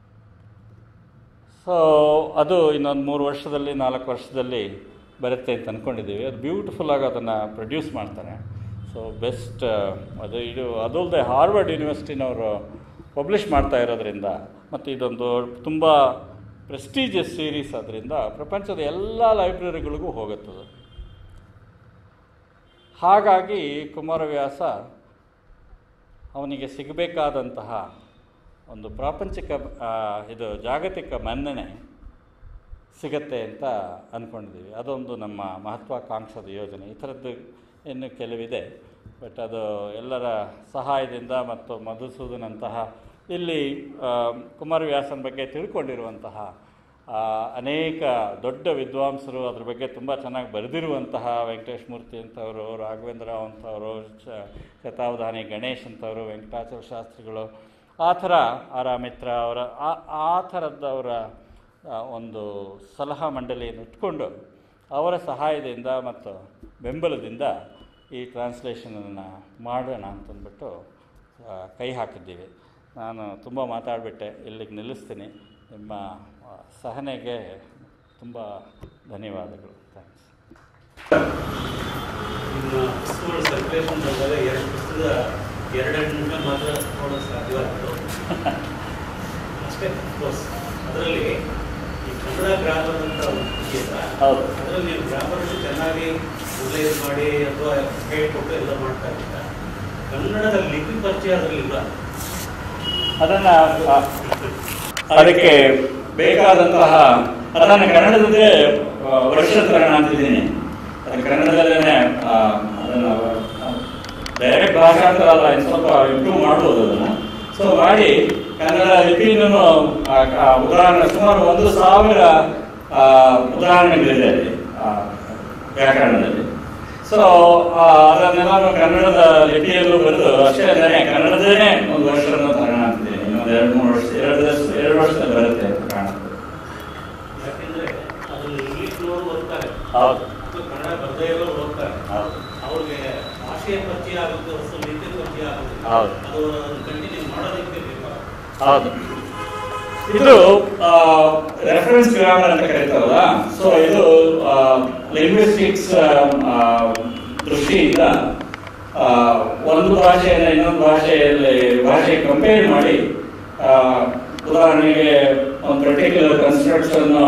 ಸೊ ಅದು ಇನ್ನೊಂದು ಮೂರು ವರ್ಷದಲ್ಲಿ ನಾಲ್ಕು ವರ್ಷದಲ್ಲಿ ಬರುತ್ತೆ ಅಂತ ಅಂದ್ಕೊಂಡಿದ್ದೀವಿ ಅದು ಬ್ಯೂಟಿಫುಲ್ಲಾಗಿ ಅದನ್ನು ಪ್ರೊಡ್ಯೂಸ್ ಮಾಡ್ತಾರೆ ಸೊ ಬೆಸ್ಟ್ ಅದು ಇದು ಅದಲ್ಲದೆ ಹಾರ್ವರ್ಡ್ ಯೂನಿವರ್ಸಿಟಿನವರು ಪಬ್ಲಿಷ್ ಮಾಡ್ತಾ ಇರೋದ್ರಿಂದ ಮತ್ತು ಇದೊಂದು ತುಂಬ ಪ್ರೆಸ್ಟೀಜಿಯಸ್ ಸೀರೀಸ್ ಅದರಿಂದ ಪ್ರಪಂಚದ ಎಲ್ಲ ಲೈಬ್ರರಿಗಳಿಗೂ ಹೋಗುತ್ತದೆ ಹಾಗಾಗಿ ಕುಮಾರವ್ಯಾಸ ಅವನಿಗೆ ಸಿಗಬೇಕಾದಂತಹ ಒಂದು ಪ್ರಾಪಂಚಿಕ ಆ, ಇದು ಜಾಗತಿಕ ಮನ್ನಣೆ ಸಿಗತ್ತೆ ಅಂತ ಅಂದ್ಕೊಂಡಿದ್ದೀವಿ ಅದೊಂದು ನಮ್ಮ ಮಹತ್ವಾಕಾಂಕ್ಷದ ಯೋಜನೆ ಈ ಥರದ್ದು ಇನ್ನು ಕೆಲವಿದೆ ಬಟ್ ಅದು ಎಲ್ಲರ ಸಹಾಯದಿಂದ ಮತ್ತು ಮಧುಸೂದನಂತಹ ಇಲ್ಲಿ ಆ, ಕುಮಾರವ್ಯಾಸನ ಬಗ್ಗೆ ತಿಳ್ಕೊಂಡಿರುವಂತಹ ಆ, ಅನೇಕ ದೊಡ್ಡ ವಿದ್ವಾಂಸರು ಅದ್ರ ಬಗ್ಗೆ ತುಂಬ ಚೆನ್ನಾಗಿ ಬರೆದಿರುವಂತಹ ವೆಂಕಟೇಶ್ ಮೂರ್ತಿ ಅಂತವರು ರಾಘವೇಂದ್ರ ರಾವ್ ಅಂತವರು ಶ- ಶತಾವಧಾನಿ ಗಣೇಶ್ ಅಂತವರು ವೆಂಕಟಾಚಲ ಶಾಸ್ತ್ರಿಗಳು ಆ ಥರ ಆರ್ ಮಿತ್ರ ಅವರ ಆ- ಆ ಥರದ್ದವರ ಆ, ಒಂದು ಸಲಹಾ ಮಂಡಳಿಯನ್ನು ಇಟ್ಕೊಂಡು ಅವರ ಸಹಾಯದಿಂದ ಮತ್ತು ಬೆಂಬಲದಿಂದ ಈ ಟ್ರಾನ್ಸ್ಲೇಷನನ್ನು ಮಾಡೋಣ ಅಂತಂದ್ಬಿಟ್ಟು ಆ, ಕೈ ಹಾಕಿದ್ದೀವಿ ನಾನು ತುಂಬ ಮಾತಾಡಿಬಿಟ್ಟೆ ಇಲ್ಲಿಗೆ ನಿಲ್ಲಿಸ್ತೀನಿ ನಿಮ್ಮ ಆ, ಸಹನೆಗೆ ತುಂಬ ಧನ್ಯವಾದಗಳು ಥ್ಯಾಂಕ್ಸ್ ನಿಮ್ಮ ಪುಸ್ತಕಗಳು ಸರ್ಕ್ಯುಲೇಷನ್ ಬಂದಾಗ ಎರಡು ಪುಸ್ತಕದ ಎರಡೆರಡು ನಿಮಿಷ ಮಾತ್ರ ನೋಡೋಕೆ ಸಾಧ್ಯವಾಗ್ತದೆ ಅಷ್ಟೇ ಕೋರ್ಸ್ ಅದರಲ್ಲಿ ಈ ಕನ್ನಡ ಗ್ರಾಮರ್ ಅಂತ ಇದೆಯಲ್ಲ ಹೌದು ಅದರಲ್ಲಿ ನೀವು ಗ್ರಾಮರ್ ಚೆನ್ನಾಗಿ ಅನಲೈಸ್ ಮಾಡಿ ಅಥವಾ ಹೇಳ್ಕೊಟ್ಟು ಎಲ್ಲ ಮಾಡ್ತಾ ಇದ್ದೀರಾ ಕನ್ನಡದ ಲಿಪಿ ಪರಿಚಯ ಅದರಲ್ಲಿ ಇಲ್ಲ ಅದನ್ನು ಅದಕ್ಕೆ ಬೇಕಾದಂತಹ ಅದನ್ನು ಕನ್ನಡದಲ್ಲೇ ಆ, ವರ್ಷೋತ್ತರಣ ಅಂತಿದ್ದೀನಿ ಅದು ಕನ್ನಡದಲ್ಲೇ ಆ, ಅದನ್ನು ಡೈರೆಕ್ಟ್ ಭಾಷಾಂತರ ಅಲ್ಲ ಇನ್ನು ಸ್ವಲ್ಪ ಇಂಪ್ರೂವ್ ಮಾಡ್ಬೋದು ಅದನ್ನು ಸೊ ಮಾಡಿ ಕನ್ನಡ ಲಿಪಿನೂ ಆ, ಆ, ಉದಾಹರಣೆ ಸುಮಾರು ಒಂದು ಸಾವಿರ ಆ, ಉದಾಹರಣೆಗಳಿದೆ ಅಲ್ಲಿ ಆ, ವ್ಯಾಕರಣದಲ್ಲಿ ಸೊ ಅದನ್ನೆಲ್ಲ ಕನ್ನಡದ ಲಿಪಿಯಲ್ಲೂ ಬರೆದು ಅಷ್ಟೇ ಅಲ್ಲದೆ ಕನ್ನಡದಲ್ಲೇ ಒಂದು ವರ್ಷವನ್ನು ತರೋಣ ಅಂತಿದ್ದೀನಿ ಇನ್ನೊಂದು ಎರಡು ಮೂರು ವರ್ಷ ಎರಡು ವರ್ಷ ಎರಡು ವರ್ಷದಲ್ಲಿ ಬರುತ್ತೆ ಅಂತ ಕಾಣುತ್ತೆ ಯಾಕೆಂದ್ರೆ ಅದನ್ನು ಇಂಗ್ಲಿಷ್ನವರು ಓದ್ತಾರೆ ಹೌದು ಅಥವಾ ಕನ್ನಡ ಬರದೇ ಇರೋರು ಓದ್ತಾರೆ ಹೌದು ಅವ್ರಿಗೆ ಭಾಷೆಯ ಪರಿಚಯ ಆಗುತ್ತೆ ಹೊಸ ಲಿಪಿ ಪರಿಚಯ ಆಗುತ್ತೆ ಹೌದು. ಅದು ಅದನ್ನು ಕಂಟಿನ್ಯೂ ಮಾಡೋದಕ್ಕೆ ಬೇಕಾಗುತ್ತೆ ಹೌದು ಇದು ರೆಫರೆನ್ಸ್ ಗ್ರಾಮರ್ ಅಂತ ಕರೀತಾರಲ್ಲ ಸೊ ಇದು ಲಿಂಗ್ವಿಸ್ಟಿಕ್ಸ್ ದೃಷ್ಟಿಯಿಂದ ಆ, ಒಂದು ಭಾಷೆಯನ್ನು ಇನ್ನೊಂದು ಭಾಷೆಯಲ್ಲಿ ಭಾಷೆ ಕಂಪೇರ್ ಮಾಡಿ ಆ, ಉದಾಹರಣೆಗೆ ಒಂದು ಪರ್ಟಿಕ್ಯುಲರ್ ಕನ್ಸ್ಟ್ರಕ್ಟ್ಸ್ ಅನ್ನು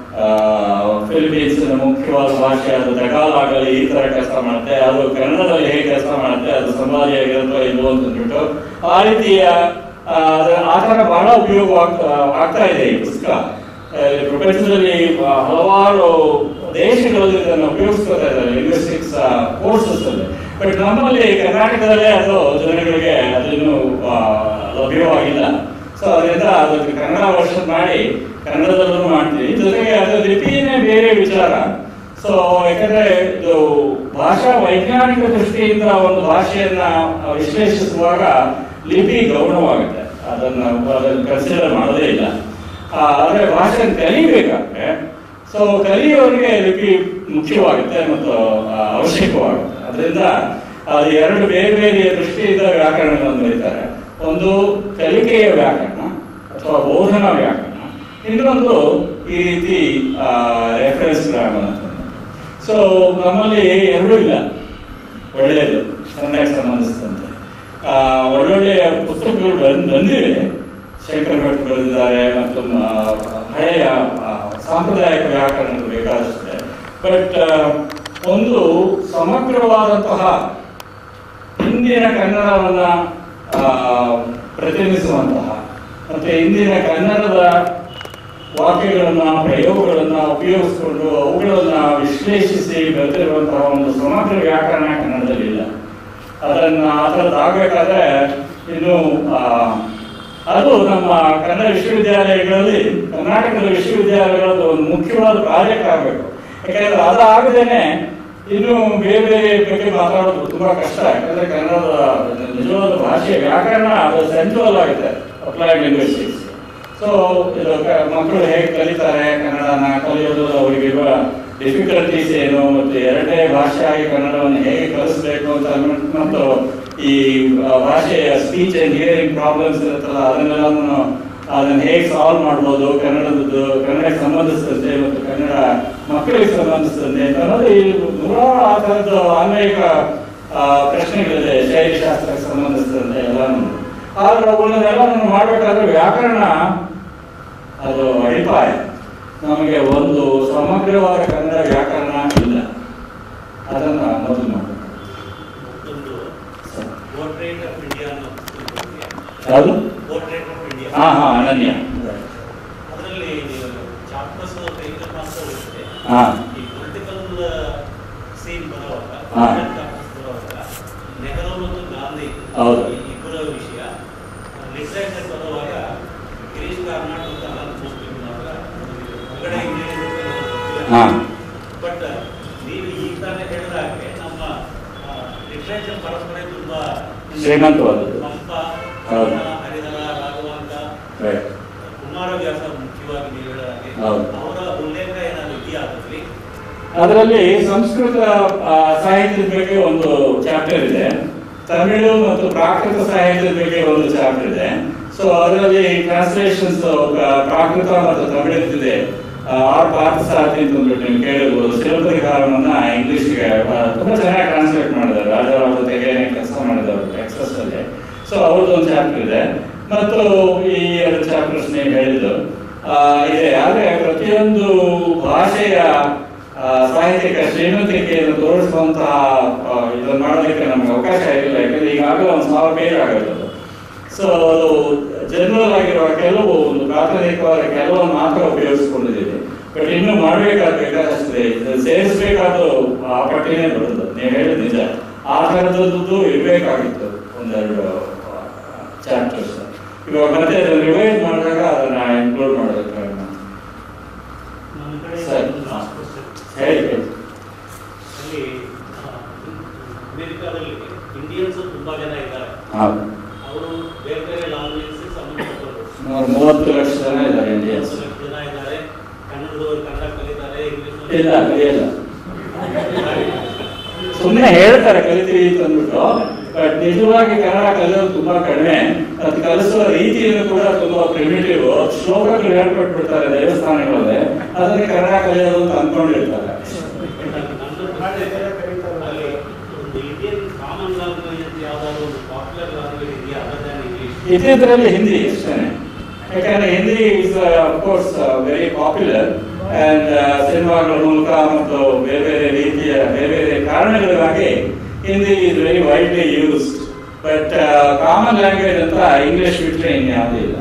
ಫಿಲಿಪೀನ್ಸ್ ಮುಖ್ಯವಾದ ಭಾಷೆ ಅದು ದಗಾಲ್ ಆಗಲಿ ಈ ತರ ಕೆಲಸ ಮಾಡುತ್ತೆ ಅದು ಕನ್ನಡದಲ್ಲಿ ಹೇಗೆ ಕೆಲಸ ಮಾಡುತ್ತೆ ಅದು ಸಂವಾದಿ ಆಗಿರುತ್ತೋ ಇಲ್ವೋ ಅಂತಂದ್ಬಿಟ್ಟು ಆ ರೀತಿಯ ಆ, ಅದು- ಆ ಥರ ಬಹಳ ಉಪಯೋಗ ಆಗ್ತಾ ಆಗ್ತಾ ಇದೆ ಈ ಪುಸ್ತಕ ಆ, ಪ್ರಪಂಚದಲ್ಲಿ ಆ, ಹಲವಾರು ದೇಶಗಳಲ್ಲಿ ಇದನ್ನು ಉಪಯೋಗಿಸ್ಕೊತಾ ಇದ್ದಾರೆ ಲಿಂಗ್ವಿಸ್ಟಿಕ್ಸ್ ಕೋರ್ಸಸ್ ಅಲ್ಲಿ ಬಟ್ ನಮ್ಮಲ್ಲಿ ಕರ್ನಾಟಕದಲ್ಲೇ ಅದು ಜನಗಳಿಗೆ ಅದಿನ್ನು ಆ, ಲಭ್ಯವಾಗಿಲ್ಲ ಸೊ ಅದರಿಂದ ಅದಕ್ಕೆ ಕನ್ನಡ ವರ್ಷ ಮಾಡಿ ಕನ್ನಡದಲ್ಲೂ ಮಾಡ್ತೀವಿ ಜೊತೆಗೆ ಅದು ಲಿಪಿನೇ ಬೇರೆ ವಿಚಾರ ಸೊ ಯಾಕಂದ್ರೆ ಇದು ಭಾಷಾ ವೈಜ್ಞಾನಿಕ ದೃಷ್ಟಿಯಿಂದ ಒಂದು ಭಾಷೆಯನ್ನ ವಿಶ್ಲೇಷಿಸುವಾಗ ಲಿಪಿ ಗೌಣವಾಗುತ್ತೆ ಅದನ್ನ ಅದನ್ನು ಕನ್ಸಿಡರ್ ಮಾಡೋದೇ ಇಲ್ಲ ಆ, ಆದ್ರೆ ಭಾಷೆಯನ್ನು ಕಲಿಬೇಕಾದ್ರೆ ಸೊ ಕಲಿಯೋರಿಗೆ ಲಿಪಿ ಮುಖ್ಯವಾಗುತ್ತೆ ಮತ್ತು ಆ, ಅವಶ್ಯಕವಾಗುತ್ತೆ ಅದರಿಂದ ಅದು ಎರಡು ಬೇರೆ ಬೇರೆ ದೃಷ್ಟಿಯಿಂದ ವ್ಯಾಕರಣಗಳನ್ನು ಬರೀತಾರೆ ಒಂದು ಕಲಿಕೆಯ ವ್ಯಾಕರಣ ಅಥವಾ ಬೋಧನಾ ವ್ಯಾಕರಣ ಇನ್ನೊಂದು ಈ ರೀತಿ ರೆಫರೆನ್ಸ್ ಗ್ರಾಮರ್ ಅಂತ ಸೊ ನಮ್ಮಲ್ಲಿ ಎರಡೂ ಇಲ್ಲ ಒಳ್ಳೆಯದು ಕನ್ನಡಕ್ಕೆ ಸಂಬಂಧಿಸಿದಂತೆ ಆ, ಒಳ್ಳೊಳ್ಳೆಯ ಪುಸ್ತಕಗಳು ಬಂದ್ ಬಂದಿವೆ ಶಂಕರ ಭಟ್ ಬರೆದಿದ್ದಾರೆ ಮತ್ತು ಆ, ಹಳೆಯ ಆ, ಸಾಂಪ್ರದಾಯಿಕ ವ್ಯಾಕರಣಗಳು ಬೇಕಾದಷ್ಟಿದೆ ಬಟ್ ಒಂದು ಸಮಗ್ರವಾದಂತಹ ಹಿಂದಿನ ಕನ್ನಡವನ್ನ ಆ, ಪ್ರತಿನಿಧಿಸುವಂತಹ ಮತ್ತೆ ಇಂದಿನ ಕನ್ನಡದ ವಾಕ್ಯಗಳನ್ನ ಪ್ರಯೋಗಗಳನ್ನ ಉಪಯೋಗಿಸಿಕೊಂಡು ಅವುಗಳನ್ನ ವಿಶ್ಲೇಷಿಸಿ ಬರೆದಿರುವಂತಹ ಒಂದು ಸಮಗ್ರ ವ್ಯಾಕರಣ ಕನ್ನಡದಲ್ಲಿಲ್ಲ ಅದನ್ನ ಅದರದ್ದಾಗಬೇಕಾದ್ರೆ ಇನ್ನು ಆ, ಅದು ನಮ್ಮ ಕನ್ನಡ ವಿಶ್ವವಿದ್ಯಾಲಯಗಳಲ್ಲಿ ಕರ್ನಾಟಕದ ವಿಶ್ವವಿದ್ಯಾಲಯಗಳದ್ದು ಒಂದು ಮುಖ್ಯವಾದ ಪ್ರಾಜೆಕ್ಟ್ ಆಗಬೇಕು ಯಾಕಂದ್ರೆ ಅದಾಗದೇನೆ ಇನ್ನು ಬೇರೆ ಬೇರೆ ಬಗ್ಗೆ ಮಾತಾಡೋದು ತುಂಬಾ ಕಷ್ಟ ಯಾಕಂದ್ರೆ ಕನ್ನಡದ ನಿಜವಾದ ಭಾಷೆ ವ್ಯಾಕರಣ ಅದು ಸೆಂಟ್ರಲ್ ಆಗುತ್ತೆ ಅಪ್ಲೈಡ್ ಲಿಂಗ್ವಿಸ್ಟಿಕ್ಸ್ ಸೊ ಇದು ಕ- ಮಕ್ಕಳು ಹೇಗೆ ಕಲಿತಾರೆ ಕನ್ನಡನ ಕಲಿಯೋದು ಅವರಿಗಿರುವ ಡಿಫಿಕಲ್ಟೀಸ್ ಏನು ಮತ್ತು ಎರಡನೇ ಭಾಷೆಯಾಗಿ ಕನ್ನಡವನ್ನು ಹೇಗೆ ಕಲಿಸ್ಬೇಕು ಅಂತ ಅಂದ್ಬಿಟ್ಟು ಮತ್ತು ಈ ಆ, ಭಾಷೆಯ ಸ್ಪೀಚ್ ಅಂಡ್ ಹಿಯರಿಂಗ್ ಪ್ರಾಬ್ಲಮ್ಸ್ ಇರುತ್ತಲ್ಲ ಅದನ್ನೆಲ್ಲವನ್ನು ಅದನ್ನು ಹೇಗೆ ಸಾಲ್ವ್ ಮಾಡ್ಬೋದು ಕನ್ನಡದ್ದು ಕನ್ನಡಕ್ಕೆ ಸಂಬಂಧಿಸಿದಂತೆ ಮತ್ತು ಕನ್ನಡ ಮಕ್ಕಳಿಗೆ ಸಂಬಂಧಿಸಿದಂತೆ ಅಂತ ಅನ್ನೋದು ಈ ನೂರಾರು ಆ ಥರದ್ದು ಅನೇಕ ಆ, ಪ್ರಶ್ನೆಗಳಿದೆ ಶೈಲಿಶಾಸ್ತ್ರಕ್ಕೆ ಸಂಬಂಧಿಸಿದಂತೆ ಎಲ್ಲಾನು ಆದ್ರೆ ಅವುಗಳನ್ನೆಲ್ಲ ಮಾಡಬೇಕಾದ್ರೆ ವ್ಯಾಕರಣ ಅದು ಅಡಿಪಾಯ ನಮಗೆ ಒಂದು ಸಮಗ್ರವಾದ ಕನ್ನಡ ವ್ಯಾಕರಣ ಇಲ್ಲ ಅದನ್ನ ಮೊದಲು ಮಾಡಬೇಕು ಮತ್ತೊಂದು ಪೋರ್ಟ್ರೇಟ್ ಆಫ್ ಇಂಡಿಯಾ ಅನ್ನೋ ಪುಸ್ತಕ ಬಗ್ಗೆ ಯಾವುದು ಪೋರ್ಟ್ರೇಟ್ ಆಫ್ ಇಂಡಿಯಾ ಹಾ ಹಾ ಅನನ್ಯ ಅದರಲ್ಲಿ ಚಾಪ್ಟರ್ಸ್ ಕೈಗೆ ಮಾತ್ರ ಇರುತ್ತೆ ಹಾ ಈ ಪೊಲಿಟಿಕಲ್ ಸೀನ್ ಬರುವಾಗ ಹಾ. ಚಾಪ್ಟರ್ಸ್ ಬರುವಾಗ ನೆಹರು ಮತ್ತು ಗಾಂಧಿ ಹೌದು. ಈ ಇಬ್ಬರ ವಿಷಯ ಲಿಟ್ರೇಚರ್ ಬರುವಾಗ ಗಿರೀಶ್ ಕಾರ್ನಾಡ್ ಅಂತ ನಾನು ಪುಸ್ತಕ ಮಾಡುವಾಗ ಹೊರಗಡೆ ಹಾ. ಬಟ್ ನೀವು ಈಗ ತಾನೇ ಹೇಳಿದ ಹಾಗೆ ನಮ್ಮ ಲಿಟ್ರೇಚರ್ ಪರಂಪರೆ ತುಂಬಾ ಶ್ರೀಮಂತವಾದದ್ದು. ಪಂಪ ಹೌದು. ಹರಿಹರ ರಾಘವಾಂತ Right. ಕುಮಾರವ್ಯಾಸ ಮುಖ್ಯವಾಗಿ ನೀವು ಹೇಳಿದ ಹಾಗೆ ಹೌದು. ಅವರ ಉಲ್ಲೇಖ ಏನಾದ್ರು ಇದೆಯಾ ಅದರಲ್ಲಿ ಅದರಲ್ಲಿ ಸಂಸ್ಕೃತ ಆ, ಸಾಹಿತ್ಯದ ಬಗ್ಗೆ ಒಂದು ಚಾಪ್ಟರ್ ಇದೆ ತಮಿಳು ಮತ್ತು ಪ್ರಾಕೃತ ಸಾಹಿತ್ಯದ ಬಗ್ಗೆ ಒಂದು ಚಾಪ್ಟರ್ ಇದೆ ಸೊ ಅದರಲ್ಲಿ ಟ್ರಾನ್ಸ್ಲೇಷನ್ಸ್ ಪ್ರಾಕೃತ ಮತ್ತು ತಮಿಳಿದೆ ಆರ್ ಪಾರ್ಥ ಸಾರಥಿ ಅಂತ ಅಂದ್ಬಿಟ್ಟು ನೀವು ಕೇಳಿರ್ಬೋದು ಶಿವಪರಿಹಾರವನ್ನ ಇಂಗ್ಲಿಷ್ಗೆ ತುಂಬಾ ಚೆನ್ನಾಗಿ ಟ್ರಾನ್ಸ್ಲೇಟ್ ಮಾಡಿದ್ದಾರೆ ರಾಜಾರಾವ್ ಜೊತೆಗೆ ಕೆಲಸ ಮಾಡಿದವರು ಟೆಕ್ಸಸ್ ಅಲ್ಲಿ ಸೊ ಅವ್ರದ್ದು ಒಂದು ಚಾಪ್ಟರ್ ಇದೆ ಮತ್ತು ಈ ಎರಡು ಚಾಪ್ಟರ್ಸ್ ನೀವು ಹೇಳಿದ್ದು ಆ, ಇದೆ ಆದ್ರೆ ಪ್ರತಿಯೊಂದು ಭಾಷೆಯ ಆ, ಸಾಹಿತ್ಯಿಕ ಶ್ರೀಮಂತಿಕೆಯನ್ನು ತೋರಿಸುವಂತಹ ಆ, ಇದನ್ನು ಮಾಡೋದಕ್ಕೆ ನಮ್ಗೆ ಅವಕಾಶ ಇರಲಿಲ್ಲ ಯಾಕಂದ್ರೆ ಈಗಾಗಲೇ ಒಂದು ಸಾವಿರ ಪೇಜ್ ಆಗುತ್ತೆ ಸೊ ಅದು ಜನರಲ್ ಆಗಿರುವ ಕೆಲವು ಒಂದು ಪ್ರಾಥಮಿಕವಾದ ಕೆಲವನ್ನು ಮಾತ್ರ ಉಪಯೋಗಿಸ್ಕೊಂಡಿದ್ದೀವಿ ಬಟ್ ಇನ್ನು ಮಾಡಬೇಕಾದ ಬೇಕಾದಷ್ಟಿದೆ ಇದು ಸೇರಿಸಬೇಕಾದ ಆ ಪಟ್ಟಿನೇ ಬರೋದು ನೀವು ಹೇಳಿದ ನಿಜ ಆ ಥರದ್ದು ಇರಬೇಕಾಗಿತ್ತು ಒಂದೆರಡು ಚಾಪ್ಟರ್ಸ್ ಇವಾಗ ಮತ್ತೆ ಅದನ್ನು ರಿವೈಸ್ ಮಾಡಿದಾಗ ಅದನ್ನ ಇನ್ಕ್ಲೂಡ್ ಮಾಡೋದಕ್ಕೆ try ಮಾಡ್ತೀನಿ. ನನ್ನ ಕಡೆ ಸರಿ. ಒಂದು last question. ಹೇಳಿ ಹೇಳಿ. ಅಲ್ಲಿ ಆ, ಅಮೆರಿಕಾದಲ್ಲಿ ಇಂಡಿಯನ್ಸ್ ತುಂಬಾ ಜನ ಇದ್ದಾರೆ ಹೌದು ಅವರು ಬೇರೆ ಬೇರೆ ಲ್ಯಾಂಗ್ವೇಜ್ ಸಂಬಂಧಪಟ್ಟವರು ಸುಮಾರು ಮೂವತ್ತು ಲಕ್ಷ ಜನ ಇದ್ದಾರೆ ಇಂಡಿಯನ್ಸ್ ಮೂವತ್ತು ಲಕ್ಷ ಜನ ಇದ್ದಾರೆ ಕನ್ನಡದವರು ಕನ್ನಡ ಕಲಿತಾರೆ ಇಂಗ್ಲಿಷ್ ಇಲ್ಲ ಕಲಿಯಲ್ಲ ಸುಮ್ಮನೆ ಹೇಳ್ತಾರೆ ಕಲಿತೀವಿ ಅಂತ ಅಂದ್ಬಿಟ್ಟು ಬಟ್ ನಿಜವಾಗಿ ಕನ್ನಡ ಕಲಿಯೋದು ತುಂಬಾ ಕಡಿಮೆ ಅದು ಕಲಿಸುವ ರೀತಿಯನ್ನು ಕೂಡ ತುಂಬಾ ಪ್ರಿಮಿಟಿವ್ ಶ್ಲೋಕಗಳು ಹೇಳ್ಕೊಟ್ಬಿಡ್ತಾರೆ ದೇವಸ್ಥಾನಗಳಲ್ಲಿ ಅದಕ್ಕೆ ಕನ್ನಡ ಕಲಿಯೋದು ಅಂತ ಅನ್ಕೊಂಡಿರ್ತಾರೆ ಅಲ್ಲಿ ಒಂದು ಇಂಡಿಯನ್ ಕಾಮನ್ ಲ್ಯಾಂಗ್ವೇಜ್ ಅಂತ ಯಾವ್ದಾದ್ರು ಒಂದು ಪಾಪ್ಯುಲರ್ ಲ್ಯಾಂಗ್ವೇಜ್ ಇದೆಯಾ ಅದರ್ ದ್ಯಾನ್ ಇಂಗ್ಲಿಷ್ ಇದ್ದಿದ್ರಲ್ಲಿ ಹಿಂದಿ ಅಷ್ಟೇ ಯಾಕಂದ್ರೆ Hindi is of course very popular and ಸಿನಿಮಾಗಳ ಮೂಲಕ ಮತ್ತು ಬೇರೆ ಬೇರೆ ರೀತಿಯ ಬೇರೆ ಬೇರೆ ಕಾರಣಗಳಿಗಾಗಿ Hindi is very widely used but common language ಅಂತ ಇಂಗ್ಲಿಷ್ ಬಿಟ್ಟರೆ ಇನ್ಯಾವುದೂ ಇಲ್ಲ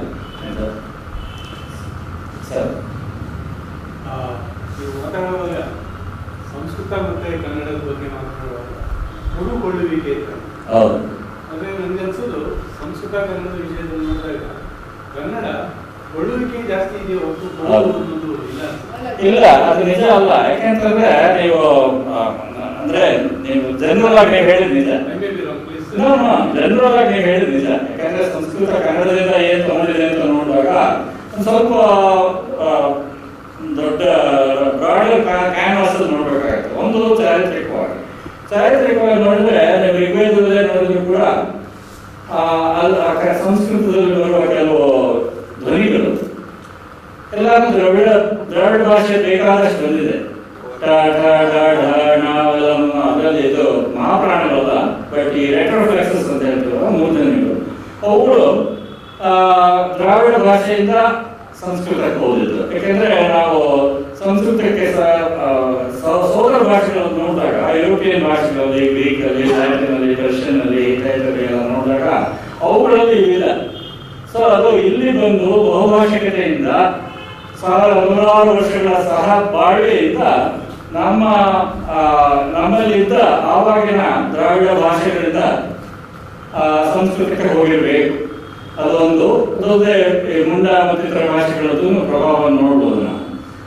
ಸರ್ ಆ, ನೀವು ಮಾತಾಡುವಾಗ ಸಂಸ್ಕೃತ ಮತ್ತೆ ಕನ್ನಡದ ಬಗ್ಗೆ ಮಾತನಾಡುವಾಗ ಉಳುಕೊಳ್ಳುವಿಕೆ ಅಂತ ಹೌದು ಅಂದ್ರೆ ನನಗೆ ಅನ್ಸೋದು ಸಂಸ್ಕೃತ ಕನ್ನಡ ವಿಷಯದಲ್ಲಿ ನೋಡಿದಾಗ ಕನ್ನಡ ಕೊಳ್ಳುವಿಕೆ ಜಾಸ್ತಿ ಇದೆಯೋ ಹೊರತು ಹೌದು. ಕೊಳ್ಳುವುದು ಅನ್ನೋದು ಇಲ್ಲ ಅನ್ಸುತ್ತೆ. ಇಲ್ಲ ಅದು ನಿಜ ಅಲ್ಲ ಯಾಕೆಂತಂದ್ರೆ ನೀವು ಆ, ಅಂದ್ರೆ ನೀವು ಜನರಲ್ ಆಗಿ ನೀವು ಹೇಳಿದ್ ನಿಜ I may be wrong, please. General ಆಗಿ ನೀವು ಹೇಳಿದ್ ನಿಜ ಯಾಕಂದ್ರೆ ಸಂಸ್ಕೃತ ಕನ್ನಡದಿಂದ ಏನ್ ತಗೊಂಡಿದೆ ಅಂತ ನೋಡುವಾಗ ಒಂದ್ ಸ್ವಲ್ಪ ಆ, ದೊಡ್ಡ ಬ್ರಾಡ್ ಕ್ಯಾನ್ವಾಸ್ ನೋಡ್ಬೇಕಾಗುತ್ತೆ ಒಂದು ಚಾರಿತ್ರಿಕವಾಗಿ ಚಾರಿತ್ರಿಕವಾಗಿ ನೋಡಿದ್ರೆ ನೀವು ಋಗ್ವೇದದಲ್ಲೇ ನೋಡಿದ್ರು ಕೂಡ ಆ, ಅಲ್ಲಿ ಆ ಕ- ಸಂಸ್ಕೃತದಲ್ಲಿ ಬರುವ ಕೆಲವು ಧ್ವನಿಗಳು ಎಲ್ಲ ದ್ರವಿಡ ದ್ರಾವಿಡ ಭಾಷೆ ಬೇಕಾದಷ್ಟು ಬಂದಿದೆ ಟ ಠ ಢ ಢ ಣ ಅವೆಲ್ಲ ನಮ್ಮ ಅದರಲ್ಲಿ ಇದು ಮಹಾಪ್ರಾಣಗಳಲ್ಲ ಬಟ್ ಈ ರೆಟ್ರೋಫ್ಲೆಕ್ಸಸ್ ಅಂತ ಹೇಳ್ತೀವಲ್ಲ ಮೂರ್ಧನಿಗಳು ಅವುಗಳು ಆ, ದ್ರಾವಿಡ ಭಾಷೆಯಿಂದ ಸಂಸ್ಕೃತಕ್ಕೆ ಹೋದಿದ್ದು ಯಾಕೆಂದ್ರೆ ನಾವು ಸಂಸ್ಕೃತಕ್ಕೆ ಸ ಆ, ಸ- ಸೋದರ ಭಾಷೆಗಳನ್ನು ನೋಡಿದಾಗ ಯುರೋಪಿಯನ್ ಭಾಷೆಗಳಲ್ಲಿ ಗ್ರೀಕ್ ಅಲ್ಲಿ ಲ್ಯಾಟಿನ್ ಅಲ್ಲಿ ರಷ್ಯನ್ ಅಲ್ಲಿ ಇತ್ಯಾದಿ ಎಲ್ಲ ನೋಡಿದಾಗ ಅವುಗಳಲ್ಲಿ ಇವಿಲ್ಲ ಸೊ ಅದು ಇಲ್ಲಿ ಬಂದು ಬಹುಭಾಷಿಕತೆಯಿಂದ ಸಾವಿರ ನೂರಾರು ವರ್ಷಗಳ ಸಹ ಬಾಳ್ವೆಯಿಂದ ನಮ್ಮ ಆ, ನಮ್ಮಲ್ಲಿದ್ದ ಆವಾಗಿನ ದ್ರಾವಿಡ ಭಾಷೆಗಳಿಂದ ಆ, ಸಂಸ್ಕೃತಕ್ಕೆ ಹೋಗಿರ್ಬೇಕು ಅದೊಂದು ಅದಲ್ಲದೆ ಈ ಮುಂಡ ಮತ್ತಿತರ ಭಾಷೆಗಳದ್ದು ಪ್ರಭಾವವನ್ನು ನೋಡ್ಬೋದು ನಾವು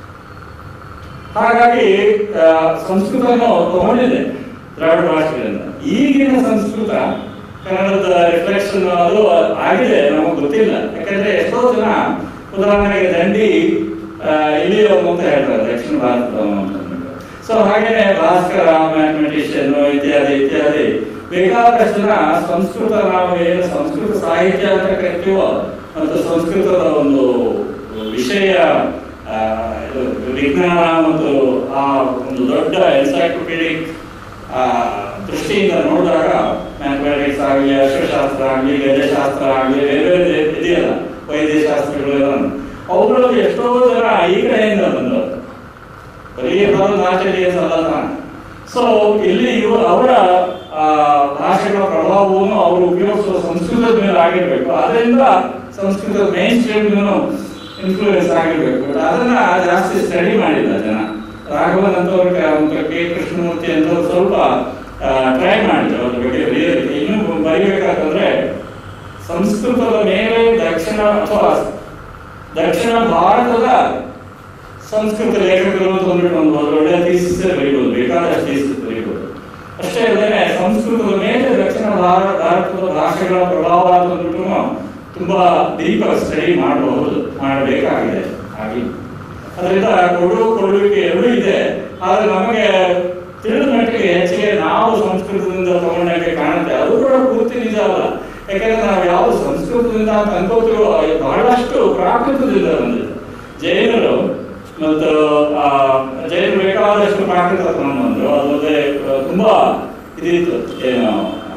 ಹಾಗಾಗಿ ಆ, ಸಂಸ್ಕೃತವನ್ನು ತಗೊಂಡಿದೆ ದ್ರಾವಿಡ ಭಾಷೆಗಳಿಂದ ಈಗಿನ ಸಂಸ್ಕೃತ ಕನ್ನಡದ ರಿಫ್ಲೆಕ್ಷನ್ ಅದು ಆಗಿದೆ ನಮಗೆ ಗೊತ್ತಿಲ್ಲ ಯಾಕಂದ್ರೆ ಎಷ್ಟೋ ಜನ ಉದಾಹರಣೆಗೆ ದಂಡಿ ಆ, ಇಲ್ಲಿಯವನು ಅಂತ ಹೇಳ್ತಾರೆ ದಕ್ಷಿಣ ಭಾರತದವನು ಅಂತ ಸೊ ಹಾಗೇನೆ ಭಾಸ್ಕರ ಮ್ಯಾಥಮೆಟಿಷಿಯನ್ ಇತ್ಯಾದಿ ಇತ್ಯಾದಿ ಬೇಕಾದಷ್ಟು ಜನ ಸಂಸ್ಕೃತ ನಾವು ಏನು ಸಂಸ್ಕೃತ ಸಾಹಿತ್ಯ ಅಂತ ಕರಿತೀವೋ ಮತ್ತು ಸಂಸ್ಕೃತದ ಒಂದು ವಿಷಯ ಆ, ಇದು ವಿಜ್ಞಾನ ಮತ್ತು ಆ ಒಂದು ದೊಡ್ಡ ಎನ್ಸೈಕ್ಲೋಪೀಡಿಕ್ ದೃಷ್ಟಿಯಿಂದ ನೋಡಿದಾಗ ಮ್ಯಾಥಮೆಟಿಕ್ಸ್ ಆಗಲಿ ಅರ್ಥಶಾಸ್ತ್ರ ಆಗಲಿ ಗಜಶಾಸ್ತ್ರ ಆಗಲಿ ಬೇರೆ ಬೇರೆ ಇದೆಯಲ್ಲ ವೈದ್ಯಶಾಸ್ತ್ರಗಳೆಲ್ಲ ಅವುಗಳಲ್ಲಿ ಎಷ್ಟೋ ಜನ ಈ ಕಡೆಯಿಂದ ಬಂದವರು ಬರೀ ಬರೋದು ಆಚರಣೆಯ ಅಲ್ಲ ಸೊ ಇಲ್ಲಿ ಇವ ಅವರ ಆ, ಭಾಷೆಗಳ ಪ್ರಭಾವವನ್ನು ಅವರು ಉಪಯೋಗಿಸುವ ಸಂಸ್ಕೃತದ ಮೇಲೆ ಆಗಿರ್ಬೇಕು ಅದರಿಂದ ಸಂಸ್ಕೃತದ ಮೇನ್ ಸ್ಟ್ರೀಮ್ ಇನ್ಫ್ಲೂಯೆನ್ಸ್ ಆಗಿರ್ಬೇಕು ಬಟ್ ಅದನ್ನ ಜಾಸ್ತಿ ಸ್ಟಡಿ ಮಾಡಿಲ್ಲ ಜನ ರಾಘವನ್ ಅಂತವ್ರು ಕ- ಕೆ ಕೃಷ್ಣಮೂರ್ತಿ ಅಂತವ್ರು ಸ್ವಲ್ಪ ಟ್ರೈ ಮಾಡಿದ್ರು ಅದ್ರ ಬಗ್ಗೆ real- ಇನ್ನೂ ಬರೀಬೇಕಾದ್ರೆ ಸಂಸ್ಕೃತದ ಮೇಲೆ ದಕ್ಷಿಣ ಅಥವಾ ದಕ್ಷಿಣ ಭಾರತದ ಸಂಸ್ಕೃತ ಲೇಖಕರು ಅಂತ ಅಂದ್ಬಿಟ್ಟು ಒಂದು ಒಳ್ಳೆಯ ಥೀಸಿಸ್ ಬರೀಬಹುದು ಬೇಕಾದಷ್ಟು ಥೀಸಿಸ್ ಬರೀಬಹುದು ಅಷ್ಟೇ ಅಲ್ಲದೆ ಸಂಸ್ಕೃತದ ಮೇಲೆ ದಕ್ಷಿಣ ಭಾರತ ಭಾರತದ ಭಾಷೆಗಳ ಪ್ರಭಾವ ಅಂತ ಅಂದ್ಬಿಟ್ಟು ತುಂಬಾ ಡೀಪ್ ಸ್ಟಡಿ ಮಾಡಬಹುದು ಮಾಡಬೇಕಾಗಿದೆ ಹಾಗೆ ಅದರಿಂದ ಕೊಡು ಕೊಡುವಿಕೆ ಎರಡೂ ಇದೆ ಆದ್ರೆ ನಮಗೆ ತಿಳಿದ ಮಟ್ಟಿಗೆ ಹೆಚ್ಚಿಗೆ ನಾವು ಸಂಸ್ಕೃತದಿಂದ ತಗೊಂಡಂಗೆ ಕಾಣುತ್ತೆ ಅದು ಕೂಡ ಪೂರ್ತಿ ನಿಜ ಅಲ್ಲ ಯಾಕಂದ್ರೆ ನಾವು ಯಾವ ಸಂಸ್ಕೃತದಿಂದ ಅಂತ ಅನ್ಕೋತೀವೋ ಅದು ಬಹಳಷ್ಟು ಪ್ರಾಕೃತದಿಂದ ಬಂದಿದೆ ಜೈನರು ಮತ್ತು ಆ, ಜೈನರು ಬೇಕಾದಷ್ಟು ಪ್ರಾಕೃತ ತಗೊಂಡು ಬಂದ್ರು ಅದಲ್ಲದೆ ಆ, ತುಂಬಾ ಇದಿತ್ತು ಏನು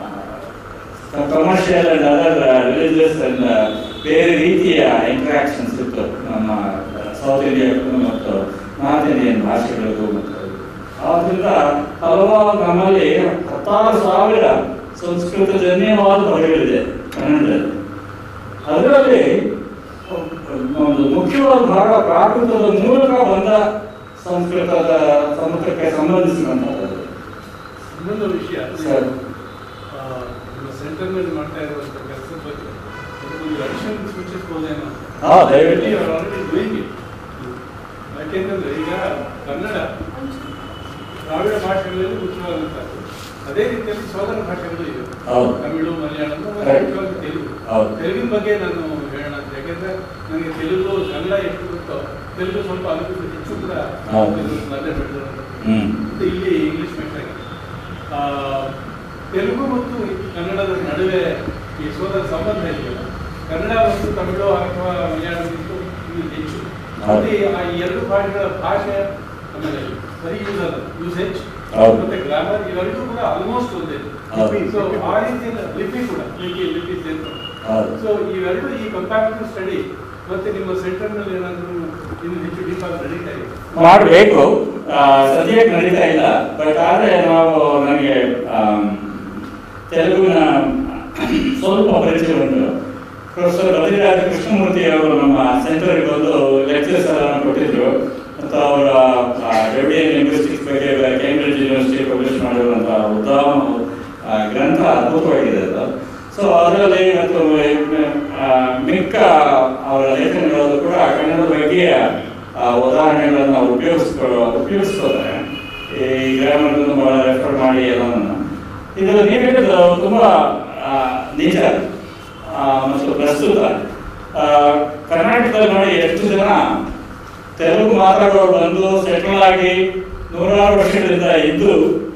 commercial and other religious and ಬೇರೆ ರೀತಿಯ ಇಂಟ್ರಾಕ್ಷನ್ಸ್ ಇತ್ತು ನಮ್ಮ ಸೌತ್ ಇಂಡಿಯಾ ಮತ್ತು ನಾರ್ತ್ ಇಂಡಿಯನ್ ಭಾಷೆಗಳಿಗೂ ಮತ್ತು ಆದ್ರಿಂದ ಹಲವಾರು ನಮ್ಮಲ್ಲಿ ಹತ್ತಾರು ಸಾವಿರ ಸಂಸ್ಕೃತ ಜನ್ಯವಾದ ಪದಗಳಿದೆ ಕನ್ನಡದಲ್ಲಿ ಅದರಲ್ಲಿ ಒಂದು ಮುಖ್ಯವಾದ ಭಾಗ ಪ್ರಾಕೃತದ ಮೂಲಕ ಬಂದ ಸಂಸ್ಕೃತದ ಸಮುದ್ರಕ್ಕೆ ಸಂಬಂಧಿಸಿದಂಥದ್ದು ಇನ್ನೊಂದು ವಿಷಯ ಸರ್. ಆ, ನಿಮ್ಮ ಸೆಂಟರ್ನಲ್ಲಿ ಮಾಡ್ತಾ ಇರುವಂಥ ಕೆಲಸದ ಬಗ್ಗೆ ಒಂದು ಅಡಿಷನ್ ಸೂಚಿಸಬಹುದೇನೋ ಹಾ, ದಯವಿಟ್ಟು. ಆಲ್ರೆಡಿ ಡೂಯಿಂಗ್ ಇಟ್ ಯಾಕೆಂತಂದ್ರೆ ಈಗ ಕನ್ನಡ ದ್ರಾವಿಡ ಭಾಷೆಗಳಲ್ಲಿ ಮುಖ್ಯವಾದಂಥದ್ದು ಅದೇ ರೀತಿಯಲ್ಲಿ ಸೋದರ ಭಾಷೆಗಳು ಇವೆ ಹೌದು. ತಮಿಳು ಮಲಯಾಳಂ ಮತ್ತು Correct. ಮುಖ್ಯವಾಗಿ ತೆಲುಗು ಹೌದು. ತೆಲುಗಿನ ಬಗ್ಗೆ ನಾನು ಹೇಳೋಣ ಅಂತ ಯಾಕೆಂದ್ರೆ ನನಗೆ ತೆಲುಗು ಕನ್ನಡ ಎಷ್ಟು ಗೊತ್ತೋ ತೆಲುಗು ಸ್ವಲ್ಪ ಅದಕ್ಕಿಂತ ಹೆಚ್ಚು ಕೂಡ ಹೌದು. ತೆಲುಗು ಮೊದಲೇ ಬೆಳೆದಿರೋದು ಹ್ಮ್ ಮತ್ತೆ ಇಲ್ಲಿ ಇಂಗ್ಲಿಷ್ ಮಿಕ್ಸ್ ಆ, ತೆಲುಗು ಮತ್ತು ಕನ್ನಡದ ನಡುವೆ ಈ ಸೋದರ ಸಂಬಂಧ ಇದೆಯಲ್ಲ ಕನ್ನಡ ಮತ್ತು ತಮಿಳು ಅಥವಾ ಮಲಯಾಳಂಗಿಂತ ಇದು ಹೆಚ್ಚು ಹೌದು. ಅಲ್ಲಿ ಆ ಎರಡು ಭಾಷೆಗಳ ಭಾಷೆ ಆಮೇಲೆ ಸರಿ ಯೂಸ್ ಅಲ್ಲ ಯೂಸೇಜ್ ಹೌದು. ಮತ್ತೆ ಗ್ರಾಮರ್ ಇವೆರಡೂ ಕೂಡ ಆಲ್ಮೋಸ್ಟ್ ಒಂದೇ ಹೌದು. ಸೊ ಆ ರೀತಿಯ ಲಿಪಿ ಕೂಡ ಲಿಪಿ ಲಿಪಿ ಸೇರ್ಕೊಂಡು ಹೌದು. ಸೊ ಇವೆರಡು ಈ ಕಂಪ್ಯಾರಿಟಿವ್ ಸ್ಟಡಿ ಮತ್ತೆ ನಿಮ್ಮ ಸೆಂಟರ್ನಲ್ಲಿ ಏನಾದರೂ ಇನ್ನು ಹೆಚ್ಚು ಡೀಪ್ ಆಗಿ ನಡೀತಾ ಇದೆ ಮಾಡಬೇಕು ಸದ್ಯಕ್ಕೆ ನಡೀತಾ ಇಲ್ಲ ಬಟ್ ಆದ್ರೆ ನಾವು ನನಗೆ ಆಮ್, ತೆಲುಗಿನ ಸ್ವಲ್ಪ ಪರಿಚಯ ಉಂಟು ಪ್ರೊಫೆಸರ್ ಬದಿರಾಜ ಕೃಷ್ಣಮೂರ್ತಿ ಅವರು ನಮ್ಮ ಸೆಂಟರ್ಗೆ ಬಂದು ಲೆಕ್ಚರ್ಸ್ ಎಲ್ಲ ಕೊಟ್ಟಿದ್ರು ಮತ್ತು ಅವರ ಡೆವಿಡಿಯನ್ ಲಿಂಗ್ವಿಸ್ಟಿಕ್ಸ್ ಬಗ್ಗೆ ಕೇಂಬ್ರಿಡ್ಜ್ ಯೂನಿವರ್ಸಿಟಿ ಪಬ್ಲಿಷ್ ಮಾಡಿರುವಂತಹ ಉತ್ತಮ ಆ, ಗ್ರಂಥ ಅದ್ಭುತವಾಗಿದೆ ಅದು ಸೊ ಅದರಲ್ಲಿ ಮತ್ತು ಆ, ಮಿಕ್ಕ ಅವರ ಲೇಖನಗಳಲ್ಲೂ ಕೂಡ ಕನ್ನಡದ ಬಗ್ಗೆ ಆ, ಉದಾಹರಣೆಗಳನ್ನು ಅವ್ರು ಉಪಯೋಗಿಸ್ಕೊಳ್ಳೋ ಉಪಯೋಗಿಸ್ಕೋತಾರೆ ಈ ಗ್ರಾಮರ್ಗಳನ್ನು ಬಹಳ ರೆಫರ್ ಮಾಡಿ ಎಲ್ಲವನ್ನು ಇದು ನೀವು ಹೇಳಿದ್ದು ತುಂಬಾ ಆ, ನಿಜ ಆ, ಮತ್ತು ಪ್ರಸ್ತುತ ಆ, ಕರ್ನಾಟಕದಲ್ಲಿ ನೋಡಿ ಎಷ್ಟು ಜನ ತೆಲುಗು ಮಾತಾಡೋರು ಬಂದು ಸೆಟಲ್ ಆಗಿ ನೂರಾರು ವರ್ಷಗಳಿಂದ ಇದ್ದು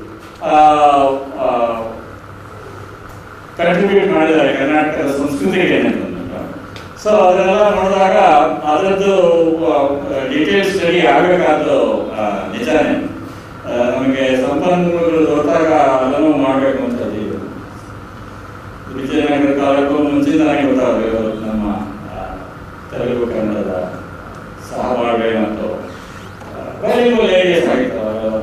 ಕಂಟ್ರಿಬ್ಯೂಟ್ ಮಾಡಿದ್ದಾರೆ ಕರ್ನಾಟಕದ ಸಂಸ್ಕೃತಿಗೆ ಅಂತಂದ್ಬಿಟ್ಟು ಸೊ ಅದನ್ನೆಲ್ಲ ನೋಡಿದಾಗ ಅದರದ್ದು ಡೀಟೇಲ್ಸ್ ಸ್ಟಡಿ ಆಗಬೇಕಾದ್ದು ನಿಜಾನೇ ಆ, ನಮಗೆ ಸಂಪನ್ಮೂಲಗಳು ದೊರೆತಾಗ ಅದನ್ನು ಮಾಡಬೇಕು ಅಂತ ಇದು ವಿಜಯನಗರ ಕಾಲಕ್ಕೂ ಮುಂಚಿತನಾಗಿ ಗೊತ್ತಾಗಬೇಕು ನಮ್ಮ ಆ, ತೆಲುಗು ಕನ್ನಡದ ಸಹಬಾಳ್ವೆ ಮತ್ತು ವ್ಯಾಲ್ಯೂಬಲ್ ಏರಿಯಾಸ್ ಆಗಿತ್ತು ಅವೆಲ್ಲ.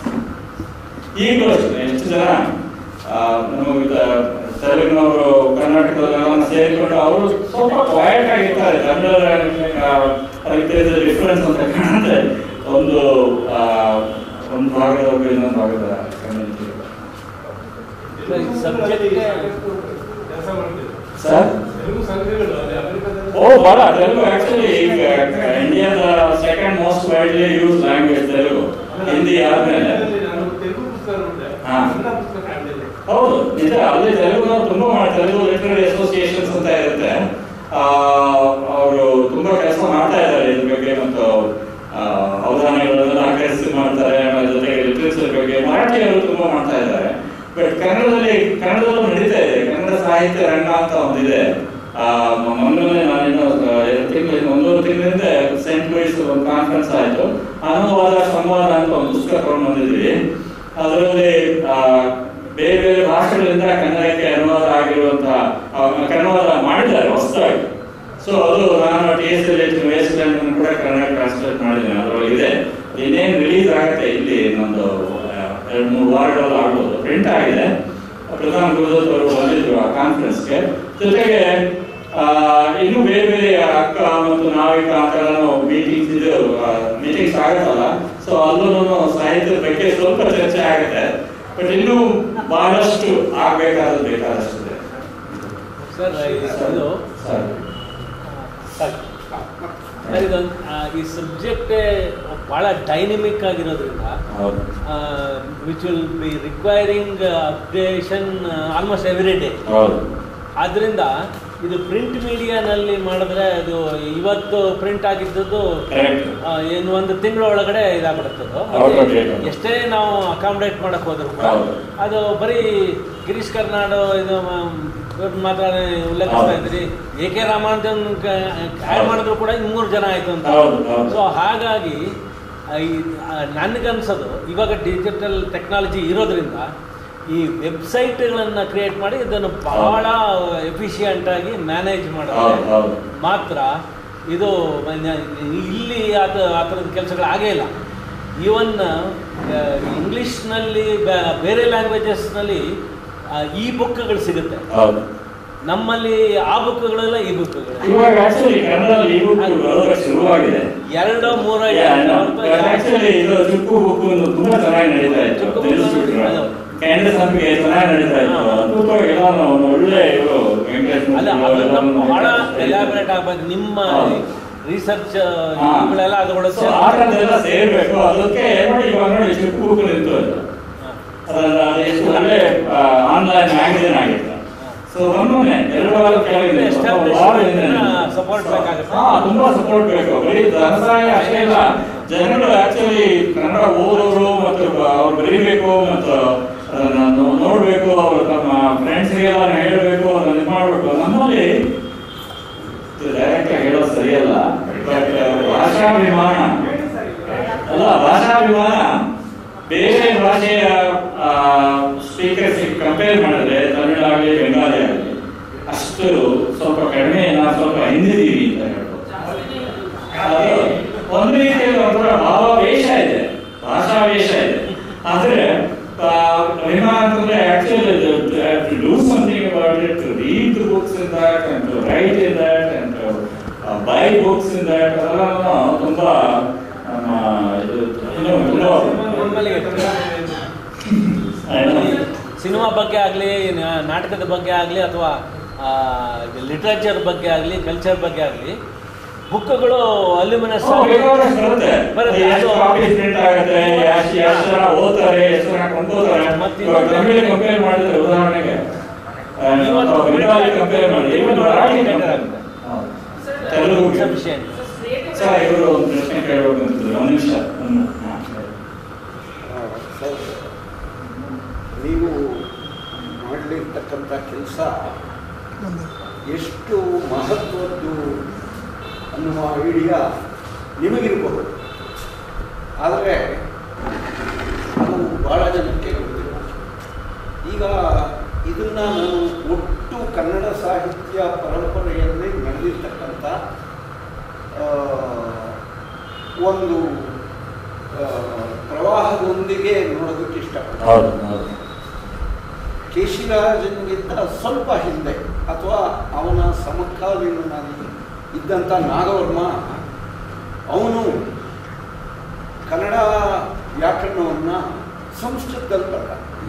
ಈಗಲೂ ಅಷ್ಟೇ ಎಷ್ಟು ಜನ ಆ, ನಮ್ಮ ಇದ- ತೆಲುಗಿನವರು ಕರ್ನಾಟಕದಲ್ಲೆಲ್ಲ ಸೇರಿಕೊಂಡು ಅವರು ಸ್ವಲ್ಪ ಕ್ವೈಟ್ ಆಗಿರ್ತಾರೆ ಕನ್ನಡ ಅದಕ್ಕೆ ತಿಳಿದ ಡಿಫ್ರೆನ್ಸ್ ಅಂತ ಕಾಣುತ್ತೆ ಒಂದು ಆ, ಒಂದು ಭಾಗದವ್ರಿಗೆ ಇನ್ನೊಂದು ಭಾಗದ community. ಸಬ್ಜೆಕ್ಟ್ ಕೆಲಸ ಮಾಡ್ತಿದ್ರು ಸರ್ ತೆಲುಗು ಸಂಘಗಳು ಅಲ್ಲಿ ಅಮೆರಿಕದಲ್ಲಿ ಓ ಬಹಳ ತೆಲುಗು ಆಕ್ಚುಲಿ ಈಗ ಇಂಡಿಯಾದ second most widely use language Telugu Hindi ಆದ್ಮೇಲೆ ನಾನು ತೆಲುಗು ಪುಸ್ತಕ ನೋಡಿದೆ ಹಾ. ಕನ್ನಡ ಪುಸ್ತಕ ಕಾಣಲಿಲ್ಲ ಹೌದು ನಿಜ ಅಲ್ಲಿ ತೆಲುಗು ತುಂಬಾ ಮಾಡ್ತಾರೆ ತೆಲುಗು ಲಿಟರರಿ ಅಸೋಸಿಯೇಷನ್ಸ್ ಅಂತ ಇರುತ್ತೆ ಅವರು ತುಂಬಾ ಕೆಲಸ ಮಾಡ್ತಾ ಇದ್ದಾರೆ ಇದ್ರ ಬಗ್ಗೆ ಮತ್ತು ಆ, ಅವಧಾನಗಳನ್ನೆಲ್ಲ ಆಕರ್ಷಿಸಿ ಮಾಡ್ತಾರೆ ಆಮೇಲೆ ಜೊತೆಗೆ ಲಿಟ್ರೇಚರ್ ಬಗ್ಗೆ ಮರಾಠಿಯವರು ತುಂಬಾ ಮಾಡ್ತಾ ಇದ್ದಾರೆ ಬಟ್ ಕನ್ನಡದಲ್ಲಿ ಕನ್ನಡದಲ್ಲೂ ನಡೀತಾ ಇದೆ ಕನ್ನಡ ಸಾಹಿತ್ಯ ರಂಗ ಅಂತ ಒಂದಿದೆ ಆ, ಮ- ಮೊನ್ನೆ ನಾನಿನ್ನು ಎರಡು ತಿಂಗಳು ಒಂದೂವರೆ ತಿಂಗಳಿಂದ ಸೆಂಟ್ ಲೂಯಿಸ್ ಒಂದು ಕಾನ್ಫರೆನ್ಸ್ ಆಯ್ತು ಅನುವಾದ ಸಂವಾದ ಅಂತ ಒಂದು ಪುಸ್ತಕ ತಗೊಂಡು ಬಂದಿದ್ವಿ ಅದರಲ್ಲಿ ಆ, ಬೇರೆ ಬೇರೆ ಭಾಷೆಗಳಿಂದ ಕನ್ನಡಕ್ಕೆ ಅನುವಾದ ಆಗಿರುವಂತಹ ಆ, ಕನ್ನಡ ಮಾಡಿದ್ದಾರೆ ಹೊಸದಾಗಿ ಸೊ ಅದು ನಾನು ಟಿ ಎಸ್ ಎಲ್ ವೇಸ್ಟ್ ಕೂಡ ಕನ್ನಡ ಟ್ರಾನ್ಸ್ಲೇಟ್ ಮಾಡಿದ್ದೇನೆ ಅದರೊಳಗೆ ಇದೆ ಇನ್ನೇನು ರಿಲೀಸ್ ಆಗುತ್ತೆ ಇಲ್ಲಿ ಇನ್ನೊಂದು ಆ, ಎರಡು ಮೂರು ವಾರಗಳಲ್ಲಿ ಆಗ್ಬೋದು ಪ್ರಿಂಟ್ ಆಗಿದೆ ಪ್ರಧಾನ ಗುರುದತ್ ಅವರು ಬಂದಿದ್ರು ಆ ಕಾನ್ಫರೆನ್ಸ್ಗೆ ಜೊತೆಗೆ ಆ, ಇನ್ನು ಬೇರೆ ಬೇರೆ ಅಕ್ಕ ಮತ್ತು ನಾವಿಕ ಅಂತ ಮೀಟಿಂಗ್ಸ್ ಇದು ಮೀಟಿಂಗ್ಸ್ ಆಗತ್ತಲ್ಲ ಸೊ ಅಲ್ಲೂ ಸಾಹಿತ್ಯದ ಬಗ್ಗೆ ಸ್ವಲ್ಪ ಚರ್ಚೆ ಆಗುತ್ತೆ ಬಟ್ ಇನ್ನೂ ಬಹಳಷ್ಟು ಆಗ್ಬೇಕಾದದ್ದು ಬೇಕಾದಷ್ಟು ಇದೆ ಸರ್ ಇದು ಸರ್ ಸರ್ ಇದೊಂದು ಆ, ಈ ಸಬ್ಜೆಕ್ಟೇ ಭಾಳ ಡೈನಮಿಕ್ ಆಗಿರೋದ್ರಿಂದ ಹೌದು which will be requiring updation almost every day ಹೌದು ಆದ್ರಿಂದ ಇದು ಪ್ರಿಂಟ್ ಮೀಡಿಯಾನಲ್ಲಿ ಮಾಡಿದ್ರೆ ಅದು ಇವತ್ತು ಪ್ರಿಂಟ್ ಆಗಿದ್ದದ್ದು ಕರೆಕ್ಟ್ ಆ, ಏನು ಒಂದು ತಿಂಗಳ ಒಳಗಡೆ ಇದಾಗ್ಬಿಡುತ್ತದು Out of date. ಎಷ್ಟೇ ನಾವು ಅಕಾಮಿಡೇಟ್ ಮಾಡಕ್ ಹೋದ್ರು ಕೂಡ ಹೌದು. ಅದು ಬರೀ ಗಿರೀಶ್ ಕಾರ್ನಾಡು ಇದು ಮ- ಇವ್ರ್ದ್ ಮಾತ್ರ ಉಲ್ಲೇಖಿಸ್ತಾ ಹೌದು. ಇದ್ರಿ ಎ ಕೆ ರಾಮಾನುಜನ್ ಆ್ಯಡ್ ಮಾಡಿದ್ರು ಕೂಡ ಮೂರು ಜನ ಆಯ್ತು ಅಂತ ಹೌದು, ಹೌದು. ಸೊ ಹಾಗಾಗಿ ಆ, ಈ, ಆ, ನನ್ಗನ್ಸೋದು ಇವಾಗ ಡಿಜಿಟಲ್ ಟೆಕ್ನಾಲಜಿ ಇರೋದ್ರಿಂದ ಈ ವೆಬ್ಸೈಟ್ಗಳನ್ನು ಕ್ರಿಯೇಟ್ ಮಾಡಿ ಇದನ್ನು ಬಹಳ ಎಫಿಷಿಯಂಟ್ ಆಗಿ ಮ್ಯಾನೇಜ್ ಮಾಡಿದ್ರೆ ಹೌದು, ಹೌದು. ಮಾತ್ರ ಇದು ಮ- ಇಲ್ಲಿ ಆತ ಆ ಥರದ ಕೆಲಸಗಳು ಆಗೇ ಇಲ್ಲ ಈವನ್ ಇಂಗ್ಲೀಷ್ನಲ್ಲಿ ಬೇರೆ ಲ್ಯಾಂಗ್ವೇಜಸ್ನಲ್ಲಿ ಈ ಬುಕ್ಗಳು ಸಿಗುತ್ತೆ ಹೌದು ನಮ್ಮಲ್ಲಿ ಆ ಬುಕ್ಗಳೆಲ್ಲ ಈ ಬುಕ್ಗಳು ಇವಾಗ ಆಕ್ಚುಲಿ ಕನ್ನಡದಲ್ಲಿ ಈ ಬುಕ್ ಬರೋದಕ್ಕೆ ಶುರುವಾಗಿದೆ ಎರಡೋ ಮೂರೋ ಎರಡು ಹೊರತು ಆಕ್ಚುಲಿ ಇದು ಚುಕ್ಕು ಬುಕ್ ಒಂದು ತುಂಬಾ ಚೆನ್ನಾಗಿ ನಡೀತಾ ಇತ್ತು ಚುಕ್ಕು book ತಿಳಿಸ್ಬಿಟ್ರು. ಹೌದು. ಕೇಂದ್ರ ಸಂಪಿಗೆ ಚೆನ್ನಾಗಿ ನಡೀತಾ ಇತ್ತು ಹಾ. ಅದ್ಭುತವಾಗಿ ಎಲ್ಲ ಒಂದು ಒಳ್ಳೆ ಇವರು ವೆಂಕಟೇಶ್ ಅಲ್ಲ ಮೂರ್ತಿ ಅದನ್ನ ಅವರೆಲ್ಲರೂ ಬಹಳ ಮಾಡ್ತಾ ಇದ್ರು. ಎಲಾಬ್ರೇಟ್ ಆಗ್ಬೇಕು ನಿಮ್ಮ ಹೌದು. ರಿಸರ್ಚ್ ಹಾ. ಇವುಗಳೆಲ್ಲ ಅದರೊಳಗೆ So, ಆ ಥರದ್ದೆಲ್ಲ ಸೇರ್ಬೇಕು ಅದಕ್ಕೆ ನೋಡಿ ಇವಾಗ ನೋಡಿ ಚುಕ್ಕು ಬುಕ್ ನಿಂತು ಅದು. ಅದನ್ನ ಎಷ್ಟು ಒಳ್ಳೆ ಆನ್ಲೈನ್ ಮ್ಯಾಗಝಿನ್ ಆಗಿತ್ತು ಸೊ ಒಮ್ಮೊಮ್ಮೆ ಎರಡು ವಾರ ಕೆಳಗಿದೆ ಸ್ವಲ್ಪ ವಾರ ಹಿಂದೆ ಸಪೋರ್ಟ್ ಬೇಕಾಗುತ್ತೆ ಹಾ ತುಂಬಾ ಸಪೋರ್ಟ್ ಬೇಕು ಬರೀ ಧನಸಹಾಯ ಅಷ್ಟೇ ಇಲ್ಲ ಜನಗಳು ಆಕ್ಚುಲಿ ಕನ್ನಡ ಓದೋರು ಮತ್ತು ಅವ್ರು ಬರೀಬೇಕು ಮತ್ತು ಅದನ್ನ ನೋ- ನೋಡ್ಬೇಕು ಅವರು ತಮ್ಮ ಫ್ರೆಂಡ್ಸ್ಗೆಲ್ಲ ಹೇಳಬೇಕು ಅದನ್ನ ಇದು ಮಾಡ್ಬೇಕು ನಮ್ಮಲ್ಲಿ ಡೈರೆಕ್ಟ್ ಆಗಿ ಹೇಳೋದು ಸರಿಯಲ್ಲ ಬಟ್ ಭಾಷಾಭಿಮಾನ ಅಲ್ಲ ಭಾಷಾಭಿಮಾನ ಬೇರೆ ಭಾಷೆಯ ಸ್ಪೀಕರ್ಸ್ ಕಂಪೇರ್ ಮಾಡಿದ್ರೆ ತಮಿಳಾಗಲಿ ಬೆಂಗಾಲಿ ಆಗಲಿ ಅಷ್ಟು ಸ್ವಲ್ಪ ಕಡಿಮೆ ನಾವು ಸ್ವಲ್ಪ ಹಿಂದಿದೀವಿ ಅಂತ ಹೇಳ್ಬೋದು ಅದು ಒಂದು ರೀತಿಯಲ್ಲಿ ಒಂಥರ ಭಾವಾವೇಶ ಇದೆ ಭಾಷಾವೇಶ ಇದೆ ಆದ್ರೆ ಅಭಿಮಾನ ಅಂತಂದ್ರೆ actually to do something about it to read the books in that and to write in that and to buy books in that ಅದೆಲ್ಲ ತುಂಬಾ ನಮ್ಮ ಇದು ಇನ್ನೂ ತುಂಬಾ ನಮ್ಮಲ್ಲಿ ಸಿನಿಮಾ ಬಗ್ಗೆ ಆಗಲಿ ನಾಟಕದ ಬಗ್ಗೆ ಆಗಲಿ ಅಥವಾ ಲಿಟ್ರೇಚರ್ ಬಗ್ಗೆ ಆಗಲಿ ಕಲ್ಚರ್ ಬಗ್ಗೆ ಆಗಲಿ ಬುಕ್ಗಳು ಅಲ್ಯೂಮಿನಸ್ ಹ್ಮ್, ಬೇಕಾದಷ್ಟು ಬರುತ್ತೆ. ಬರುತ್ತೆ. ಎಷ್ಟು ಅದು- ಕಾಪಿ ಪ್ರಿಂಟ್ ಆಗುತ್ತೆ ಎಷ್ಟು ಎಷ್ಟು ಜನ ಓದ್ತಾರೆ ಎಷ್ಟು ಜನ ಕೊಂಡ್ಕೋತಾರೆ ಮತ್ತೆ ಇವಾಗ ಇನ್ನೊಂದು- ತಮಿಳಿಗೆ ಕಂಪೇರ್ ಮಾಡಿದ್ರೆ ಉದಾಹರಣೆಗೆ ಆ, ಇವತ್ತು ಅಥವಾ ಬೆಂಗಾಲಿ ಕಂಪೇರ್ ಮಾಡಿದ್ರೆ ಇವತ್ತು ಮರಾಠಿ better ಕಂಪೇರ್ ಆಗುತ್ತೆ. ತೆಲುಗು ಸಫಿಷಿಯಂಟ್ ಸೊ ಸರ್ ಇವರು ಒಂದು ಪ್ರಶ್ನೆ ಕೇಳಬೇಕು ಅಂತಿದ್ರು ಒಂದು ನಿಮಿಷ ಒಂದು ಹಾ, ಸರಿ. ಆ, ಸರ್ ನೀವು ಮಾಡಲಿರ್ತಕ್ಕಂಥ ಕೆಲಸ ಎಷ್ಟು ಮಹತ್ವದ್ದು ಅನ್ನುವ ಐಡಿಯಾ ನಿಮಗಿರಬಹುದು ಆದರೆ ಅದು ಭಾಳ ಜನಕ್ಕೆ ಗೊತ್ತಿಲ್ಲ ಈಗ ಇದನ್ನ ನಾನು ಒಟ್ಟು ಕನ್ನಡ ಸಾಹಿತ್ಯ ಪರಂಪರೆಯಲ್ಲಿ ನಡೆದಿರ್ತಕ್ಕಂಥ ಆ, ಒಂದು ಆ, ಪ್ರವಾಹದೊಂದಿಗೆ ನೋಡೋದಕ್ಕೆ ಇಷ್ಟಪಡ್ತೀನಿ ಹೌದು ಹೌದು ಕೇಶಿರಾಜನಿಗಿಂತ ಸ್ವಲ್ಪ ಹಿಂದೆ ಅಥವಾ ಅವನ ಸಮಕಾಲೀನನಾಗಿ ಇದ್ದಂಥ ನಾಗವರ್ಮ ಅವನು ಕನ್ನಡ ವ್ಯಾಕರಣವನ್ನು ಸಂಸ್ಕೃತದಲ್ಲಿ ಬರೆದ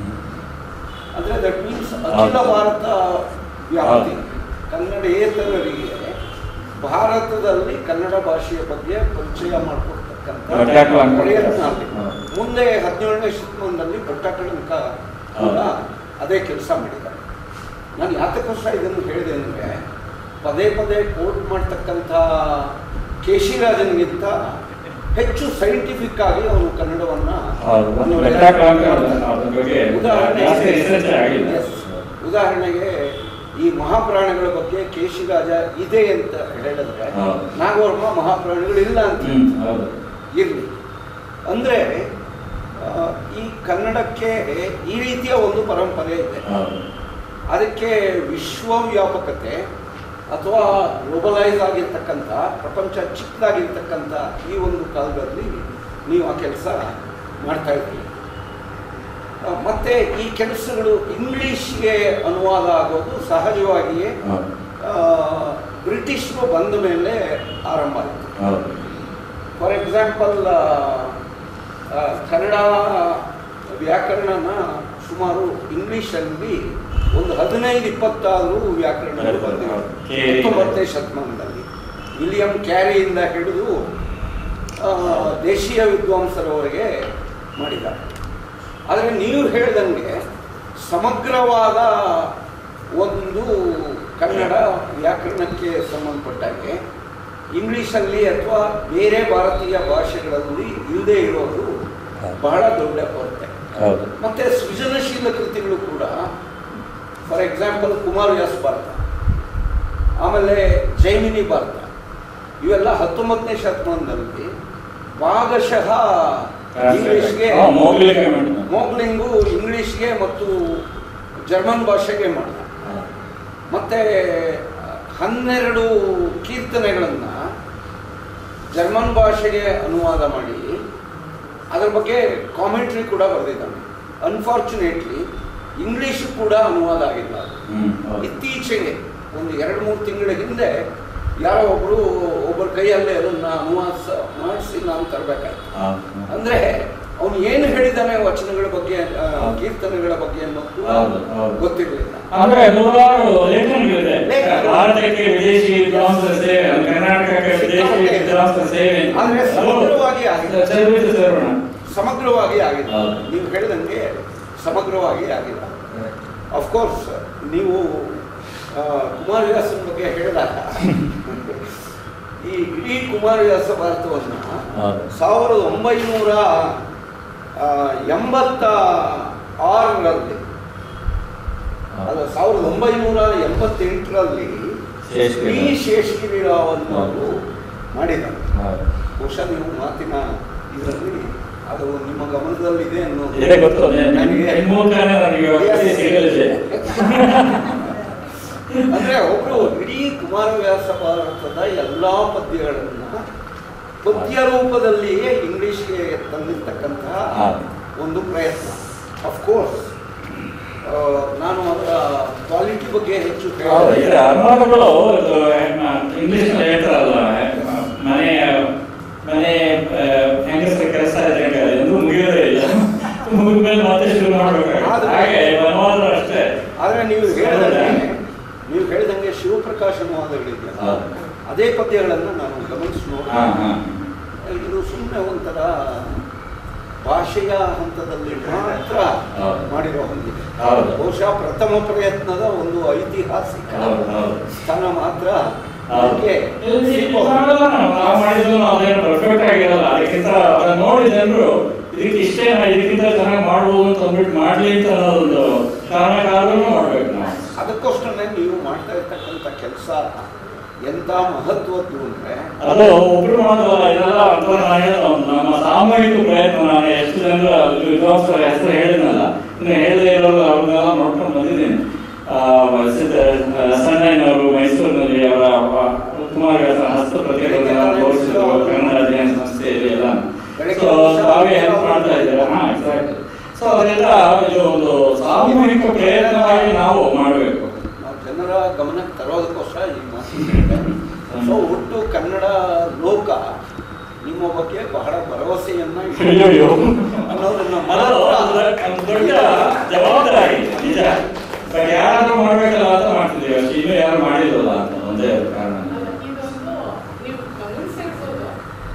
ಅಂದರೆ ದಟ್ ಮೀನ್ಸ್ ಅಖಿಲ ಹೌದು. ಭಾರತ ವ್ಯಾಪ್ತಿ ಹೌದು. ಕನ್ನಡೇತರರಿಗೆ ಭಾರತದಲ್ಲಿ ಕನ್ನಡ ಭಾಷೆಯ ಬಗ್ಗೆ ಪರಿಚಯ ಮಾಡಿಕೊಡ್ತಕ್ಕಂಥ ಭಟ್ಟಾಕಳಂಕ. ಪ್ರಯತ್ನ ಅಲ್ಲಿ. ಹೌದು. ಮುಂದೆ ಹದಿನೇಳನೇ ಶತಮಾನದಲ್ಲಿ ಭಟ್ಟಾಕಳಂಕ ಕೂಡ ಅದೇ ಕೆಲಸ ಮಾಡಿದ್ದಾರೆ ನಾನು ಯಾತಕ್ಕೋಸ್ಕರ ಇದನ್ನು ಹೇಳಿದೆ ಅಂದರೆ ಪದೇ ಪದೇ ಕೋಟ್ ಮಾಡ್ತಕ್ಕಂಥ ಕೇಶಿರಾಜನಿಗಿಂತ ಹೆಚ್ಚು ಸೈಂಟಿಫಿಕ್ ಆಗಿ ಅವನು ಕನ್ನಡವನ್ನು ಹೌದು. ಅನ್ವಯ ಭಟ್ಟಾಕಳಂಕ ಮಾಡ್ತಾನೆ. ಅದ್ರ ಬಗ್ಗೆ ಉದಾಹರಣೆಗೆ- ಜಾಸ್ತಿ research ಆಗಿಲ್ಲ. Yes. ಉದಾಹರಣೆಗೆ ಈ ಮಹಾಪ್ರಾಣಿಗಳ ಬಗ್ಗೆ ಕೇಶಿರಾಜ ಇದೆ ಅಂತ ಹೇಳಿದ್ರೆ ಹೌದು. ನಾಗವರ್ಮ ಮಹಾಪ್ರಾಣಿಗಳು ಇಲ್ಲ ಅಂತ ಹ್ಮ್ ಹೌದು ಇರಲಿ ಅಂದರೆ ಈ ಕನ್ನಡಕ್ಕೆ ಈ ರೀತಿಯ ಒಂದು ಪರಂಪರೆ ಇದೆ ಹೌದು ಅದಕ್ಕೆ ವಿಶ್ವವ್ಯಾಪಕತೆ ಅಥವಾ ಗ್ಲೋಬಲೈಸ್ ಆಗಿರ್ತಕ್ಕಂಥ ಪ್ರಪಂಚ ಚಿಕ್ಕದಾಗಿರ್ತಕ್ಕಂಥ ಈ ಒಂದು ಕಾಲದಲ್ಲಿ ನೀವು ಆ ಕೆಲಸ ಮಾಡ್ತಾ ಇದ್ದೀರಿ ಆ, ಮತ್ತೆ ಈ ಕೆಲಸಗಳು ಇಂಗ್ಲಿಷ್ಗೆ ಅನುವಾದ ಆಗೋದು ಸಹಜವಾಗಿಯೇ ಹೌದು ಆ, ಬ್ರಿಟಿಷರು ಬಂದ ಮೇಲೆ ಆರಂಭ ಆಯಿತು ಹೌದು ಫಾರ್ ಎಕ್ಸಾಂಪಲ್ ಕನ್ನಡ ವ್ಯಾಕರಣನ ಸುಮಾರು ಇಂಗ್ಲಿಷಲ್ಲಿ ಒಂದು ಹದಿನೈದು ಇಪ್ಪತ್ತಾರು ವ್ಯಾಕರಣಗಳು ಬಂದಿವೆ ಕೇರಿ. ಹತ್ತೊಂಬತ್ತನೇ ಶತಮಾನದಲ್ಲಿ ವಿಲಿಯಂ ಕ್ಯಾರಿಯಿಂದ ಹಿಡಿದು ಆ, ದೇಶೀಯ ವಿದ್ವಾಂಸರವರೆಗೆ ಮಾಡಿದ್ದಾರೆ ಆದರೆ ನೀವು ಹೇಳ್ದಂಗೆ ಸಮಗ್ರವಾದ ಒಂದು ಕನ್ನಡ ವ್ಯಾಕರಣಕ್ಕೆ ಸಂಬಂಧಪಟ್ಟಾಗೆ ಇಂಗ್ಲಿಷಲ್ಲಿ ಅಥವಾ ಬೇರೆ ಭಾರತೀಯ ಭಾಷೆಗಳಲ್ಲಿ ಇಲ್ಲದೆ ಇರೋದು ಬಹಳ ದೊಡ್ಡ ಕೊರತೆ ಹೌದು ಮತ್ತೆ ಸೃಜನಶೀಲ ಕೃತಿಗಳು ಕೂಡ ಫಾರ್ ಎಕ್ಸಾಂಪಲ್ ಕುಮಾರವ್ಯಾಸ ಭಾರತ ಆಮೇಲೆ ಜೈಮಿನಿ ಭಾರತ ಇವೆಲ್ಲ ಹತ್ತೊಂಬತ್ತನೇ ಶತಮಾನದಲ್ಲಿ ಭಾಗಶಃ ಇಂಗ್ಲಿಷ್ಗೆ ಹಾ, ಮೌಖಿಕ ಮಾಡಿದ. ಮೋಗ್ಲಿಂಗು ಇಂಗ್ಲಿಷ್ಗೆ ಮತ್ತು ಜರ್ಮನ್ ಭಾಷೆಗೆ ಮಾಡಿದ ಮತ್ತೆ ಹನ್ನೆರಡು ಕೀರ್ತನೆಗಳನ್ನು ಜರ್ಮನ್ ಭಾಷೆಗೆ ಅನುವಾದ ಮಾಡಿ ಅದರ ಬಗ್ಗೆ ಕಾಮೆಂಟ್ರಿ ಕೂಡ ಬರೆದಿದ್ದಾನೆ ಅನ್ಫಾರ್ಚುನೇಟ್ಲಿ ಇಂಗ್ಲಿಷ್ ಕೂಡ ಅನುವಾದ ಆಗಿಲ್ಲ ಅದು. ಹ್ಮ್ ಹೌದು ಇತ್ತೀಚೆಗೆ ಒಂದು ಎರಡು ಮೂರು ತಿಂಗಳ ಹಿಂದೆ ಯಾರೋ ಒಬ್ರು ಒಬ್ಬರ ಕೈಯಲ್ಲೇ ಅದನ್ನ ಅನುವಾದ ಮಾಡಿಸಿ ನಾನು ತರಬೇಕಾಯ್ತು ಹೌದು ಅಂದ್ರೆ ಅವನು ಏನು ಹೇಳಿದ್ದಾನೆ ವಚನಗಳ ಬಗ್ಗೆ ಆ, ಹೌದು. ಕೀರ್ತನೆಗಳ ಬಗ್ಗೆ ಅನ್ನೋದು ಕೂಡ ಹೌದು, ಹೌದು. ಗೊತ್ತಿರಲಿಲ್ಲ ಅಂದ್ರೆ ನೂರಾರು ಲೇಖನಗಳಿದೆ ಲೇಖನಗಳು. ಭಾರತಕ್ಕೆ ವಿದೇಶಿ ವಿದ್ವಾಂಸರ ಸೇವೆ ಕರ್ನಾಟಕಕ್ಕೆ ವಿದೇಶಿ ವಿದ್ವಾಂಸರ ಸೇವೆ ಆದ್ರೆ ಸಮಗ್ರವಾಗಿ ಆಗಿದೆ. ಸರ್ವಿಸ್ ಸೇರೋಣ ಸಮಗ್ರವಾಗಿ ಆಗಿದೆ ಹೌದು. ನೀವು ಹೇಳಿದಂಗೆ ಸಮಗ್ರವಾಗಿ ಆಗಿಲ್ಲ ಅಫ್ಕೋರ್ಸ್ ನೀವು ಆ, ಕುಮಾರವ್ಯಾಸನ ಬಗ್ಗೆ ಹೇಳಿದಾಗ ಈ ಇಡೀ ಕುಮಾರವ್ಯಾಸ ಭಾರತವನ್ನು ಹೌದು. ಸಾವಿರದ ಒಂಬೈನೂರ ಆ, ಎಂಬತ್ತ ಆರರಲ್ಲಿ ಅಲ್ಲ ಸಾವಿರದ ಒಂಬೈನೂರ ಎಂಬತ್ತೆಂಟರಲ್ಲಿ ಶೇಷಗಿರಿ. ಶ್ರೀ ಶೇಷಗಿರಿ ರಾವ್ ಅನ್ನೋರು ಮಾಡಿದ್ದಾರೆ ಹೌದು. ಬಹುಶಃ ನೀವು ಮಾತಿನ ಇದರಲ್ಲಿ ಅದು ನಿಮ್ಮ ಗಮನದಲ್ಲಿದೆ ಅನ್ನೋದು ಇದೆ ಗೊತ್ತು ನನಗೆ ನಿಮ್ಮ ಮೂಲಕನೇ ನನಗೆ ವ್ಯಕ್ತಿ ಸಿಗಲಿದೆ ಅಂದ್ರೆ ಒಬ್ರು ಇಡೀ ಕುಮಾರವ್ಯಾಸ ಭಾರತದ ಎಲ್ಲಾ ಪದ್ಯಗಳನ್ನ ಪದ್ಯ ರೂಪದಲ್ಲಿಯೇ ಇಂಗ್ಲಿಷ್ಗೆ ತಂದಿರ್ತಕ್ಕಂತಹ ಹಾ. ಒಂದು ಪ್ರಯತ್ನ ಅಫ್ಕೋರ್ಸ್ ನಾನು ಅದರ ಕ್ವಾಲಿಟಿ ಬಗ್ಗೆ ಹೆಚ್ಚು ಹೌದು, ಹೇಳೋದಿಲ್ಲ. ಇದು ಅನುವಾದಗಳು ಇದು ಇಂಗ್ಲಿಷ್ ಹೇಳ್ತಾರಲ್ಲ ಮನೆ ಮನೆ ಹೆಂಗಸರ ಕೆಲಸ ಇದ್ದಂಗೆ ಎಂದು ಮುಗಿಯೋದೇ ಇಲ್ಲ ಮುಗಿದ ಮೇಲೆ ಮತ್ತೆ ಶುರು ಮಾಡ್ಬೇಕಾಗುತ್ತೆ ಆದ್ರೆ- ಹಾಗೆ ಅನುವಾದ ಅಷ್ಟೇ ಆದ್ರೆ ನೀವು ಹೇಳಿದಂಗೆ ನೀವು ಹೇಳಿದಂಗೆ ಶಿವಪ್ರಕಾಶ್ ಅನುವಾದಗಳಿದೆಯಲ್ಲ ಹೌದು. ಅದೇ ಪದ್ಯಗಳನ್ನು ನಾನು ಗಮನಿಸಿ ನೋಡಿ ಹಾ ಹಾ ಇದು ಸುಮ್ಮನೆ ಒಂಥರ ಭಾಷೆಯ ಹಂತದಲ್ಲಿ ಮಾತ್ರ ಹೌದು. ಮಾಡಿರೋ ಹೊಂದಿದೆ ಹೌದು. ಬಹುಶಃ ಪ್ರಥಮ ಪ್ರಯತ್ನದ ಒಂದು ಐತಿಹಾಸಿಕ ಹೌದು, ಹೌದು. ಸ್ಥಾನ ಮಾತ್ರ ಅದಕ್ಕೆ ನಾವು ಮಾಡಿದ್ರು ಅದೇನು ಪರ್ಫೆಕ್ಟ್ ಆಗಿರಲ್ಲ ಅದಕ್ಕಿಂತ ಅದನ್ನ ನೋಡಿ ಜನರು ಇದಕ್ಕೆ ಇಷ್ಟೇ ನಾ ಇದಕ್ಕಿಂತ ಚೆನ್ನಾಗಿ ಮಾಡ್ಬೋದು ಅಂತ ಅಂದ್ಬಿಟ್ಟು ಮಾಡ್ಲಿ ಅಂತ ಅನ್ನೋದೊಂದು ಕಾರಣ ಕಾರಣನೂ ಮಾಡ್ಬೇಕು ನಾವು ಅದಕ್ಕೋಸ್ಕರನೇ ನೀವು ಮಾಡ್ತಾ ಇರ್ತಕ್ಕಂಥ ಕೆಲಸ ಎಂಥ ಮಹತ್ವದ್ದು ಅಂದ್ರೆ ಅದು ಒಬ್ರು ಮಾಡೋದಲ್ಲ ಇದೆಲ್ಲ ಅಂತ ನಾನು ಹೇಳೋದು ನಮ್ಮ ಸಾಮೂಹಿಕ ಪ್ರಯತ್ನ ನಾನು ಎಷ್ಟು ಜನರ ವಿದ್ವಾಂಸರ ಹೆಸರು ಹೇಳಿದ್ನಲ್ಲ ಇನ್ನು ಹೇಳದೇ ಇರೋರು ಅವ್ರನ್ನೆಲ್ಲ ನೋಡ್ಕೊಂಡು ಬಂದಿದ್ದೀನಿ ಆ, ಸಿದ್ದ ಸಣ್ಣಯ್ಯನವರು ಮೈಸೂರಿನಲ್ಲಿ ಅವರ ಕುಮಾರ ಹಸ್ತಪ್ರತಿಗಳನ್ನ ತೋರಿಸಿದ್ರು ಕನ್ನಡ ಅಧ್ಯಯನ ಸಂಸ್ಥೆಯಲ್ಲಿ ಎಲ್ಲ ಸೊ ತಾವೇ ಹೆಲ್ಪ್ ಮಾಡ್ತಾ ಇದ್ದಾರೆ ಹಾ ಎಕ್ಸಾಕ್ಟ್ಲಿ ಸೊ ಅದೆಲ್ಲ ಇದು ಒಂದು ಸಾಮೂಹಿಕ ಪ್ರಯತ್ನವಾಗಿ ನಾವು ಮಾಡಬೇಕು ನಾವು ಜನರ ಗಮನಕ್ಕೆ ತರೋದಕ್ಕೋಸ್ಕರ ಈ ಮಾತು ಸೊ ಒಟ್ಟು ಕನ್ನಡ ಲೋಕ ನಿಮ್ಮ ಬಗ್ಗೆ ಬಹಳ ಭರವಸೆಯನ್ನ ಇಟ್ಟಿದೆ ಅಯ್ಯೋ ಅನ್ನೋದನ್ನ ಅದು ಮಾತ್ರ ಒಂದು ದೊಡ್ಡ ಜವಾಬ್ದಾರಿ ನಿಜ ಬಟ್ ಯಾರಾದ್ರೂ ಮಾಡ್ಬೇಕಲ್ಲ ಅಂತ ಮಾಡ್ತಿದ್ದೀವಿ ಅಷ್ಟೇ ಇನ್ನೂ ಯಾರು ಮಾಡಿಲ್ವಲ್ಲ ಅಂತ ಒಂದೇ ಕಾರಣ ಇದೊಂದು ನೀವು ಗಮನಿಸಿರ್ಬೋದು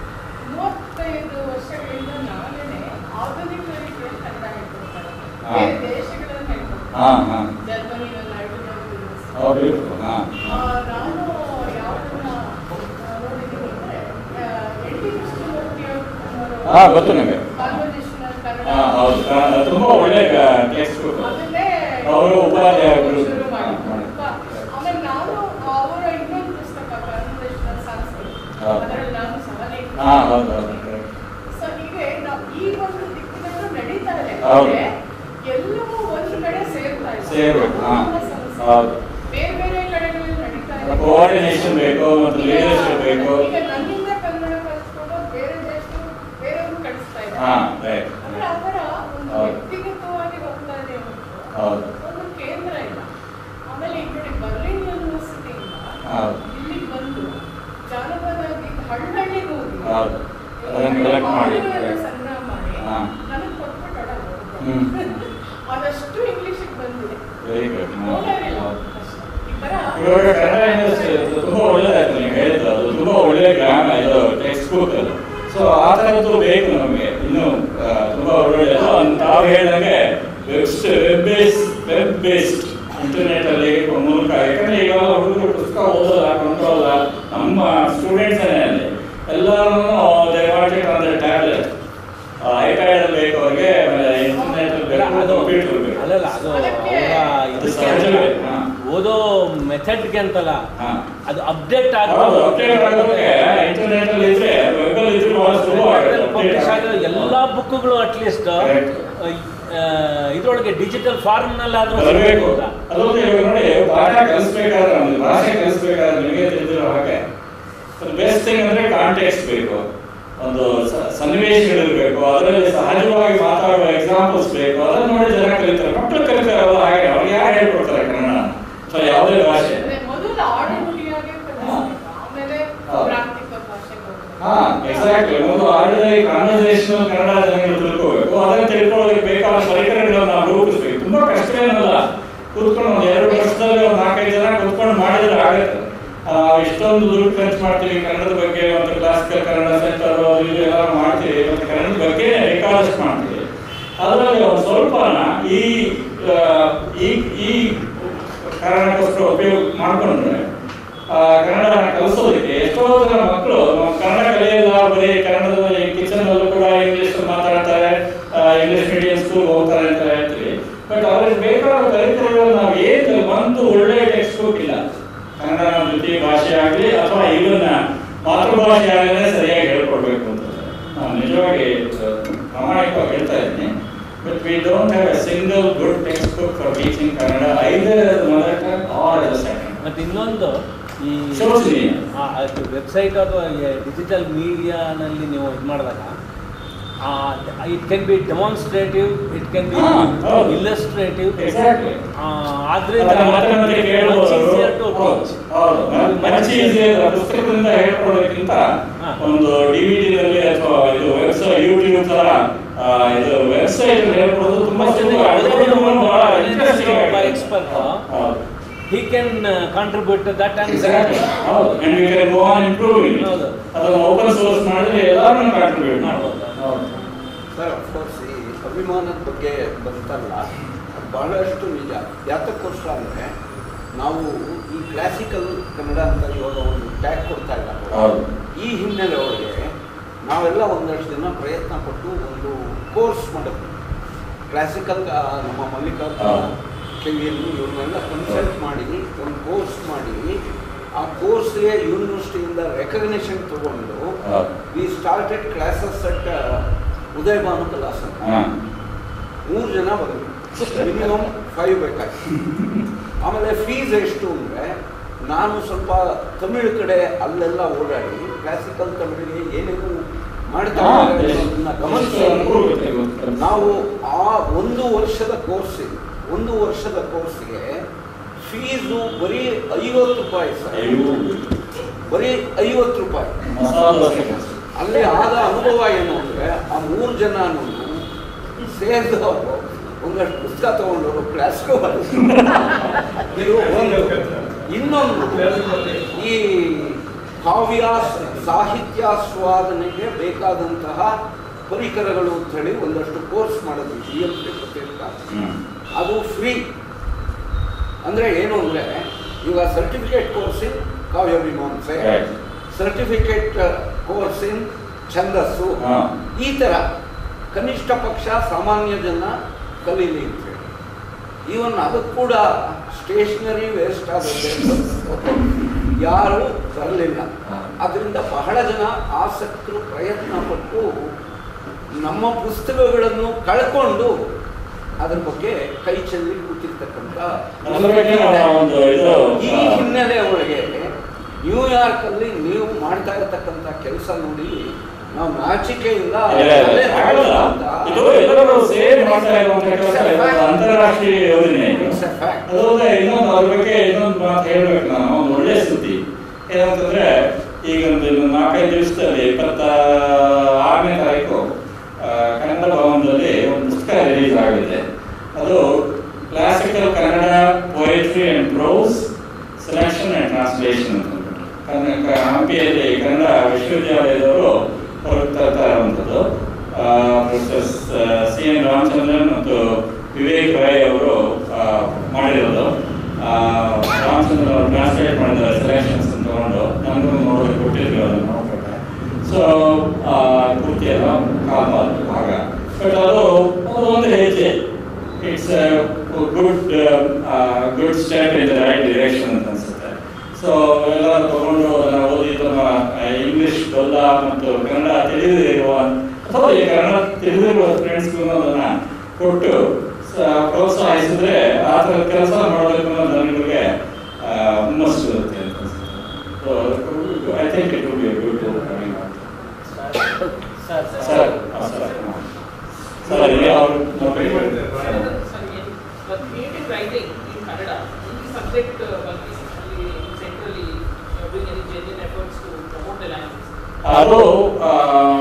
ಮೂವತ್ತೈದು ವರ್ಷಗಳಿಂದ ನಾವೇನೆ ಆಧುನಿಕರಿಗೆ ಕನ್ನಡ ಹೇಳ್ಕೊಡ್ತಾರೆ ಹಾ. ಬೇರೆ ದೇಶಗಳನ್ನು ಹೇಳ್ಕೊಡ್ತಾರೆ ಹಾ ಹಾ ಜರ್ಮನಿಯಲ್ಲಿ ಐಡಲ್ ಅವ್ರು ಹಾ ನಾನು ಯಾವನ್ನ ನೋಡಿದ್ದೀನಿ ಅಂದ್ರೆ ಎನ್ ಟಿ ಕೃಷ್ಣಮೂರ್ತಿ ಅವರು ಹಾ, ಗೊತ್ತು ನಂಗೆ. ಕಾನ್ವರ್ಸೇಷನಲ್ ಕನ್ನಡ ಹಾ ಹೌದು ಕನ್ನಡ ತುಂಬಾ ಒಳ್ಳೆ ಟೆಕ್ಸ್ಟ್ ಬುಕ್ ಆಮೇಲೆ ಅವರು ಉಪಾಧ್ಯಾಯರು ಶುರು ಮಾಡಿದ್ರು. ಮಾಡಿ. ಆಮೇಲೆ ನಾನು ಅವರ ಇನ್ನೊಂದು ಪುಸ್ತಕ ಕಾನ್ವರ್ಸೇಷನಲ್ ಸಂಸ್ಕೃತ ಹಾ. ಅದರಲ್ಲಿ ನಾನು ಸಹ ಲೇಖನ ಹಾ ಹೌದು ಹೌದು correct. ಸೊ ಹೀಗೆ ನಾವು ಈ ಒಂದು ದಿಕ್ಕಿನಲ್ಲೂ ನಡೀತಾ ಇದೆ ಹೌದು. ಅಂದ್ರೆ ಎಲ್ಲವೂ ಒಂದು ಕಡೆ ಸೇರ್ತಾ ಇದೆ ಸೇರ್ಬೇಕು, ಹಾ. ಅದು ನಮ್ಮ ಸಮಸ್ಯೆ. ಹೌದು. ಬೇರೆ ಬೇರೆ ಕಡೆಗಳಲ್ಲಿ ನಡೀತಾ ಇದೆ ಕೋಆರ್ಡಿನೇಷನ್ ಬೇಕು ಮತ್ತು ಲೀಡರ್ಶಿಪ್ ಬೇಕು ಈಗ ನನ್ನಿಂದ ಕನ್ನಡ ಕಲಿಸ್ಕೊಂಡು ಬೇರೆ ದೇಶದವರು ಬೇರೆಯವರು ಕಳಿಸ್ತಾ ಇದ್ದಾರೆ ಹಾ ರೈಟ್ ಅಂದ್ರೆ ಅದರ ಒಂದು ಹೌದು. ವ್ಯಕ್ತಿಗತವಾಗಿ ಹೋಗ್ತಾ ಇದೆ ಹೊರತು ಹೌದು ಒಂದು ಕೇಂದ್ರ ಇಲ್ಲ ಆಮೇಲೆ ಈ ಕಡೆ ಬರ್ಲಿನ್ ಯೂನಿವರ್ಸಿಟಿಯಿಂದ ಹೌದು. ಇಲ್ಲಿಗೆ ಬಂದು ಜಾನಪದ ಗೀತೆ ಹಳ್ಳಿಗೆ ಹೋಗಿ ಹೌದು. ಅದನ್ನ collect ಮಾಡಿ. ಹಾಡುಗಳನ್ನ ಸಂಗ್ರಹ ಮಾಡಿ ಹಾ. ನನಗೆ ಕೊಟ್ಬಿಟ್ಟು ಅಡ ಹೋದ್ರು. ಹ್ಮ್. ಅದಷ್ಟು ಇಂಗ್ಲಿಷಿಗೆ ಬಂದಿದೆ ವೆರಿ ಗುಡ್ ಹೋಗಲಿಲ್ಲ ಹೌದು ಅಷ್ಟೇ. ಈ ತರ ಇವಾಗ ಕನ್ನಡ ಯೂನಿವರ್ಸಿಟಿ ಅದು ತುಂಬಾ ಒಳ್ಳೆದಾಯ್ತು ನೀವು ಹೇಳಿದ್ದು ಅದು ತುಂಬಾ ಒಳ್ಳೆ ಗ್ರಾಮ ಇದು ಟೆಕ್ಸ್ಟ್ ಬುಕ್ ಅದು ಸೊ ಆ ಥರದ್ದು ಬೇಕು ನಮಗೆ ಇನ್ನು ಆ, ತುಂಬಾ ಒಳ್ಳೊಳ್ಳೆ ತಾವು ಹೇಳಿದಂಗೆ web base web based internet ಅಲ್ಲಿ ಮೂಲಕ ಯಾಕಂದ್ರೆ ಈಗ ಹುಡುಗರು ಪುಸ್ತಕ ಓದೋಲ್ಲ ಕೊಂಡ್ಕೊಳ್ಳಲ್ಲ ನಮ್ಮ ಸ್ಟೂಡೆಂಟ್ಸ್ ಅಲ್ಲಿ ಎಲ್ಲರೂ ದಯಮಾಡಿ ಅಂದ್ರೆ ಟ್ಯಾಬ್ಲೆಟ್ ಐಪ್ಯಾಡ್ ಅಲ್ಲಿ ಬೇಕು ಅವ್ರಿಗೆ ಆಮೇಲೆ ಇಂಟರ್ನೆಟ್ ಬೇಕು ಅದು ಕಂಪ್ಯೂಟರ್ ಬೇಕು ಅಲ್ಲಲ್ಲ ಅದು ಅದಕ್ಕೆ- ಅವರ ಅದು ಇದಕ್ಕೆ ಸಹಜವೇ, ಹಾ. ಓದೋ ಮೆಥಡ್ಗೆ ಅಂತಲ್ಲ ಹಾ. ಅದು ಅಪ್ಡೇಟ್ ಹೌದು, update ಆಗೋದಕ್ಕೆ internet ಅಲ್ಲಿ ಇದ್ರೆ, web ಅಲ್ಲಿ ಇದ್ರೆ ಬಹಳ ಸುಲಭ ಆಗುತ್ತೆ, update ಪಬ್ಲಿಷ್ ಆಗಿರೋ ಆಗುತ್ತೆ. ಎಲ್ಲಾ ಬುಕ್ಗಳು ಅಟ್ಲೀಸ್ಟ್ Correct. ಇದ್ರೊಳಗೆ ಡಿಜಿಟಲ್ ಫಾರ್ಮ್ ನಲ್ಲಾದ್ರೂ ಬರಬೇಕು ಸಿಗ್ಬೋದಾ? ಅದೊಂದು ಇವಾಗ ನೋಡಿ ಪಾಠ ಕಲಿಸ್ಬೇಕಾದ್ರೆ ನಮ್ಗೆ ಭಾಷೆ ಕಲಿಸ್ಬೇಕಾದ್ರೆ ನಿಮಗೆ ತಿಳಿದಿರೋ ಹಾಗೆ ಬೆಸ್ಟ್ ಥಿಂಗ್ ಅಂದ್ರೆ ಕಾಂಟೆಕ್ಸ್ಟ್ ಬೇಕು ಒಂದು ಸ- ಸನ್ನಿವೇಶಗಳಿರ್ಬೇಕು ಅದರಲ್ಲಿ ಸಹಜವಾಗಿ ಮಾತಾಡುವ ಎಕ್ಸಾಂಪಲ್ಸ್ ಬೇಕು ಅದನ್ನ ನೋಡಿ ಜನ ಕಲಿತಾರೆ ಮಕ್ಕಳು ಕಲಿತಾರಲ್ಲ ಹಾಗೆ ಅವ್ರಿಗೆ ಯಾರು ಹೇಳ್ಕೊಡ್ತಾರೆ ಕನ್ನಡ ಅಥವಾ ಯಾವುದೇ ಭಾಷೆ ಅಂದ್ರೆ ಮೊದಲು ಆಡುನುಡಿಯಾಗೆ ಕಲಿಸ್ಬೇಕು ಆಮೇಲೆ ಹೌದು. ಪ್ರಾಂತಿಕ ಭಾಷೆಗೆ ಹೋಗ್ಬೇಕು. ಹಾ ಎಕ್ಸಾಕ್ಟ್ಲಿ ಒಂದು ಆರ್ಡಿನರಿ ಕಾನ್ವರ್ಸೇಷನ್ ಕನ್ನಡ ಜನಗಳು ತಿಳ್ಕೋಬೇಕು ಅದನ್ನ ತಿಳ್ಕೊಳ್ಳೋದಕ್ಕೆ ಬೇಕಾದ ಪರಿಕರಗಳನ್ನು ನಾವು ರೂಪಿಸ್ಬೇಕು ತುಂಬಾ ಕಷ್ಟ ಏನಲ್ಲ ಕೂತ್ಕೊಂಡು ಒಂದು ಎರಡು ವರ್ಷದಲ್ಲಿ ಒಂದು ನಾಲ್ಕೈದು ಜನ ಕೂತ್ಕೊಂಡು ಮಾಡಿದ್ರೆ ಆಗುತ್ತೆ ಆ, ಇಷ್ಟೊಂದು ದುಡ್ಡು ಖರ್ಚು ಮಾಡ್ತೀವಿ ಕನ್ನಡದ ಬಗ್ಗೆ ಮತ್ತು ಕ್ಲಾಸಿಕಲ್ ಕನ್ನಡ ಸೆಂಟರ್ ಇದು ಎಲ್ಲ ಮಾಡ್ತೀವಿ ಮತ್ತು ಕನ್ನಡದ ಬಗ್ಗೆ ಬೇಕಾದಷ್ಟು ಮಾಡ್ತೀವಿ ಅದರಲ್ಲಿ ಒಂದು ಸ್ವಲ್ಪನ ಈ ಆ, ಈ ಈ ಕಾರಣಕ್ಕೋಸ್ಕರ ಉಪಯೋಗ ಮಾಡ್ಕೊಂಡ್ರೆ ಆ, ಕನ್ನಡ ಕಲಿಸೋದಕ್ಕೆ ಎಷ್ಟೋ ಜನ ಮಕ್ಕಳು ನಾವು ಕನ್ನಡ ಕಲಿಯಲ್ಲ ಬರೀ ಕನ್ನಡದ ಕಿಚನ್ ಅಲ್ಲೂ ಕೂಡ ಇಂಗ್ಲಿಷ್ ಮಾತಾಡ್ತಾರೆ ಇಂಗ್ಲಿಷ್ ಮೀಡಿಯಂ ಸ್ಕೂಲ್ ಹೋಗ್ತಾರೆ ಅಂತ ಹೇಳ್ತೀವಿ ಬಟ್ ಅವ್ರಿಗೆ ಬೇಕಾದ ಕಲಿತರುಗಳು ನಾವು ಏನು ಒಂದು ಒಳ್ಳೆ ಟೆಕ್ಸ್ಟ್ ಬುಕ್ ಇಲ್ಲ ಕನ್ನಡ ನಮ್ಮ ದ್ವಿತೀಯ ಭಾಷೆ ಆಗಲಿ ಅಥವಾ ಇವನ್ನ ಮಾತೃಭಾಷೆ ಆಗಲೇ ಸರಿಯಾಗಿ ಹೇಳ್ಕೊಡ್ಬೇಕು ಅಂತ ನಾನು ನಿಜವಾಗಿ ಆ, ಪ್ರಾಮಾಣಿಕವಾಗಿ ಹೇಳ್ತಾ ಇದ್ದೀನಿ but we don't have a single good textbook for teaching Kannada either mother tongue or as second ಮತ್ತೆ ಇನ್ನೊಂದು ಈ ಶೋಚನೀಯ. ವೆಬ್ಸೈಟ್ ಅಥವಾ ಡಿಜಿಟಲ್ ಮೀಡಿಯಾನಲ್ಲಿ ನೀವು ಇದು ಮಾಡಿದಾಗ it can be demonstrative it can be ಹಾ, ಹೌದು. ಇಲ್ಲಸ್ಟ್ರೇಟಿವ್ Exactly. ಆದ್ರಿಂದ ಅದನ್ನ ಮತ್ತೆ ಮತ್ತೆ ಕೇಳುವವರು, much easier to approach. ಹೌದು, ಹೌದು. much easier. ಪುಸ್ತಕದಿಂದ ಹೇಳ್ಕೊಡೋದಕ್ಕಿಂತ ಹಾ. ಒಂದು ಡಿವಿಡಿನಲ್ಲಿ ಅಥವಾ ಇದು ವೆಬ್ಸೈಟ್ ಯೂಟ್ಯೂಬ್ ತರ ಆ, ಇದು ವೆಬ್ಸೈಟ್ ಹೇಳ್ಕೊಡೋದು ತುಂಬಾ ಸುಲಭ ಅದರಲ್ಲೂ ಬಹಳ interesting ಆಗಿದೆ. ಎಕ್ಸ್ಪರ್ಟ್ ಹೌದು. he can uh, contribute to that and Exactly. ಹೌದು. And we can go on improving it. ಹೌದು. ಅದನ್ನ ಓಪನ್ ಸೋರ್ಸ್ ಮಾಡಿದ್ರೆ ಎಲ್ಲರೂ ಕಾಂಟ್ರಿಬ್ಯೂಟ್ ಮಾಡ್ಬೋದು ಹೌದು. ಸರ್ ಅಫ್ಕೋರ್ಸ್ ಈ ಅಭಿಮಾನದ ಬಗ್ಗೆ ಬಂತಲ್ಲ ಅದು ಬಹಳಷ್ಟು ನಿಜ ಯಾತಕ್ಕೋಸ್ಕರ ಅಂದರೆ ನಾವು ಈ ಕ್ಲಾಸಿಕಲ್ ಕನ್ನಡ ಅಂತ ಇವಾಗ ಒಂದು ಟ್ಯಾಗ್ ಕೊಡ್ತಾ ಇದ್ದಾರೆ ಹೌದು ಈ ಹಿನ್ನೆಲೆ ಒಳಗೆ ನಾವೆಲ್ಲ ಒಂದಷ್ಟು ದಿನ ಪ್ರಯತ್ನ ಪಟ್ಟು ಒಂದು ಕೋರ್ಸ್ ಮಾಡಿದ್ವಿ ಕ್ಲಾಸಿಕಲ್ ನಮ್ಮ ಮಲ್ಲಿಕಾರ್ಜುನ ಹಾ. ಕೆವಿಯನ್ನು ಇವ್ರನ್ನೆಲ್ಲ ಕನ್ಸಲ್ಟ್ ಮಾಡಿ ಒಂದು ಕೋರ್ಸ್ ಮಾಡಿ ಆ ಕೋರ್ಸ್ಗೆ ಯೂನಿವರ್ಸಿಟಿಯಿಂದ ರೆಕಗ್ನಿಷನ್ ತಗೊಂಡು ಹೌದು we started classes at Udaya Bhanu ಕಲಾಸ ಹಾಂ ಮೂರು ಜನ ಬಂದರು ಮಿನಿಮಮ್ ಫೈವ್ ಬೇಕಾಯ್ತು ಆಮೇಲೆ ಫೀಸ್ ಎಷ್ಟು ಅಂದರೆ ನಾನು ಸ್ವಲ್ಪ ತಮಿಳು ಕಡೆ ಅಲ್ಲೆಲ್ಲ ಓಡಾಡಿ ಕ್ಲಾಸಿಕಲ್ ತಮಿಳಿಗೆ ಏನೇನು ಮಾಡ್ತಾ ಹಾ, ಇದ್ದಾರೆ ಅನ್ನೋದನ್ನ ಗಮನಿಸಿ ಗಮನಿಸಿ ನಾವು ಆ ಒಂದು ವರ್ಷದ ಕೋರ್ಸ್ ಒಂದು ವರ್ಷದ ಕೋರ್ಸ್ಗೆ ಫೀಸು ಬರೀ ಐವತ್ತು ರೂಪಾಯಿ ಸರ್ ಬರೀ ಐವತ್ತು ರೂಪಾಯಿ ಮಸಾಲ ದೋಸೆ ಅಲ್ಲಿ ಆದ ಅನುಭವ ಏನು ಅಂದರೆ ಆ ಮೂರು ಜನನು ಸೇರಿದವರು ಒಂದಷ್ಟು ಪುಸ್ತಕ ತಗೊಂಡವರು ಕ್ಲಾಸ್ಗೂ ಇದು ಒಂದು ಇನ್ನೊಂದು ಈ ಕಾವ್ಯ ಸಾಹಿತ್ಯಾಸ್ವಾದನೆಗೆ ಬೇಕಾದಂತಹ ಪರಿಕರಗಳು ಅಂತ ಹೇಳಿ ಒಂದಷ್ಟು ಕೋರ್ಸ್ ಮಾಡಿದ್ವಿ ಜಿ ಎಂ ಸಿ ಪ್ರತ್ಯೇಕ ಹ್ಮ್. ಅದು ಫ್ರೀ ಅಂದರೆ ಏನು ಅಂದರೆ ಇವಾಗ ಸರ್ಟಿಫಿಕೇಟ್ ಕೋರ್ಸ್ ಇನ್ ಕಾವ್ಯ ಮೀಮಾಂಸೆ Right. ಸರ್ಟಿಫಿಕೇಟ್ ಕೋರ್ಸ್ ಇನ್ ಛಂದಸ್ಸು ಹಾ. ಈ ಥರ ಕನಿಷ್ಠ ಪಕ್ಷ ಸಾಮಾನ್ಯ ಜನ ಕಲೀಲಿ ಅಂತ ಹೇಳಿ ಈವನ್ ಅದಕ್ಕೆ ಕೂಡ ಸ್ಟೇಷನರಿ ವೇಸ್ಟ್ ಆಗುತ್ತೆ ಅಂತ ಯಾರು ಬರಲಿಲ್ಲ ಹಾ. ಅದರಿಂದ ಬಹಳ ಜನ ಆಸಕ್ತರು ಪ್ರಯತ್ನ ಪಟ್ಟು ನಮ್ಮ ಪುಸ್ತಕಗಳನ್ನು ಕಳ್ಕೊಂಡು ಅದ್ರ ಬಗ್ಗೆ ಕೈ ಚೆಲ್ಲಿ ಕೂತಿರ್ತಕ್ಕಂಥ ಅದ್ರ ಬಗ್ಗೆ ನಾವು ಒಂದು ಇದು ಈ ಹಿನ್ನೆಲೆ ಒಳಗೆ ನ್ಯೂಯಾರ್ಕ್ ಅಲ್ಲಿ ನೀವು ಮಾಡ್ತಾ ಇರತಕ್ಕಂತ ಕೆಲಸ ನೋಡಿ ನಾವು ನಾಚಿಕೆಯಿಂದ ಇಲ್ಲ, ಇಲ್ಲ, ತಲೆ ಆಗಲ್ಲ. ಅಂತ ಇದು ಎಲ್ಲರೂ ಸೇರಿ ಮಾಡ್ತಾ ಇರುವಂತ ಕೆಲಸ ಇದು ಅಂತಾರಾಷ್ಟ್ರೀಯ ಯೋಜನೆ ಇದು. It's a fact. ಅದಲ್ಲದೆ ಇನ್ನೊಂದು ಅದ್ರ ಬಗ್ಗೆ ಇನ್ನೊಂದು ಮಾತು ಹೇಳ್ಬೇಕು ನಾನು ಒಂದು ಒಳ್ಳೆ ಸುದ್ದಿ ಏನಂತಂದ್ರೆ ಈಗ ಒಂದು ಇನ್ನೊಂದು ನಾಲ್ಕೈದು ದಿವಸದಲ್ಲಿ ಇಪ್ಪತ್ತ ಆರನೇ ತಾರೀಕು ಆ, ಕನ್ನಡ ಭವನದಲ್ಲಿ ಒಂದು ಪುಸ್ತಕ ರಿಲೀಸ್ ಆಗಿದೆ ಅದು classical Kannada poetry and prose selection and translation ಅಂತ ಅಂದ್ಬಿಟ್ಟು. ಕನ್ನಡ ಕ- ಹಂಪಿಯಲ್ಲಿ ಕನ್ನಡ ವಿಶ್ವವಿದ್ಯಾಲಯದವರು ಹೊರಗೆ ತರ್ತಾ ಇರುವಂಥದ್ದು ಪ್ರೊಫೆಸರ್ ಸಿ ಎನ್ ರಾಮಚಂದ್ರನ್ ಮತ್ತು ವಿವೇಕ್ ರಾಯ್ ಅವರು ಆ, ಮಾಡಿರೋದು ಆ, ರಾಮಚಂದ್ರನ್ ಅವರು ಟ್ರಾನ್ಸ್ಲೇಟ್ ಮಾಡಿದ್ದಾರೆ ಸೆಲೆಕ್ಷನ್ಸ್ ತಗೊಂಡು ನನಗೂ ನೋಡೋದಕ್ಕೆ ಕೊಟ್ಟಿದ್ರು ಅದನ್ನು ನೋಡ್ಕೊಂಡೆ ಸೊ ಪೂರ್ತಿ ಎಲ್ಲ ಕಾಲ್ಮಾಲ್ ಭಾಗ ಬಟ್ ಅದು ಅದು ಒಂದು ಹೆಜ್ಜೆ it's good good step in the right direction ಅಂತ ಅನ್ಸುತ್ತೆ ಸೊ ಎಲ್ಲ ತಗೊಂಡು ಅದನ್ನ ಓದಿ ತಮ್ಮ ಇಂಗ್ಲಿಷ್ ಬಲ್ಲ ಮತ್ತು ಕನ್ನಡ ತಿಳಿದಿರುವ ಅಥವಾ ಈ ಕನ್ನಡ ತಿಳಿದಿರುವ ಫ್ರೆಂಡ್ಸ್ಗೂ ಅದನ್ನ ಕೊಟ್ಟು ಸ- ಪ್ರೋತ್ಸಾಹಿಸಿದ್ರೆ ಆ ಥರದ ಕೆಲಸ ಮಾಡಬೇಕು ಅನ್ನೋ ನನಗೆ ಹುಮ್ಮಸ್ಸು ಇರುತ್ತೆ ಅಂತ ಅನ್ಸುತ್ತೆ I think it will be good coming sir sir sir ಇಲ್ಲಿ ಅವರು But creative writing in Kannada, in the subject uh, one is actually centrally you are doing any genuine efforts to promote the language. ಅದು ಆ,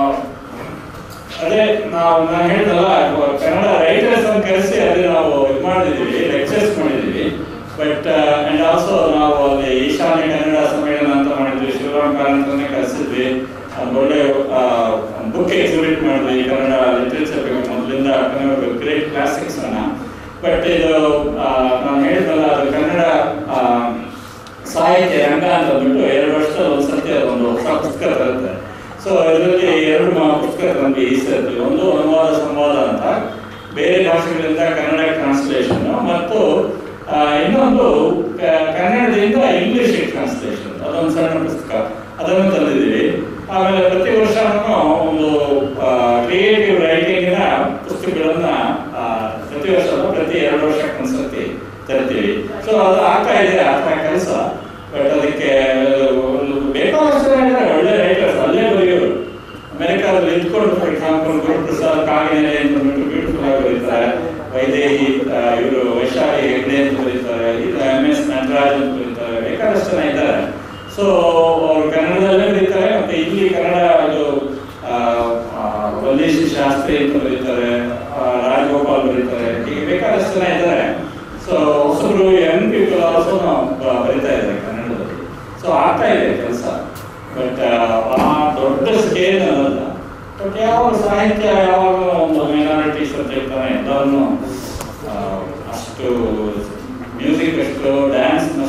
ಅದೇ ನಾವು ನಾನು ಹೇಳಿದಲ್ಲ Kannada writers ಅನ್ನು ಕರೆಸಿ ಅದೇ ನಾವು ಇದು ಮಾಡಿದ್ದೀವಿ ಲೆಕ್ಚರ್ಸ್ ಮಾಡಿದ್ದೀವಿ ಬಟ್ ಅಂಡ್ ಆಲ್ಸೋ ನಾವು ಅಲ್ಲಿ ಈಶಾನ್ಯ ಕನ್ನಡ ಸಮ್ಮೇಳನ ಅಂತ ಮಾಡಿದ್ವಿ ಶಿವರಾಮ್ ಕಾರಂತನೇ ಕರೆಸಿದ್ವಿ ಒಂದು ಒಳ್ಳೆ ಬುಕ್ ಎಕ್ಸಿಬಿಟ್ ಮಾಡಿದ್ವಿ ಕನ್ನಡ ಲಿಟ್ರೇಚರ್ ಬಗ್ಗೆ ಮೊದಲಿಂದ ಕನ್ನಡ ಗ್ರೇಟ್ ಕ್ಲಾಸಿಕ್ಸ್ ಅನ್ನ ಬಟ್ ಇದು ಆ, ನಾನು ಹೇಳಿದಲ್ಲ ಅದು ಕನ್ನಡ ಆ, ಸಾಹಿತ್ಯ ರಂಗ ಅಂತ ಅಂದ್ಬಿಟ್ಟು ಎರಡು ವರ್ಷದ ಒಂದ್ಸತಿ ಅದೊಂದು ಹೊಸ ಪುಸ್ತಕ ಬರುತ್ತೆ ಸೊ ಇದರಲ್ಲಿ ಎರಡು ಮಾ- ಪುಸ್ತಕ ನಮಗೆ ಈ ಸರ್ತಿ ಒಂದು ಅನುವಾದ ಸಂವಾದ ಅಂತ ಬೇರೆ ಭಾಷೆಗಳಿಂದ ಕನ್ನಡ ಟ್ರಾನ್ಸ್ಲೇಷನ್ ಮತ್ತು ಆ, ಇನ್ನೊಂದು ಕ- ಕನ್ನಡದಿಂದ ಇಂಗ್ಲಿಷ್ ಟ್ರಾನ್ಸ್ಲೇಷನ್ ಅದೊಂದು ಸಣ್ಣ ಪುಸ್ತಕ ಅದನ್ನು ತಂದಿದ್ದೀವಿ ಆಮೇಲೆ ಪ್ರತಿ ವರ್ಷನೂ ಒಂದು ಕ್ರಿಯೇಟಿವ್ ರೈಟಿಂಗಿನ ಪುಸ್ತಕಗಳನ್ನ ಆ, ಪ್ರತಿ ವರ್ಷ ಅಲ್ಲ, ಪ್ರತಿ ಎರಡು ವರ್ಷಕ್ಕೆ ಒಂದ್ಸತಿ ತರ್ತೀವಿ ಸೊ ಅದು ಆಗ್ತಾ ಇದೆ ಆಗ್ತಾ ಕೆಲಸ ಬಟ್ ಅದಕ್ಕೆ ಒಂದು ಬೇಕಾದಷ್ಟು ಜನ ಇದ್ದಾರೆ, ಒಳ್ಳೆ ರೈಟರ್ಸ್ ಅಲ್ಲೇ ಬರೆಯೋರು ಅಮೆರಿಕಾದಲ್ಲಿ ನಿಂತ್ಕೊಂಡು ಫಾರ್ ಎಕ್ಸಾಂಪಲ್ ಗುರುಪ್ರಸಾದ್ ಕಾಗಿನೆಲೆ ಅಂತ ಅಂದ್ಬಿಟ್ಟು ಬ್ಯೂಟಿಫುಲ್ ಆಗಿ ಬರೀತಾರೆ ವೈದೇಹಿ ಇವರು ವೈಶಾಲಿ ಹೆಗ್ಡೆ ಅಂತ ಬರೀತಾರೆ ಇದು ಎಂ ಎಸ್ ನಟರಾಜ್ ಅಂತ ಬರೀತಾರೆ ಬೇಕಾದಷ್ಟು ಜನ ಇದ್ದಾರೆ ಸೊ ಅವರು ಕನ್ನಡದಲ್ಲೇ ಬರೀತಾರೆ ಮತ್ತೆ ಇಲ್ಲಿ ಕನ್ನಡ ಅದು ಆ, ಆ, ವಲ್ಲೇಶಿ ಶಾಸ್ತ್ರಿ ಅಂತ ಬರೀತಾರೆ ಆ, ರಾಜಗೋಪಾಲ್ ಬರೀತಾರೆ ಹೀಗೆ ಬೇಕಾದಷ್ಟು ಜನ ಇದ್ದಾರೆ ಸೊ ಹೊಸಬ್ರು ಯಂಗ್ ಪೀಪಲ್ ಆಲ್ಸೋ ನಾವು ಬ- ಬರಿತಾ ಇದ್ದಾರೆ ಕನ್ನಡದಲ್ಲಿ ಸೊ ಆಗ್ತಾ ಇದೆ ಕೆಲಸ ಬಟ್ ಆ ದೊಡ್ಡ ಸ್ಕೇಲ್ ಅನ್ನೋಲ್ಲ ಬಟ್ ಯಾವಾಗ ಸಾಹಿತ್ಯ ಯಾವಾಗ ಒಂದು ಮೈನಾರಿಟೀಸ್ ಅಂತ ಇರ್ತಾನೆ ಎಲ್ಲವನ್ನು ಆ, ಅಷ್ಟು ಮ್ಯೂಸಿಕ್ ಅಷ್ಟು ಡ್ಯಾನ್ಸ್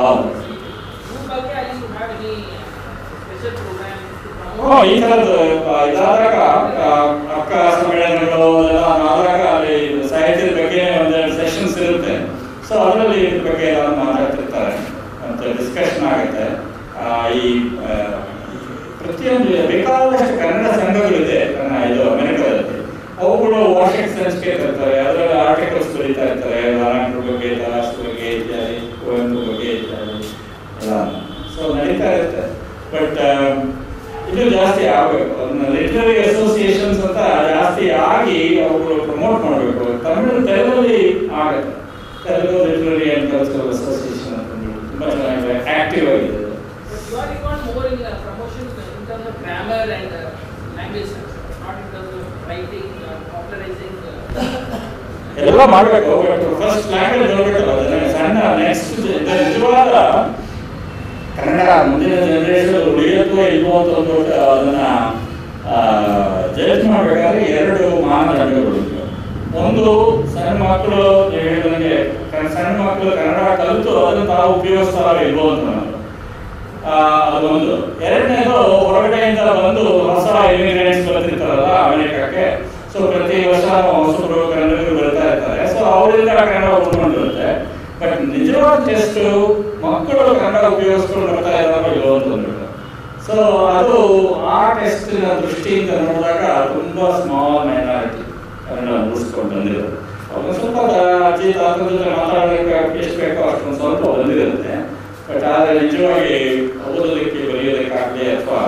ಹೌದು ಇವ್ರ ಬಗ್ಗೆ ಅಲ್ಲಿ you have any special program ಹ್ಞೂ ಈ ಥರದ್ದು ಆ, ಇದಾದಾಗ ಆ, ಅಕ್ಕ ಸಮ್ಮೇಳನಗಳು ಎಲ್ಲ ಆದಾಗ ಅಲ್ಲಿ ಸಾಹಿತ್ಯದ ಬಗ್ಗೆ ಒಂದೆರಡು ಸೆಷನ್ಸ್ ಇರುತ್ತೆ ಸೊ ಅದರಲ್ಲಿ ಇದ್ರ ಬಗ್ಗೆ ಎಲ್ಲ ಮಾತಾಡ್ತಿರ್ತಾರೆ ಮತ್ತು ಡಿಸ್ಕಷನ್ ಆಗುತ್ತೆ ಆ, ಈ ಆ, ಪ್ರತಿಯೊಂದು ಬೇಕಾದಷ್ಟು ಕನ್ನಡ ಸಂಘಗಳಿದೆ ನನ್ನ ಇದು ಅಮೆರಿಕದಲ್ಲಿ ಅವುಗಳು ವಾಷಿಂಗ್ ಸಂಸ್ಥೆ ಇರ್ತಾರೆ ಅದರಲ್ಲಿ ಆರ್ಟಿಕಲ್ಸ್ ಬರೀತಾ ಇರ್ತಾರೆ ನಾರಾಯಣರ ಬಗ್ಗೆ ದಾಸ್ ಬಗ್ಗೆ ಇತ್ಯಾದಿ ಕುವೆಂಪು ಬಗ್ಗೆ ಇತ್ಯಾದಿ ಎಲ್ಲ ಸೊ ನಡೀತಾ ಇರುತ್ತೆ ಬಟ್ ಇದು ಜಾಸ್ತಿ ಆಗಬೇಕು ಅದನ್ನ ಲಿಟರರಿ ಅಸೋಸಿಯೇಷನ್ಸ್ ಅಂತ ಜಾಸ್ತಿ ಆಗಿ ಅವುಗಳು ಪ್ರಮೋಟ್ ಮಾಡಬೇಕು ತಮಿಳು ತೆಲುಗಲ್ಲಿ ಆಗುತ್ತೆ Telugu literary and cultural association ಅಂತ ಹೇಳಿ ತುಂಬಾ ಚೆನ್ನಾಗಿದೆ ಆಕ್ಟಿವ್ ಆಗಿದೆ ಇದು. But you are involved more in uh, promotion in terms of grammar and uh, language, not in terms of writing, uh, popularizing. Uh, ಎಲ್ಲ ಮಾಡಬೇಕು ಬಟ್ ಫಸ್ಟ್ ಲ್ಯಾಂಗ್ವೇಜ್ ಹೋಗ್ಬೇಕಲ್ಲ ಅದನ್ನ ಸಣ್ಣ ನೆಕ್ಸ್ಟ್ ನಿಜವಾದ ಕನ್ನಡ ಮುಂದಿನ ಜನರೇಷನ್ ಉಳಿಯುತ್ತೋ ಇಲ್ವೋ ಅಂತ ಒಂದು ಅದನ್ನ ಜಡ್ಜ್ ಮಾಡಬೇಕಾದ್ರೆ ಎರಡು ಮಾನದಂಡಗಳು ಇವೆ. ಒಂದು ಸಣ್ಣ ಮಕ್ಕಳು ನೀವು ಹೇಳಿದಂಗೆ ಕ- ಸಣ್ಣ ಮಕ್ಕಳು ಕನ್ನಡ ಕಲಿತು ಅದನ್ನು ತಾವು ಉಪಯೋಗಿಸ್ತಾರೋ ಇಲ್ವೋ ಅಂತ ನಾನು ಆ, ಅದೊಂದು ಎರಡನೇದು ಹೊರಗಡೆಯಿಂದ ಬಂದು ಹೊಸ ಇಮಿಗ್ರೆಂಟ್ಸ್ ಬರ್ತಿರ್ತಾರಲ್ಲ ಅಮೆರಿಕಕ್ಕೆ ಸೊ ಪ್ರತಿ ವರ್ಷ ಹೊಸಬ್ರು ಕನ್ನಡಿಗರು ಬರ್ತಾ ಇರ್ತಾರೆ ಸೊ ಅವರಿಂದ ಕನ್ನಡ ಉಳ್ಕೊಂಡಿರುತ್ತೆ ಬಟ್ ನಿಜವಾದ ಟೆಸ್ಟ್ ಮಕ್ಕಳು ಕನ್ನಡ ಉಪಯೋಗಿಸ್ಕೊಂಡು ಬರ್ತಾ ಇದ್ದಾರೋ ಇಲ್ಲೋ ಅಂತ ಅಂದ್ಬಿಟ್ಟು ಸೊ ಅದು ಆ ಟೆಸ್ಟಿನ ದೃಷ್ಟಿಯಿಂದ ನೋಡಿದಾಗ ತುಂಬಾ ಸ್ಮಾಲ್ ಮೈನಾರಿಟಿ ಕನ್ನಡ ಉಳಿಸ್ಕೊಂಡು ಬಂದಿರೋದು ಅವ್ರಿಗೆ ಸ್ವಲ್ಪ ಅಜ್ಜಿ ತಾತನ ಜೊತೆ ಮಾತಾಡೋದಕ್ಕೆ ಎಷ್ಟು ಬೇಕೋ ಅಷ್ಟೊಂದು ಸ್ವಲ್ಪ ಬಂದಿರುತ್ತೆ ಬಟ್ ಆದರೆ ನಿಜವಾಗಿ ಓದೋದಕ್ಕೆ ಬರೆಯೋದಕ್ಕಾಗಲಿ ಅಥವಾ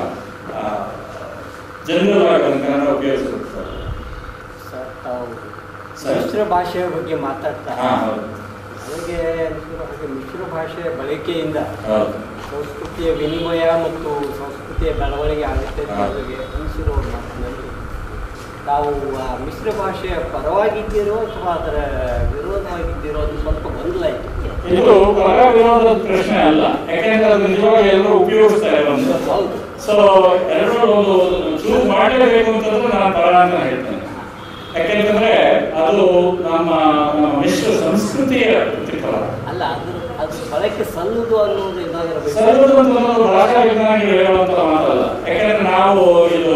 ಜನರಲ್ ಆಗಿ ಒಂದು ಕನ್ನಡ ಉಪಯೋಗಿಸ್ಕೊಡ್ತಾರೆ ಸರ್ ತಾವು ಸರ್. ಮಿಶ್ರ ಭಾಷೆಯ ಬಗ್ಗೆ ಮಾತಾಡ್ತಾ ಹಾ ಹೌದು ನನಗೆ ಅನ್ಸಿರೋ ಹಾಗೆ ಮಿಶ್ರ ಭಾಷೆ ಬಳಕೆಯಿಂದ ಹೌದು ಸಂಸ್ಕೃತಿಯ ವಿನಿಮಯ ಮತ್ತು ಸಂಸ್ಕೃತಿಯ ಬೆಳವಣಿಗೆ ಆಗುತ್ತೆ ಅಂತ ನನಗೆ ಅನಿಸಿರೋ ಮಾತಿನಲ್ಲಿ ತಾವು ಆ ಮಿಶ್ರ ಭಾಷೆಯ ಪರವಾಗಿದ್ದೀರೋ ಅಥವಾ ಅದರ ವಿರೋಧವಾಗಿದ್ದೀರೋ ಅದು ಸ್ವಲ್ಪ ಗೊಂದಲ ಆಯಿತು ಇದು ಪರ ವಿರೋಧದ ಪ್ರಶ್ನೆ ಅಲ್ಲ ಯಾಕೆಂದ್ರೆ ಅದು ನಿಜವಾಗಿ ಎಲ್ಲರೂ ಉಪಯೋಗಿಸ್ತಾ ಇರುವಂತ ಹೌದು ಸೊ ಎಲ್ಲರೂ ಒಂದು ಚೂಸ್ ಮಾಡಲೇಬೇಕು ಅಂತಂದ್ರೆ ನಾನು ಪರ ಅಂತ ಹೇಳ್ತೇನೆ ಯಾಕೆಂತಂದ್ರೆ ಅದು ನಮ್ಮ ನಮ್ಮ ಮಿಶ್ರ ಸಂಸ್ಕೃತಿಯ ಪ್ರತಿಫಲ ಅಲ್ಲ ಅದ್ರ ಅದು ಬಳಕೆ ಸಲ್ಲದು ಅನ್ನೋದು ಏನಾದರೂ ಬೇಕು ಸರ್ವದು ಅಂತ ಅನ್ನೋದು ಭಾಷಾ ವಿಜ್ಞಾನಿಗಳು ಹೇಳುವಂತ ಮಾತಲ್ಲ ಯಾಕಂದ್ರೆ ನಾವು ಇದು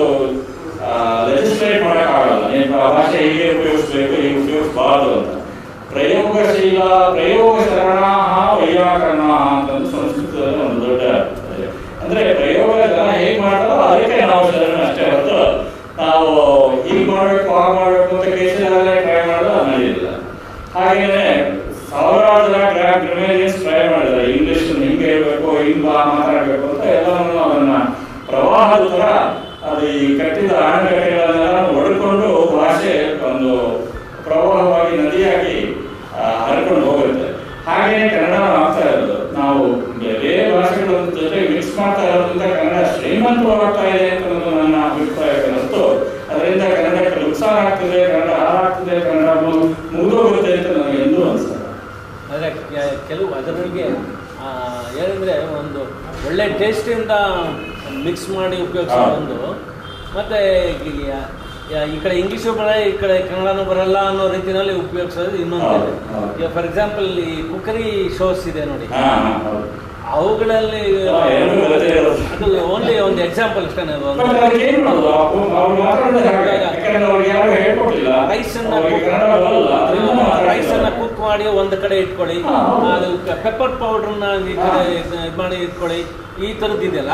ಲೆಜಿಸ್ಲೇಟ್ ಮಾಡೋಕ್ಕಾಗಲ್ಲ ನೀವು ಆ ಭಾಷೆ ಹೀಗೆ ಉಪಯೋಗಿಸ್ಬೇಕು ಹೀಗೆ ಉಪಯೋಗಿಸಬಾರದು ಅಂತ ಪ್ರಯೋಗಶೀಲ ಪ್ರಯೋಗ ಶರಣ ವೈಯಾಕರಣ ಅಂತಂದು ಸಂಸ್ಕೃತದಲ್ಲಿ ಒಂದು ದೊಡ್ಡ ಇದೆ. ಅಂದ್ರೆ ಪ್ರಯೋಗ ಜನ ಹೇಗ್ ಮಾಡ್ತಾರೋ ಅದಕ್ಕೆ ನಾವು ಶರಣ ಅಷ್ಟೇ ಹೊರತು ನಾವು ಹೀಗೆ ಮಾಡ್ಬೇಕು ಹಾಗೆ ಮಾಡ್ಬೇಕು ಅಂತ ಕೇಸರಲ್ಲೇ ಟ್ರೈ ಮಾಡೋದು ಅದು ನಡೆಯೋದಿಲ್ಲ ಹಾಗೇನೆ ಸಾವಿರಾರು ಜನ ಗ್ರಾಮ್ ಗ್ರಮೇರಿಯನ್ಸ್ ಟ್ರೈ ಮಾಡಿದ್ದಾರೆ ಇಂಗ್ಲಿಷ್ ಹಿಂಗೆ ಹೇಳ್ಬೇಕು ಹಿಂಗ್ ಬಾ ಮಾತಾಡ್ಬೇಕು ಅಂತ ಎಲ್ಲವನ್ನು ಅದನ್ನ ಪ್ರವಾಹದ ತರ ಅದು ಈ ಕಟ್ಟಿದ ಅಣೆಕಟ್ಟೆಗಳನ್ನೆಲ್ಲ ಒಡ್ಕೊಂಡು ಭಾಷೆ ಒಂದು ಪ್ರವಾಹವಾಗಿ ನದಿಯಾಗಿ ಆ, ಹರ್ಕೊಂಡು ಹೋಗುತ್ತೆ ಹಾಗೇನೆ ಕನ್ನಡ ಆಗ್ತಾ ಇರೋದು ನಾವು ಬೇರೆ ಭಾಷೆಗಳ ಜೊತೆ ಮಿಕ್ಸ್ ಮಾಡ್ತಾ ಇರೋದ್ರಿಂದ ಕನ್ನಡ ಶ್ರೀಮಂತವಾಗ್ತಾ ಇದೆ ಅಂತ ಅನ್ನೋದು ನನ್ನ ಅಭಿಪ್ರಾಯ ಹೊರತು ಅದರಿಂದ ಕನ್ನಡಕ್ಕೆ ನುಕ್ಸಾನ ಆಗ್ತದೆ ಕನ್ನಡ ಹಾಳಾಗ್ತದೆ ಕನ್ನಡ ಮು- ಮುಗಿದೋಗುತ್ತೆ ಅಂತ ನನಗೆ ಎಂದೂ ಅನ್ಸಲ್ಲ ಆದರೆ ಕೆಲವು ಅದರೊಳಗೆ ಆ, ಏನಂದ್ರೆ ಒಂದು ಒಳ್ಳೆ ಟೇಸ್ಟಿಂದ ಮಿಕ್ಸ್ ಮಾಡಿ ಉಪಯೋಗಿಸೋ ಹೌದು. ಒಂದು ಮತ್ತೆ ಈ- ಈ- ಈ ಕಡೆ ಇಂಗ್ಲೀಷು ಬರ ಈ ಕಡೆ ಕನ್ನಡನೂ ಬರಲ್ಲ ಅನ್ನೋ ರೀತಿನಲ್ಲಿ ಉಪಯೋಗಿಸೋದು ಇನ್ನೊಂದು ಹೌದು, ಹೌದು. ಈಗ ಫಾರ್ ಎಕ್ಸಾಂಪಲ್ ಈ ಕುಕ್ಕರಿ ಶೋಸ್ ಇದೆ ನೋಡಿ ಹಾ ಹಾ ಹೌದು ಅವುಗಳಲ್ಲಿ ಹಾ, ಎರಡು ಬರದೇ ಇರೋದು. ಅದು ಓನ್ಲಿ ಒಂದು ಎಕ್ಸಾಂಪಲ್ ಅಷ್ಟೇ ಅದು ಒಂದು ಬಟ್ ಅದಕ್ಕೆ ಏನ್ ಮಾಡೋದು ಅವ್ರು- ಅವ್ರು ಮಾತಾಡೋದು ಹಾಗೆ ಯಾಕಂದ್ರೆ ಅವ್ರಿಗೆ ಯಾರು ಹೇಳ್ಕೊಟ್ಟಿಲ್ಲ ರೈಸ್ ಅನ್ನ ಅವ್ರಿಗೆ ಕನ್ನಡ ಬರಲ್ಲ ಅದರಿಂದ ರೈಸ್ ಅನ್ನ ಮಾತಾಡ್ತಾರೆ. ಕುಕ್ ಮಾಡಿ ಒಂದ್ ಕಡೆ ಇಟ್ಕೊಳ್ಳಿ ಹಾ, ಹೌದು. ಅದು ಪೆಪ್ಪರ್ ಪೌಡರ್ನ ಈ ಕಡೆ ಇದು ಮಾಡಿ ಇಟ್ಕೊಳ್ಳಿ ಈ ಥರದ್ದು ಇದೆಯಲ್ಲ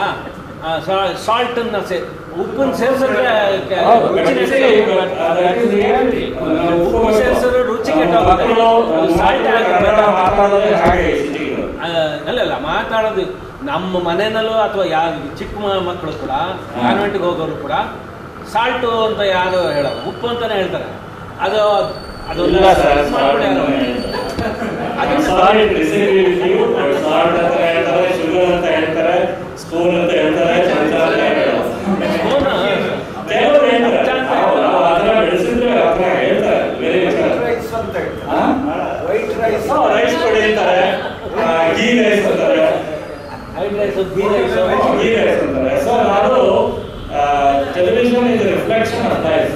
ಸಾಲ್ಟ್ ಅನ್ನ ಸೇ ಉಪ್ಪನ್ನ ಸೇರಿಸಿದ್ರೆ ಹೌದು, but you see, but that is reality. ನಾವು ಉಪ್ಪು ಒಪ್ಕೋಬೇಕು. ಸೇರ್ಸಿದ್ರೆ ರುಚಿ ನಮ್ಮ ಕೆಟ್ಟೋಗುತ್ತೆ. ಮಕ್ಕಳು, ನಮ್ಮ Salt ಮಕ್ಕಳು ಹಾಕಿ ಕನ್ನಡ ಮಾತಾಡೋದೇ ಹಾಗೆ ಸಿಟಿಗಳು. ಅಲ್ಲ ಅಲ್ಲ ಮಾತಾಡೋದು ನಮ್ಮ ಮನೆಯಲ್ಲೂ ಅಥವಾ ಯಾವ ಚಿಕ್ಕ ಮ- ಮಕ್ಕಳು ಕೂಡ ಕಾನ್ವೆಂಟ್ಗೆ ಹೋಗೋರು ಕೂಡ ಸಾಲ್ಟು ಅಂತ ಯಾರು ಹೇಳೋದು ಉಪ್ಪು ಅಂತಾನೆ ಹೇಳ್ತಾರೆ ಅದು ಅದೊಂದು ಇಲ್ಲ ಸರ್, ಮಾಡ್ಬಿಡಿ salt ಯಾರು. ಅಂತಾನೆ ಹೇಳ್ತಾರೆ. I'm sorry to disagree with you, but salt ಅಂತ ಹೇಳ್ತಾರೆ, sugar ಅಂತ ಹೇಳ್ತಾರೆ, spoon ಅಂತ ಹೇಳ್ತಾರೆ, ಚಮಚ ಅಂತ ಹೇಳ್ತಾರೆ. ಸ್ಪೂನ್ ಕೆಲವರು ಹೇಳ್ತಾರೆ, ನಾವು- ನಾವು ಆ ಥರ ಬೆಳೆಸಿದ್ರೆ ಆ ಥರ ಹೇಳ್ತಾರೆ, ಬೇರೆ ವಿಚಾರ. ರೈಸ್ ಅಂತ ಹಾ? ವೈಟ್ ರೈಸ್ ನಾವು ರೈಸ್ ಕೊಡಿ ಅಂತಾರೆ ಗೀ ರೈಸ್ ಅಂತಾರೆ fried rice ghee rice ghee rice ಅಂತಾರೆ ಸೊ ಅದು television is reflection of life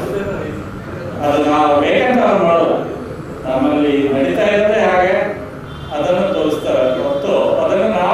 ಅದು ನಾವು ಬೇಕಂತ ಅವ್ರು ಮಾಡೋದು ನಮ್ಮಲ್ಲಿ ನಡೀತಾ ಇರೋದೇ ಹಾಗೆ ಅದನ್ನು ತೋರಿಸ್ತಾರೆ ಹೊರತು ಅದನ್ನು ನಾವು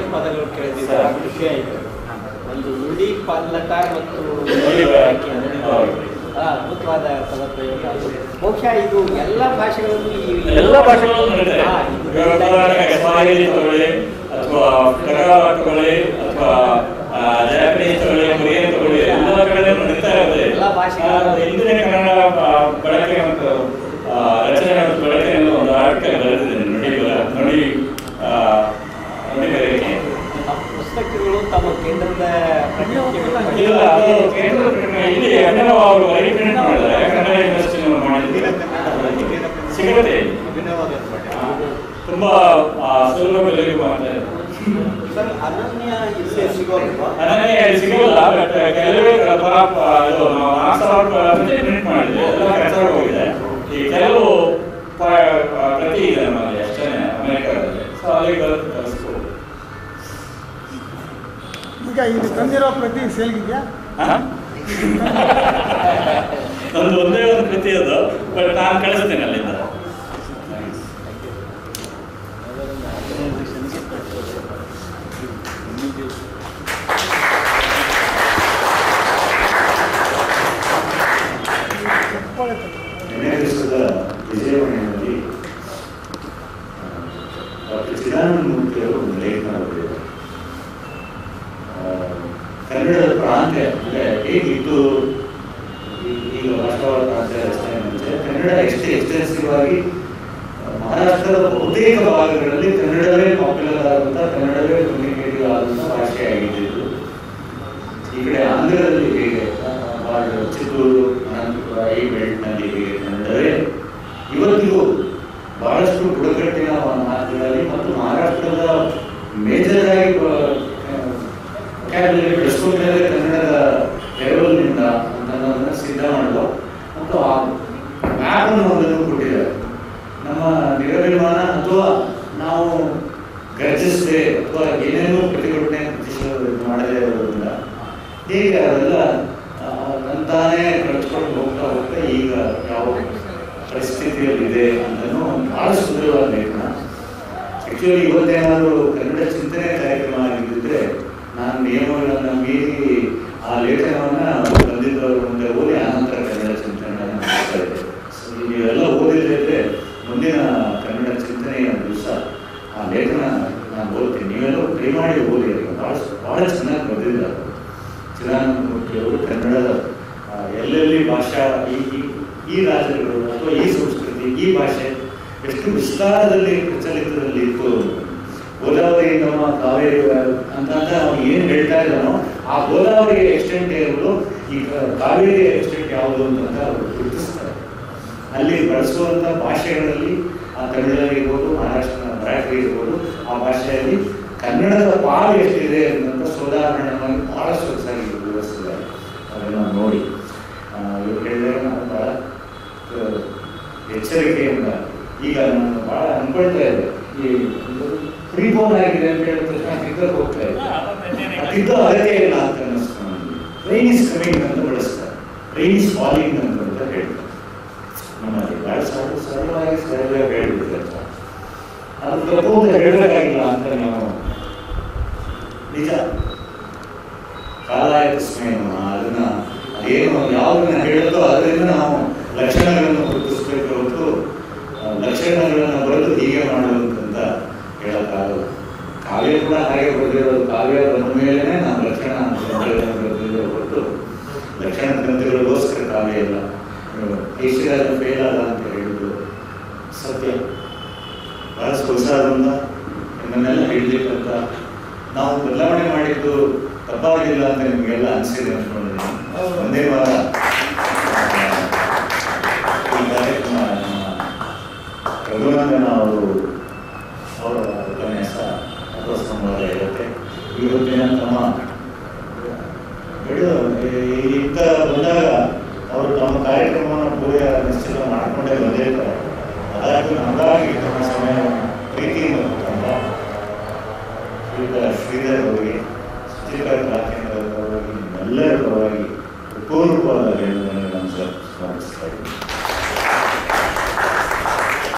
ಪದಗಳು ಕೇಳಿದ್ರೆ ಖುಷಿ ಆಯಿತು ಒಂದು ನುಡಿ ಪಲ್ಲಟ ಮತ್ತು ನುಡಿ ಬಳಕೆ. ಹೌದು. ಆ, ಅದ್ಭುತವಾದ ಪದ ಪ್ರಯೋಗ ಅದು ಬಹುಶಃ ಇದು ಎಲ್ಲ ಭಾಷೆಗಳಲ್ಲೂ ಈ ಎಲ್ಲ ಭಾಷೆಗಳಲ್ಲೂ ನಡೀತದೆ ಹಾ, ಇದು ಇವಾಗ ಉದಾಹರಣೆಗೆ ಸ್ವಾಹಿಲಿ ತಗೊಳ್ಳಿ ಅಥವಾ ಕನ್ನಡ ತಗೊಳ್ಳಿ ಅಥವಾ ಆ, ಜಾಪನೀಸ್ ತಗೊಳ್ಳಿ ಕೊರಿಯನ್ ತಗೊಳ್ಳಿ ಎಲ್ಲ ಕಡೆ ನಡೀತಾ ಇರುತ್ತೆ ಎಲ್ಲ ಭಾಷೆಗಳು- ಆ, ಇಂದಿನ ಕನ್ನಡ ಆ, ಬಳಕೆ ಮತ್ತು ಆ, ರಚನೆ ಮತ್ತು ಬಳಕೆ ಅನ್ನೋ ಒಂದು ಆರ್ಟಿಕಲ್ ಬರೆದಿದ್ದೇನೆ ನುಡಿ ಬರ- ನುಡಿ ಆ, ನುಡಿ ಬರೆಯಕ್ಕೆ ತಮ್ಮ ಪುಸ್ತಕಗಳು ತಮ್ಮ ಕೇಂದ್ರದ ಪ್ರಕಟಣೆಗಳು ಇಲ್ಲ ಅದು ಕೇಂದ್ರ ಪ್ರಕಟಣೆ ಇಲ್ಲಿ ಅಭಿನವ ಅವರು ರೀಪ್ರಿಂಟ್ ಮಾಡಿದ್ದಾರೆ ಕನ್ನಡ ಯೂನಿವರ್ಸಿಟಿ ಮಾಡಿದ್ದಾರೆ ಸಿಗುತ್ತೆ ತುಂಬಾ ಆ, ಸುಲಭ ಬೆಲೆಗೆ ಮಾಡ್ತಾ ಇದ್ದಾರೆ ಸರ್ ಅನನ್ಯ ಇಲ್ಲೇ ಸಿಗೋಲ್ವಾ ನನಗೆ ಸಿಗಲ್ಲ ಬಟ್ ಕೆಲವೇ ಪರ ಇದು ನಾವು ನಾಲ್ಕು ಸಾವಿರ ಪ್ರಿಂಟ್ ಮಾಡಿದ್ವಿ ಎಲ್ಲ ಕನ್ನಡ ಹೋಗಿದೆ ಈ ಕೆಲವು ಪ- ಪ್ರತಿ ಇದೆ ನಮ್ಮಲ್ಲಿ ಅಷ್ಟೇ ಅಮೆರಿಕದಲ್ಲಿ ಸೊ ಅಲ್ಲಿಗೆ ಬರುತ್ತೆ ಕಲಿಸ್ಬೋದು ಈಗ ಇದು ತಂದಿರೋ ಪ್ರತಿ ಸೇಲ್ಗಿದೆಯಾ ನಂದು ಒಂದೇ ಒಂದು ಕೃತಿ ಅದು ಬಟ್ ನಾನು ಕಳಿಸ್ತೇನೆ ಅಲ್ಲಿಂದ ನಿನ್ನೆ ದಿವಸದ ವಿಜಯವಾಣಿಯಲ್ಲಿ ಡಾಕ್ಟರ್ ಚಿದಾನಂದ ಮೂರ್ತಿಯವರು ಒಂದು ಲೇಖನ ಬರೆದಿದ್ದಾರೆ ಆ, ಕನ್ನಡದ ಪ್ರಾಂತ್ಯ ಅಂದರೆ ಹೇಗಿತ್ತು ಈ- ಈಗ ರಾಷ್ಟ್ರವಾದ ಪ್ರಾಂತ್ಯ ರಚನೆ ಮುಂಚೆ ಕನ್ನಡ ಎಷ್ಟೇ ಎಕ್ಸ್ಟೆನ್ಸಿವ್ ಆಗಿ ಆ, ಮಹಾರಾಷ್ಟ್ರದ ಬಹುತೇಕ ಭಾಗಗಳಲ್ಲಿ ಕನ್ನಡವೇ ಪಾಪ್ಯುಲರ್ ಆದಂಥ ಕನ್ನಡವೇ ಕಮ್ಯುನಿಕೇಟಿವ್ ಆದಂಥ ಭಾಷೆಯಾಗಿದ್ದು ಈ ಕಡೆ ಆಂಧ್ರದಲ್ಲಿ ಹೇಗೆ ಬಾರ್ಡರ್ ಚಿತ್ತೂರು ಅನಂತಪುರ ಈ ಬೆಲ್ಟ್ನಲ್ಲಿ ಹೇಗೆ ಕನ್ನಡವೇ ಇವತ್ತಿಗೂ ಬಹಳಷ್ಟು ಬುಡಕಟ್ಟಿನ ಮಾತುಗಳಲ್ಲಿ ಮತ್ತು ಮಹಾರಾಷ್ಟ್ರದ ಮೇಜರ್ ಆಗಿ ಕ್ಯಾಬಲ್ಲಿ ಬೆಳೆಸ್ಕೊಂಡಿದ್ದಾರೆ ಕನ್ನಡದ ಲೆವೆಲ್ನಿಂದ ಅನ್ನೋದನ್ನ ಸಿದ್ಧ ಮಾಡುವ ಮತ್ತು ಆ ಮ್ಯಾಪನ್ನು ಒಂದನ್ನು ಕೊಟ್ಟಿದ್ದಾರೆ ನಮ್ಮ ನಿರಭಿಮಾನ ಅಥವಾ ನಾವು ಗರ್ಜಿಸದೆ ಅಥವಾ ಏನೇನೋ ಪ್ರತಿಭಟನೆ ಪ್ರತಿಶೋಧ ಮಾಡದೇ ಇರೋದ್ರಿಂದ ಹೀಗೆ ಅವೆಲ್ಲ ಆ, ತಂತಾನೇ ಕಳ್ಸ್ಕೊಂಡು ಹೋಗ್ತಾ ಹೋಗ್ತಾ ಈಗ ಯಾವ ಪರಿಸ್ಥಿತಿಯಲ್ಲಿದೆ ಅನ್ನೋದು ಬಹಳ ಸುಂದರವಾದ ಲೇಖನ ಆಕ್ಚುಲಿ ಇವತ್ತೇನಾದರೂ ಕನ್ನಡ ಚಿಂತನೆ ಕಾರ್ಯಕ್ರಮ ಆಗಿದ್ದಿದ್ರೆ ನಾನು ನಿಯಮಗಳನ್ನು ಮೀರಿ ಆ ಲೇಖನವನ್ನ ಬಂದಿದ್ದವರ ಮುಂದೆ ಓದಿ ಆನಂತರ ಕನ್ನಡ ಚಿಂತನೆಯನ್ನು ಮಾಡ್ತಾ ಇದ್ದೆ So, ನೀವೆಲ್ಲ ಓದಿದ್ರೆ ಮುಂದಿನ ಕನ್ನಡ ಚಿಂತನೆಯ ದಿವಸ ಆ ಲೇಖನ ನಾನು ಓದ್ತೀನಿ ನೀವೆಲ್ಲ ಟ್ರೈ ಮಾಡಿ ಓದಿ ಅದಕ್ಕೆ ಬಹಳ ಬಹಳ ಚೆನ್ನಾಗಿ ಬರೆದಿದ್ದಾರೆ ಚಿದಾನಂದ ಮೂರ್ತಿಯವರು ಕನ್ನಡದ ಆ, ಎಲ್ಲೆಲ್ಲಿ ಭಾಷಾ ಈ ಈ- ಈ ರಾಜ್ಯಗಳು ಅಥವಾ ಈ ಸಂಸ್ಕೃತಿ ಈ ಭಾಷೆ ಎಷ್ಟು ವಿಸ್ತಾರದಲ್ಲಿ ಪ್ರಚಲಿತದಲ್ಲಿ ಇತ್ತು ಗೋದಾವರಿ ನಮ್ಮ ಕಾವೇರಿ ಅಂತ ನಾವು ಏನು ಹೇಳ್ತಾ ಇದ್ದಾನೋ ಆ ಗೋದಾವರಿ ಎಕ್ಸ್ಟೆಂಟ್ ಇರೋದು ಈ ಕ- ಕಾವೇರಿ ಎಕ್ಸ್ಟೆಂಟ್ ಯಾವುದು ಅಂತ ಅವರು ಗುರುತಿಸ್ತಾರೆ ಅಲ್ಲಿ ಬಳಸುವಂಥ ಭಾಷೆಗಳಲ್ಲಿ ಆ ತಮಿಳ ಇರ್ಬೋದು ಮಹಾರಾಷ್ಟ್ರ ಮರಾಠಿ ಇರ್ಬೋದು ಆ ಭಾಷೆಯಲ್ಲಿ ಕನ್ನಡದ ಪಾಲು ಎಷ್ಟಿದೆ ಅಂತ ಸೋದಾಹರಣವಾಗಿ ಬಹಳ ಸೊಗಸಾಗಿ ವಿವರಿಸಿದ್ದಾರೆ ಅದನ್ನು ನೋಡಿ ಆ, ಇವ್ರು ಹೇಳಿದಾಗ ನಾನು ಬಹಳ ಆ, ಎಚ್ಚರಿಕೆಯಿಂದ ಈಗ ನಾನು ಬಹಳ ಅನ್ಕೊಳ್ತಾ ಇದ್ದೆ ಈ ಪ್ರೀಬೋನ್ ಆಗಿದೆ ಅಂತ ಹೇಳಿದ ತಕ್ಷಣ ತಿದ್ದಕ್ಕೆ ಹೋಗ್ತಾ ಇದ್ದೆ ಆ ತಿದ್ದೋ ಅಗತ್ಯ ಇಲ್ಲ ಅಂತ ಅನ್ನಿಸ್ತು ನನಗೆ ರೈನ್ ಇಸ್ ಕಮಿಂಗ್ ಅಂತ ಬಳಸ್ತಾರೆ ರೈನ್ ಇಸ್ ಫಾಲಿಂಗ್ ಅಂತ ಅಂತ ಹೇಳ್ತಾರೆ ನಮ್ಮಲ್ಲಿ ಬಹಳ ಸರಳ ಸರಳವಾಗಿ ಸರಳವಾಗಿ ಹೇಳ್ಬಿಡ್ತಾರೆ ಅದು ತಪ್ಪು ಅಂತ ಹೇಳಬೇಕಾಗಿಲ್ಲ ಅಂತ ನಾವು ನಿಜ ಕಾಲಾಯ ತಸ್ಮೇನು ಅದನ್ನ ಏನು ಯಾವುದನ್ನ ಹೇಳುತ್ತೋ ಅದರಿಂದ ನಾವು ಲಕ್ಷಣಗಳನ್ನು ಗುರುತಿಸಬೇಕು ಹೊರತು ಆ, ಲಕ್ಷಣಗಳನ್ನು ಬರೆದು ಹೀಗೆ ಮಾಡುವಂತ ಹೇಳಕ್ಕಾಗಲ್ಲ ಕಾವ್ಯ ಕೂಡ ಹಾಗೆ ಬರೆದಿರೋದು ಕಾವ್ಯ ಬಂದ ಮೇಲೆನೆ ನಾವು ಲಕ್ಷಣ ಗ್ರಂಥಗಳನ್ನು ಬರೆದಿರೋ ಹೊರತು ಲಕ್ಷಣ ಗ್ರಂಥಗಳಿಗೋಸ್ಕರ ಕಾವ್ಯ ಇಲ್ಲ ಈಶ್ವರ ಫೇಲ್ ಅಲ್ಲ ಅಂತ ಹೇಳಿದ್ರು ಸತ್ಯ ಬಹಳ ಸೊಗಸಾದಂತ ನಿಮ್ಮನ್ನೆಲ್ಲ ಹೇಳಲಿಕ್ಕಂತ ನಾವು ಬದಲಾವಣೆ ಮಾಡಿದ್ದು ತಪ್ಪಾಗಿಲ್ಲ ಅಂತ ನಿಮಗೆಲ್ಲ ಅನಿಸಿದೆ ಅನ್ಕೊಂಡಿದ್ದೀನಿ ಒಂದೇ ವಾರ ಆ, ಈ ಕಾರ್ಯಕ್ರಮ ನಮ್ಮ ರಘುನಂದನ ಅವರು ಅವರ ಉಪನ್ಯಾಸ ಅಥವಾ ಸಂವಾದ ಇರುತ್ತೆ ಇವತ್ತಿನ ತಮ್ಮ ಬಿಡು ಇಂಥ ಬಂದಾಗ ಅವರು ತಮ್ಮ ಕಾರ್ಯಕ್ರಮವನ್ನು ಪೂರ್ಯ ನಿಶ್ಚಿತ ಮಾಡಿಕೊಂಡೇ ಬಂದಿರ್ತಾರೆ ಅದಾಗಿ ನಮಗಾಗಿ ತಮ್ಮ ಸಮಯವನ್ನು ಪ್ರೀತಿಯಿಂದ ಕೊಟ್ಟಂತ ಶ್ರೀಯುತ ಶ್ರೀಧರ್ ಅವರಿಗೆ ಚಿತ್ರ ಕಲಾಕೇಂದ್ರದ ಪರವಾಗಿ ನಿಮ್ಮೆಲ್ಲರ ಪರವಾಗಿ ಪೂರ್ವವಾದ ವೇದನೆಗಳನ್ನು ಸಮರ್ಪಿಸ್ತಾ ಇದ್ದೀನಿ